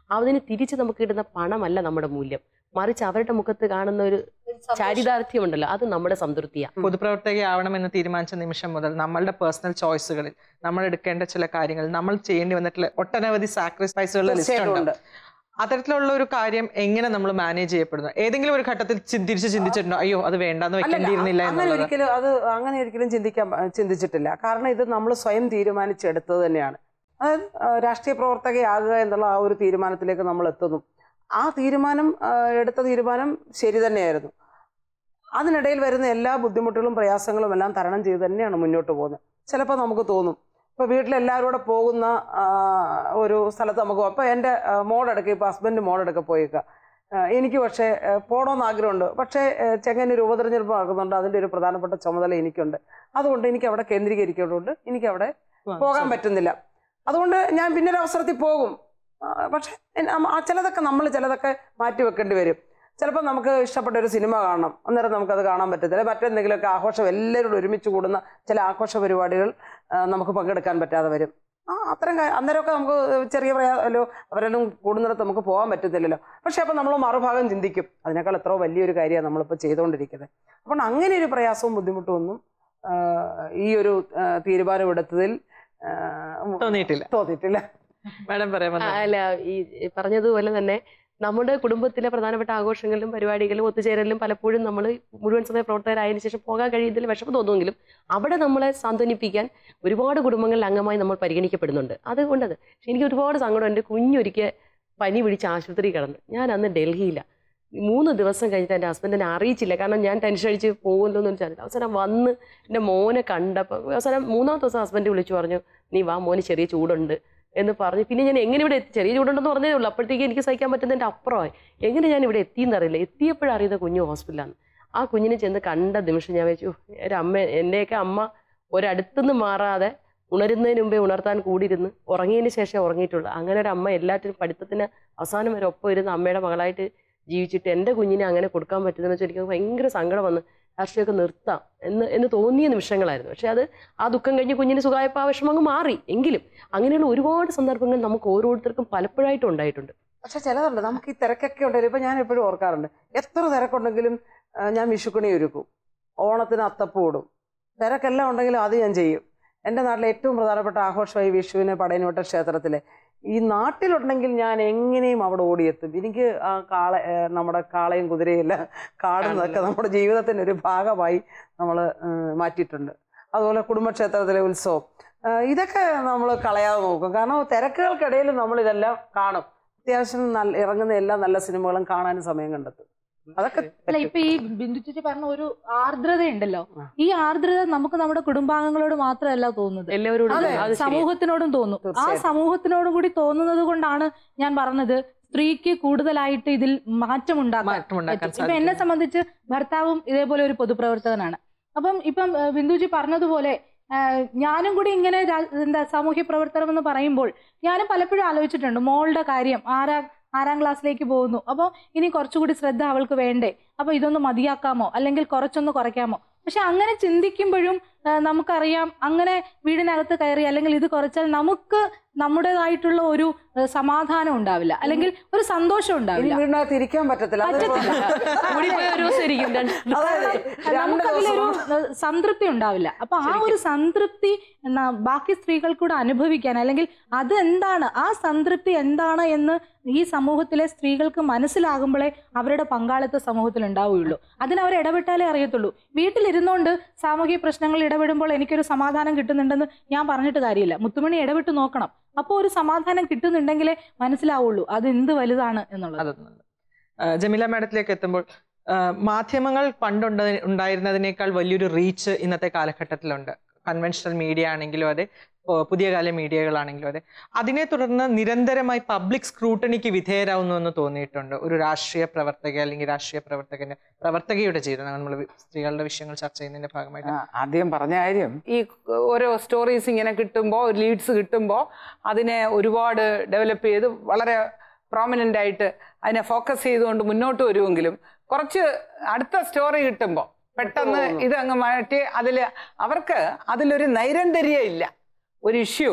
അതിന് തിരിച്ച് നമുക്ക് കിട്ടുന്ന പണമല്ല നമ്മുടെ മൂല്യം മറിച്ച് അവരുടെ മുഖത്ത് കാണുന്ന ഒരു ചാരിതാർത്ഥ്യമുണ്ടല്ലോ അത് നമ്മുടെ സംതൃപ്തിയാണ്
പൊതുപ്രവർത്തകയാവണമെന്ന് തീരുമാനിച്ച നിമിഷം മുതൽ നമ്മളുടെ പേഴ്സണൽ ചോയ്സുകളിൽ നമ്മൾ എടുക്കേണ്ട ചില കാര്യങ്ങൾ നമ്മൾ ചെയ്യേണ്ടി വന്നിട്ടുള്ള ഒട്ടനവധി സാക്രിഫൈസുകളുടെ ലിസ്റ്റ്
തീർച്ചയായിട്ടും
ഉണ്ട് അത്തരത്തിലുള്ള ഒരു കാര്യം എങ്ങനെ നമ്മൾ മാനേജ് ചെയ്യപ്പെടുന്നു ഏതെങ്കിലും ഒരു ഘട്ടത്തിൽ ചി- തിരിച്ച് ചിന്തിച്ചിട്ടുണ്ടോ അയ്യോ അത് വേണ്ടാന്ന്
അല്ലല്ല,
വെക്കേണ്ടിയിരുന്നില്ല
അങ്ങനെ
എന്നുള്ളത്
ഒരിക്കലും അത് അങ്ങനെ ഒരിക്കലും ചിന്തിക്കാൻ ചിന്തിച്ചിട്ടില്ല കാരണം ഇത് നമ്മൾ സ്വയം തീരുമാനിച്ചെടുത്തത് തന്നെയാണ് അതായത് ആ, രാഷ്ട്രീയ പ്രവർത്തകയാകുക എന്നുള്ള ആ ഒരു തീരുമാനത്തിലേക്ക് നമ്മൾ എത്തുന്നു ആ തീരുമാനം ആ, എടുത്ത തീരുമാനം ശരി തന്നെയായിരുന്നു അതിനിടയിൽ വരുന്ന എല്ലാ ബുദ്ധിമുട്ടുകളും പ്രയാസങ്ങളും എല്ലാം തരണം ചെയ്ത് തന്നെയാണ് മുന്നോട്ട് പോകുന്നത് ചിലപ്പോൾ നമുക്ക് തോന്നും ഇപ്പോൾ വീട്ടിലെല്ലാവരും കൂടെ പോകുന്ന ആ, ഒരു സ്ഥലത്ത് നമുക്ക് അപ്പോൾ എൻ്റെ മോളെടുക്ക ഇപ്പോൾ ഹസ്ബൻഡ് മോളെടുക്ക പോയേക്കുക ആ, എനിക്ക് പക്ഷേ ആ, പോകണമെന്ന് ആഗ്രഹമുണ്ട് പക്ഷേ ആ, ചെങ്ങന്നൂർ ഉപതെരഞ്ഞെടുപ്പ് നടക്കുന്നുണ്ട് അതിൻ്റെ ഒരു പ്രധാനപ്പെട്ട ചുമതല എനിക്കുണ്ട് അതുകൊണ്ട് എനിക്ക് അവിടെ കേന്ദ്രീകരിക്കേണ്ടതുകൊണ്ട് എനിക്ക് അവിടെ പോകാൻ പറ്റുന്നില്ല അതുകൊണ്ട് ഞാൻ പിന്നെ ഒരു അവസരത്തിൽ പോകും ആ, പക്ഷേ എൻ- ആ ചിലതൊക്കെ നമ്മൾ ചിലതൊക്കെ മാറ്റി വെക്കേണ്ടി വരും ചിലപ്പോൾ നമുക്ക് ഇഷ്ടപ്പെട്ട ഒരു സിനിമ കാണണം അന്നേരം നമുക്കത് കാണാൻ പറ്റത്തില്ല മറ്റെന്തെങ്കിലുമൊക്കെ ആഘോഷം എല്ലാവരും കൂടെ ഒരുമിച്ച് കൂടുന്ന ചില ആഘോഷ പരിപാടികൾ ആ, നമുക്ക് പങ്കെടുക്കാൻ പറ്റാതെ വരും ആ അത്തരം കാ- അന്നേരമൊക്കെ നമുക്ക് ചെറിയ പ്രയാസമല്ലോ അവരെല്ലാം കൂടുന്നിടത്ത് നമുക്ക് പോകാൻ പറ്റത്തില്ലല്ലോ പക്ഷെ അപ്പം നമ്മൾ മറുഭാഗം ചിന്തിക്കും അതിനേക്കാൾ എത്രയോ വലിയൊരു കാര്യമാണ് നമ്മളിപ്പോൾ ചെയ്തുകൊണ്ടിരിക്കുന്നത് അപ്പോൾ അങ്ങനെ ഒരു പ്രയാസവും ബുദ്ധിമുട്ടും ഒന്നും ആ, ഈ ഒരു ആ, തീരുമാനമെടുത്തതിൽ ആ,
തോന്നിയിട്ടില്ല
തോന്നിയിട്ടില്ല
മാഡം പറയാൻ
ആ,
വന്നത്
അല്ല ഈ ഈ പറഞ്ഞതുപോലെ തന്നെ നമ്മുടെ കുടുംബത്തിലെ പ്രധാനപ്പെട്ട ആഘോഷങ്ങളിലും പരിപാടികളിലും ഒത്തുചേരലിലും പലപ്പോഴും നമ്മൾ മുഴുവൻ സമയ പ്രവർത്തകരായതിനു ശേഷം പോകാൻ കഴിയുന്നതിൽ വിഷമം തോന്നുമെങ്കിലും അവിടെ നമ്മളെ സാന്ത്വനിപ്പിക്കാൻ ഒരുപാട് കുടുംബങ്ങളിൽ അംഗമായി നമ്മൾ പരിഗണിക്കപ്പെടുന്നുണ്ട് അതുകൊണ്ടത് പക്ഷെ എനിക്ക് ഒരുപാട് സങ്കടം എൻ്റെ കുഞ്ഞൊരിക്കൽ പനി പിടിച്ച് ആശുപത്രി കിടന്നു ഞാൻ അന്ന് ഡൽഹിയിലാണ് മൂന്ന് ദിവസം കഴിഞ്ഞിട്ട് എൻ്റെ ഹസ്ബൻഡിനെ അറിയിച്ചില്ല കാരണം ഞാൻ ടെൻഷൻ അടിച്ച് പോകുമല്ലോ എന്ന് വെച്ചാൽ അവസാനം വന്ന് എൻ്റെ മോനെ കണ്ടപ്പോൾ അവസാനം മൂന്നാമത്തെ ദിവസം ഹസ്ബൻഡ് വിളിച്ചു പറഞ്ഞു നീ വാ മോന് ചെറിയ ചൂടുണ്ട് എന്ന് പറഞ്ഞു പിന്നെ ഞാൻ എങ്ങനെ ഇവിടെ എത്തി ചെറിയ ചൂടുണ്ടെന്ന് പറഞ്ഞതേ ഉള്ളൂ അപ്പോഴത്തേക്ക് എനിക്ക് സഹിക്കാൻ പറ്റുന്നതിൻ്റെ അപ്പുറമായി എങ്ങനെ ഞാൻ ഇവിടെ എത്തിയെന്നറിയില്ല എത്തിയപ്പോഴറിയുന്ന കുഞ്ഞു ഹോസ്പിറ്റലാണ് ആ കുഞ്ഞിനെ ചെന്ന് കണ്ട നിമിഷം ഞാൻ വെച്ചു ഒരു അമ്മ എൻ്റെയൊക്കെ അമ്മ ഒരടുത്തുനിന്ന് മാറാതെ ഉണരുന്നതിന് മുമ്പേ ഉണർത്താൻ കൂടിയിരുന്ന് ഉറങ്ങിയതിന് ശേഷം ഉറങ്ങിയിട്ടുള്ളൂ അങ്ങനെ ഒരു അമ്മ എല്ലാറ്റിനും പഠിത്തത്തിന് അവസാനം വരെ ഒപ്പം ഇരുന്ന് അമ്മയുടെ മകളായിട്ട് ജീവിച്ചിട്ട് എൻ്റെ കുഞ്ഞിനെ അങ്ങനെ കൊടുക്കാൻ പറ്റുന്നതെന്ന് വെച്ചാൽ എനിക്ക് ഭയങ്കര സങ്കടം വന്ന് രാഷ്ട്രീയമൊക്കെ നിർത്താം എന്ന് എന്ന് തോന്നിയ നിമിഷങ്ങളായിരുന്നു പക്ഷെ അത് ആ ദുഃഖം കഴിഞ്ഞ് കുഞ്ഞിന് സുഖമായപ്പോൾ ആ വിഷമം അങ്ങ് മാറി എങ്കിലും അങ്ങനെയുള്ള ഒരുപാട് സന്ദർഭങ്ങൾ നമുക്ക് ഓരോരുത്തർക്കും പലപ്പോഴായിട്ടും ഉണ്ടായിട്ടുണ്ട്
പക്ഷെ ചിലതുണ്ട് നമുക്ക് ഈ തിരക്കൊക്കെ ഉണ്ടെങ്കിലും ഇപ്പം ഞാൻ എപ്പോഴും ഓർക്കാറുണ്ട് എത്ര തിരക്കുണ്ടെങ്കിലും ആ, ഞാൻ വിഷുക്കണി ഒരുക്കും ഓണത്തിന് അത്തപ്പൂ ഇടും തിരക്കെല്ലാം ഉണ്ടെങ്കിലും അത് ഞാൻ ചെയ്യും എൻ്റെ നാട്ടിലെ ഏറ്റവും പ്രധാനപ്പെട്ട ആഘോഷമായി വിഷുവിന് പടയനുവട്ട ക്ഷേത്രത്തിലെ ഈ നാട്ടിലുണ്ടെങ്കിൽ ഞാൻ എങ്ങനെയും അവിടെ ഓടിയെത്തും എനിക്ക് ആ കാള ഏ, നമ്മുടെ കാളയും കുതിരയും എല്ലാം കാടുന്നതൊക്കെ നമ്മുടെ ജീവിതത്തിൻ്റെ ഒരു ഭാഗമായി നമ്മൾ മാറ്റിയിട്ടുണ്ട് അതുപോലെ കുടുംബക്ഷേത്രത്തിലെ ഉത്സവം ആ, ഇതൊക്കെ നമ്മൾ കളയാതെ നോക്കും കാരണം തിരക്കുകൾക്കിടയിൽ നമ്മൾ ഇതെല്ലാം കാണും അത്യാവശ്യം നല്ല ഇറങ്ങുന്ന എല്ലാ നല്ല സിനിമകളും കാണാനും സമയം കണ്ടെത്തും അതൊക്കെ
അല്ല
പറ്റും.
ഇപ്പൊ ഈ ബിന്ദു ചേച്ചി പറഞ്ഞ ഒരു ആർദ്രത ഉണ്ടല്ലോ
ആ.
ഈ ആർദ്രത നമുക്ക് നമ്മുടെ കുടുംബാംഗങ്ങളോട് മാത്രമല്ല തോന്നുന്നത്
എല്ലാവരോടും
അതെ,
അത് ശരിയാ.
സമൂഹത്തിനോടും തോന്നും ആ
തീർച്ചയായും.
സമൂഹത്തിനോടും കൂടി തോന്നുന്നത് കൊണ്ടാണ് ഞാൻ പറഞ്ഞത് സ്ത്രീക്ക് കൂടുതലായിട്ട് ഇതിൽ മാറ്റം ഉണ്ടാക്കാൻ
മാറ്റമുണ്ടാക്കാൻ
പറ്റും. ഇപ്പൊ എന്നെ
സാധിക്കും
സംബന്ധിച്ച് ഭർത്താവും ഇതേപോലെ ഒരു പൊതുപ്രവർത്തകനാണ് അപ്പം ഇപ്പം ഏഹ്, ബിന്ദുജി പറഞ്ഞതുപോലെ ഏഹ്, ഞാനും കൂടി ഇങ്ങനെ രാ- എന്താ സാമൂഹ്യ പ്രവർത്തനം എന്ന് പറയുമ്പോൾ ഞാനും പലപ്പോഴും ആലോചിച്ചിട്ടുണ്ട് മോളുടെ കാര്യം ആരാ ആറാം ക്ലാസ്സിലേക്ക് പോകുന്നു അപ്പോൾ ഇനി കുറച്ചുകൂടി ശ്രദ്ധ അവൾക്ക് വേണ്ടേ അപ്പോൾ ഇതൊന്ന് മതിയാക്കാമോ അല്ലെങ്കിൽ കുറച്ചൊന്ന് കുറയ്ക്കാമോ പക്ഷെ അങ്ങനെ ചിന്തിക്കുമ്പോഴും ആ, നമുക്കറിയാം അങ്ങനെ വീടിനകത്ത് കയറി അല്ലെങ്കിൽ ഇത് കുറച്ചാൽ നമുക്ക് നമ്മുടേതായിട്ടുള്ള ഒരു ആ, സമാധാനം ഉണ്ടാവില്ല അല്ലെങ്കിൽ ഒരു സന്തോഷം
ഇനി
ഉണ്ടാവില്ല
വീടിനകത്ത് ഇരിക്കാൻ പറ്റത്തില്ല അത്
കൂടിപ്പോയ ഒരു ദിവസം ഇരിക്കും രണ്ട്
അതായത് രണ്ട്
നമുക്കതിലൊരു
ദിവസം
ഏഹ്, സംതൃപ്തി ഉണ്ടാവില്ല അപ്പൊ ആ ഒരു സംതൃപ്തി എന്നാ ബാക്കി സ്ത്രീകൾ കൂടെ അനുഭവിക്കാൻ അല്ലെങ്കിൽ അത് എന്താണ് ആ സംതൃപ്തി എന്താണ് എന്ന് ഈ സമൂഹത്തിലെ സ്ത്രീകൾക്ക് മനസ്സിലാകുമ്പോഴേ അവരുടെ പങ്കാളിത്ത സമൂഹത്തിൽ ഉണ്ടാവുകയുള്ളൂ അതിന് അവർ ഇടപെട്ടാലേ അറിയത്തുള്ളൂ വീട്ടിലിരുന്നുകൊണ്ട് സാമൂഹിക പ്രശ്നങ്ങളിൽ ഇടപെടുമ്പോൾ എനിക്കൊരു സമാധാനം കിട്ടുന്നുണ്ടെന്ന് ഞാൻ പറഞ്ഞിട്ട് കാര്യമില്ല മുത്തുമണി ഇടപെട്ട് നോക്കണം അപ്പോൾ ഒരു സമാധാനം കിട്ടുന്നുണ്ടെങ്കിലേ മനസ്സിലാവുള്ളൂ അത് എന്ത് വലുതാണ് എന്നുള്ളത്
അതൊന്നുണ്ട് ആ, ജമീല മാഡത്തിലേക്ക് എത്തുമ്പോൾ ആ, മാധ്യമങ്ങൾ പണ്ടുണ്ട ഉണ്ടായിരുന്നതിനേക്കാൾ വലിയൊരു റീച്ച് ഇന്നത്തെ കാലഘട്ടത്തിലുണ്ട് കൺവെൻഷണൽ മീഡിയ ആണെങ്കിലും അതെ പു- പുതിയ കാല മീഡിയകളാണെങ്കിലും അതെ അതിനെ തുടർന്ന് നിരന്തരമായി പബ്ലിക് സ്ക്രൂട്ടണിക്ക് വിധേയരാകുന്നു എന്ന് തോന്നിയിട്ടുണ്ട് ഒരു രാഷ്ട്രീയ പ്രവർത്തക അല്ലെങ്കിൽ രാഷ്ട്രീയ പ്രവർത്തകന്റെ പ്രവർത്തകയുടെ ജീവിതം നമ്മൾ സ്ത്രീകളുടെ വിഷയങ്ങൾ ചർച്ച ചെയ്യുന്നതിന്റെ ഭാഗമായിട്ട്
ആ, ആദ്യം പറഞ്ഞ കാര്യം ഈ ഓരോ സ്റ്റോറീസ് ഇങ്ങനെ കിട്ടുമ്പോൾ ലീഡ്സ് കിട്ടുമ്പോൾ അതിനെ ഒരുപാട് ഡെവലപ്പ് ചെയ്ത് വളരെ പ്രോമിനൻ്റ് ആയിട്ട് അതിനെ ഫോക്കസ് ചെയ്തുകൊണ്ട് മുന്നോട്ട് വരുമെങ്കിലും കുറച്ച് അടുത്ത സ്റ്റോറി കിട്ടുമ്പോൾ പെട്ടെന്ന് ഇതങ്ങ് മാറ്റി അതിൽ അവർക്ക് അതിലൊരു നൈരന്തര്യം ഇല്ല ഒരു ഇഷ്യൂ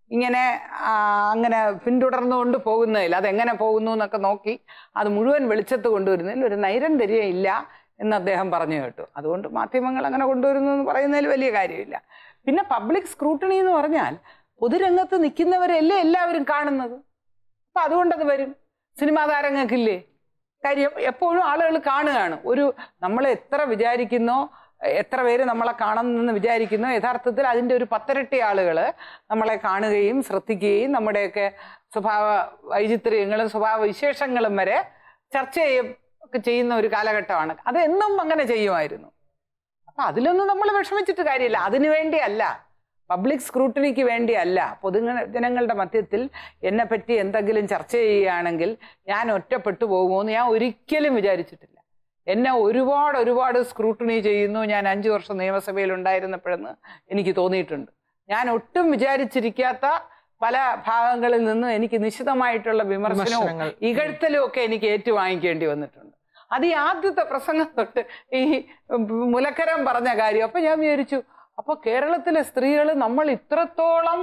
ഇങ്ങനെ ആ, അങ്ങനെ പിന്തുടർന്നുകൊണ്ട് പോകുന്നതിൽ അതെങ്ങനെ പോകുന്നു എന്നൊക്കെ നോക്കി അത് മുഴുവൻ വെളിച്ചത്ത് കൊണ്ടുവരുന്നതിൽ ഒരു നൈരന്തര്യം ഇല്ല എന്ന് അദ്ദേഹം പറഞ്ഞു കേട്ടു അതുകൊണ്ട് മാധ്യമങ്ങൾ അങ്ങനെ കൊണ്ടുവരുന്നു എന്ന് പറയുന്നതിൽ വലിയ കാര്യമില്ല പിന്നെ പബ്ലിക് സ്ക്രൂട്ടണി എന്ന് പറഞ്ഞാൽ പൊതുരംഗത്ത് നിൽക്കുന്നവരല്ലേ എല്ലാവരും കാണുന്നത് അപ്പം അതുകൊണ്ടത് വരും സിനിമാ താരങ്ങൾക്കില്ലേ കാര്യം എപ്പോഴും ആളുകൾ കാണുകയാണ് ഒരു നമ്മൾ എത്ര വിചാരിക്കുന്നോ എത്ര പേര് നമ്മളെ കാണുന്നെന്ന് വിചാരിക്കുന്നോ യഥാർത്ഥത്തിൽ അതിൻ്റെ ഒരു പത്തിരട്ടി ആളുകൾ നമ്മളെ കാണുകയും ശ്രദ്ധിക്കുകയും നമ്മുടെയൊക്കെ സ്വഭാവ വൈചിത്ര്യങ്ങളും സ്വഭാവ വിശേഷങ്ങളും വരെ ചർച്ച ചെയ്യും ഒക്കെ ചെയ്യുന്ന ഒരു കാലഘട്ടമാണ് അത് എന്നും അങ്ങനെ ചെയ്യുമായിരുന്നു അപ്പൊ അതിലൊന്നും നമ്മൾ വിഷമിച്ചിട്ട് കാര്യമില്ല അതിനു വേണ്ടിയല്ല പബ്ലിക് സ്ക്രൂട്ടണിക്ക് വേണ്ടിയല്ല പൊതു ജനങ്ങളുടെ മധ്യത്തിൽ എന്നെ പറ്റി എന്തെങ്കിലും ചർച്ച ചെയ്യുകയാണെങ്കിൽ ഞാൻ ഒറ്റപ്പെട്ടു പോകുമോ എന്ന് ഞാൻ ഒരിക്കലും വിചാരിച്ചിട്ടില്ല എന്നെ ഒരുപാട് ഒരുപാട് സ്ക്രൂട്ടണി ചെയ്യുന്നു ഞാൻ അഞ്ചു വർഷം നിയമസഭയിൽ ഉണ്ടായിരുന്നപ്പോഴെന്ന് എനിക്ക് തോന്നിയിട്ടുണ്ട് ഞാൻ ഒട്ടും വിചാരിച്ചിരിക്കാത്ത പല ഭാഗങ്ങളിൽ നിന്നും എനിക്ക് നിശിതമായിട്ടുള്ള വിമർശനവും
വിമർശനങ്ങൾ.
ഇകഴ്ത്തലും ഒക്കെ എനിക്ക് ഏറ്റുവാങ്ങിക്കേണ്ടി വന്നിട്ടുണ്ട് അത് ഈ ആദ്യത്തെ പ്രസംഗം തൊട്ട് ഈ മുലക്കരം പറഞ്ഞ കാര്യം അപ്പൊ ഞാൻ വിചാരിച്ചു അപ്പൊ കേരളത്തിലെ സ്ത്രീകൾ നമ്മൾ ഇത്രത്തോളം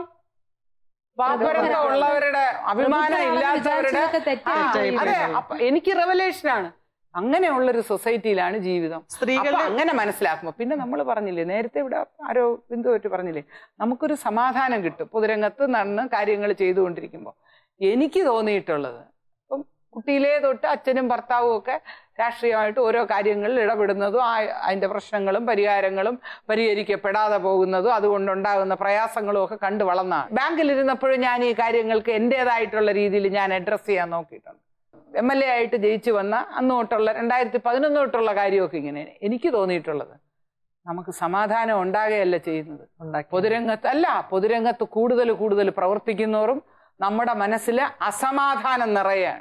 പാപ്പരത്വം ഉള്ളവരുടെ അഭിമാനം ഇല്ലാത്തവരുടെ
വിചാരിച്ചതൊക്കെ തെറ്റായി
ആ,
പോയി.
അതെ അപ്പൊ എനിക്ക് റെവലേഷനാണ് അങ്ങനെയുള്ളൊരു സൊസൈറ്റിയിലാണ് ജീവിതം
സ്ത്രീകളുടെ
അപ്പൊ അങ്ങനെ മനസ്സിലാക്കുമ്പോ പിന്നെ നമ്മൾ പറഞ്ഞില്ലേ നേരത്തെ ഇവിടെ ആരോ ബിന്ദു പറ്റി പറഞ്ഞില്ലേ നമുക്കൊരു സമാധാനം കിട്ടും പൊതുരംഗത്ത് നടന്ന് കാര്യങ്ങൾ ചെയ്തുകൊണ്ടിരിക്കുമ്പോൾ എനിക്ക് തോന്നിയിട്ടുള്ളത് ഇപ്പം കുട്ടിയിലേ തൊട്ട് അച്ഛനും ഭർത്താവും ഒക്കെ രാഷ്ട്രീയമായിട്ട് ഓരോ കാര്യങ്ങളിൽ ഇടപെടുന്നതും ആ അതിൻ്റെ പ്രശ്നങ്ങളും പരിഹാരങ്ങളും പരിഹരിക്കപ്പെടാതെ പോകുന്നതും അതുകൊണ്ടുണ്ടാകുന്ന പ്രയാസങ്ങളും ഒക്കെ കണ്ടു വളർന്നതാണ് ബാങ്കിലിരുന്നപ്പോഴും ഞാൻ ഈ കാര്യങ്ങൾക്ക് എൻ്റേതായിട്ടുള്ള രീതിയിൽ ഞാൻ അഡ്രസ്സ് ചെയ്യാൻ നോക്കിയിട്ടുണ്ട് എം എൽ എ ആയിട്ട് ജയിച്ചു വന്ന അന്ന് തൊട്ടുള്ള രണ്ടായിരത്തി പതിനൊന്ന് തൊട്ടുള്ള കാര്യമൊക്കെ ഇങ്ങനെ എനിക്ക് തോന്നിയിട്ടുള്ളത് നമുക്ക് സമാധാനം ഉണ്ടാകുകയല്ല ചെയ്യുന്നത്
ഉണ്ടാക്കി
പൊതുരംഗത്ത് അല്ല പൊതുരംഗത്ത് കൂടുതൽ കൂടുതൽ പ്രവർത്തിക്കുന്നവരും നമ്മുടെ മനസ്സിൽ അസമാധാനം നിറയാണ്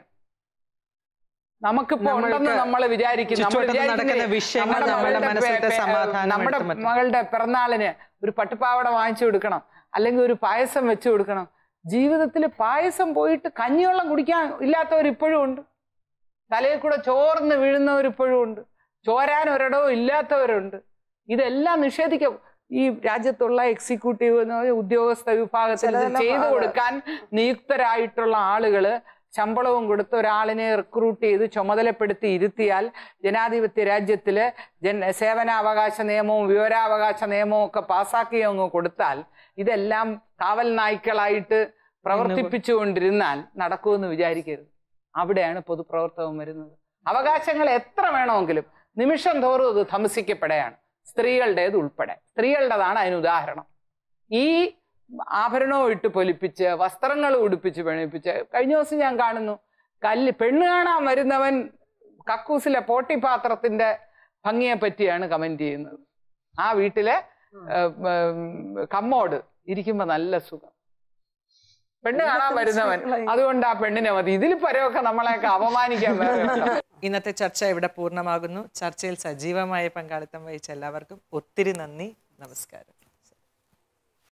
നമുക്കിപ്പോ
നമ്മൾക്ക്
ഉണ്ടെന്ന് നമ്മൾ വിചാരിക്കും നമ്മൾ
ചുറ്റുവട്ടത്ത്
വിചാരിക്കുന്നില്ലേ,
നടക്കുന്ന വിഷയങ്ങൾ
നമ്മുടെ
നമ്മുടെ
മകളുടെ
മനസ്സിലത്തെ
പെ- പെ-
സമാധാനം
നമ്മുടെ
എടുത്തു മാറ്റും.
മകളുടെ പിറന്നാളിന് ഒരു പട്ടുപാവട വാങ്ങിച്ചു കൊടുക്കണം അല്ലെങ്കിൽ ഒരു പായസം വെച്ചു കൊടുക്കണം ജീവിതത്തിൽ പായസം പോയിട്ട് കഞ്ഞിവെള്ളം കുടിക്കാൻ ഇല്ലാത്തവർ ഇപ്പോഴും ഉണ്ട് തലയിൽ കൂടെ ചോർന്ന് വീഴുന്നവർ ഇപ്പോഴും ഉണ്ട് ചോരാൻ ഒരിടവും ഇല്ലാത്തവരുണ്ട് ഇതെല്ലാം നിഷേധിക്കും ഈ രാജ്യത്തുള്ള എക്സിക്യൂട്ടീവ് എന്ന് പറഞ്ഞ ഉദ്യോഗസ്ഥ വിഭാഗത്തിൽ ഇത്
ചിലതെല്ലാം
ചെയ്തു
അത്
കൊടുക്കാൻ നിയുക്തരായിട്ടുള്ള ആളുകള് ശമ്പളവും കൊടുത്ത് ഒരാളിനെ റിക്രൂട്ട് ചെയ്ത് ചുമതലപ്പെടുത്തി ഇരുത്തിയാൽ ജനാധിപത്യ രാജ്യത്തില് ജന സേവനാവകാശ നിയമവും വിവരാവകാശ നിയമവും ഒക്കെ പാസ്സാക്കി അങ്ങ് കൊടുത്താൽ ഇതെല്ലാം കാവൽ നായ്ക്കളായിട്ട് പ്രവർത്തിപ്പിച്ചുകൊണ്ടിരുന്നാൽ നടക്കുമെന്ന് വിചാരിക്കരുത് അവിടെയാണ് പൊതുപ്രവർത്തകം വരുന്നത് അവകാശങ്ങൾ എത്ര വേണമെങ്കിലും നിമിഷം തോറും ഇത് ധംസിക്കപ്പെടുകയാണ് സ്ത്രീകളുടേത് ഉൾപ്പെടെ സ്ത്രീകളുടേതാണ് അതിന് ഉദാഹരണം ഈ ആഭരണവും ഇട്ട് പൊലിപ്പിച്ച് വസ്ത്രങ്ങൾ ഉടുപ്പിച്ച് പണിപ്പിച്ച് കഴിഞ്ഞ ദിവസം ഞാൻ കാണുന്നു കല്ല് പെണ്ണ് കാണാൻ വരുന്നവൻ കക്കൂസിലെ പോട്ടിപാത്രത്തിന്റെ ഭംഗിയെ പറ്റിയാണ് കമന്റ് ചെയ്യുന്നത് ആ വീട്ടിലെ ഏഹ്, ഉം, കമ്മോട് ഇരിക്കുമ്പോ നല്ല സുഖം പെണ്ണ് കാണാൻ വരുന്നവൻ അതുകൊണ്ട് ആ പെണ്ണിനെ മതി ഇതിൽ പരമൊക്കെ നമ്മളെയൊക്കെ അപമാനിക്കാൻ വേറെ ഉണ്ടോ?
ഇന്നത്തെ ചർച്ച ഇവിടെ പൂർണ്ണമാകുന്നു ചർച്ചയിൽ സജീവമായ പങ്കാളിത്തം വഹിച്ച എല്ലാവർക്കും ഒത്തിരി നന്ദി നമസ്കാരം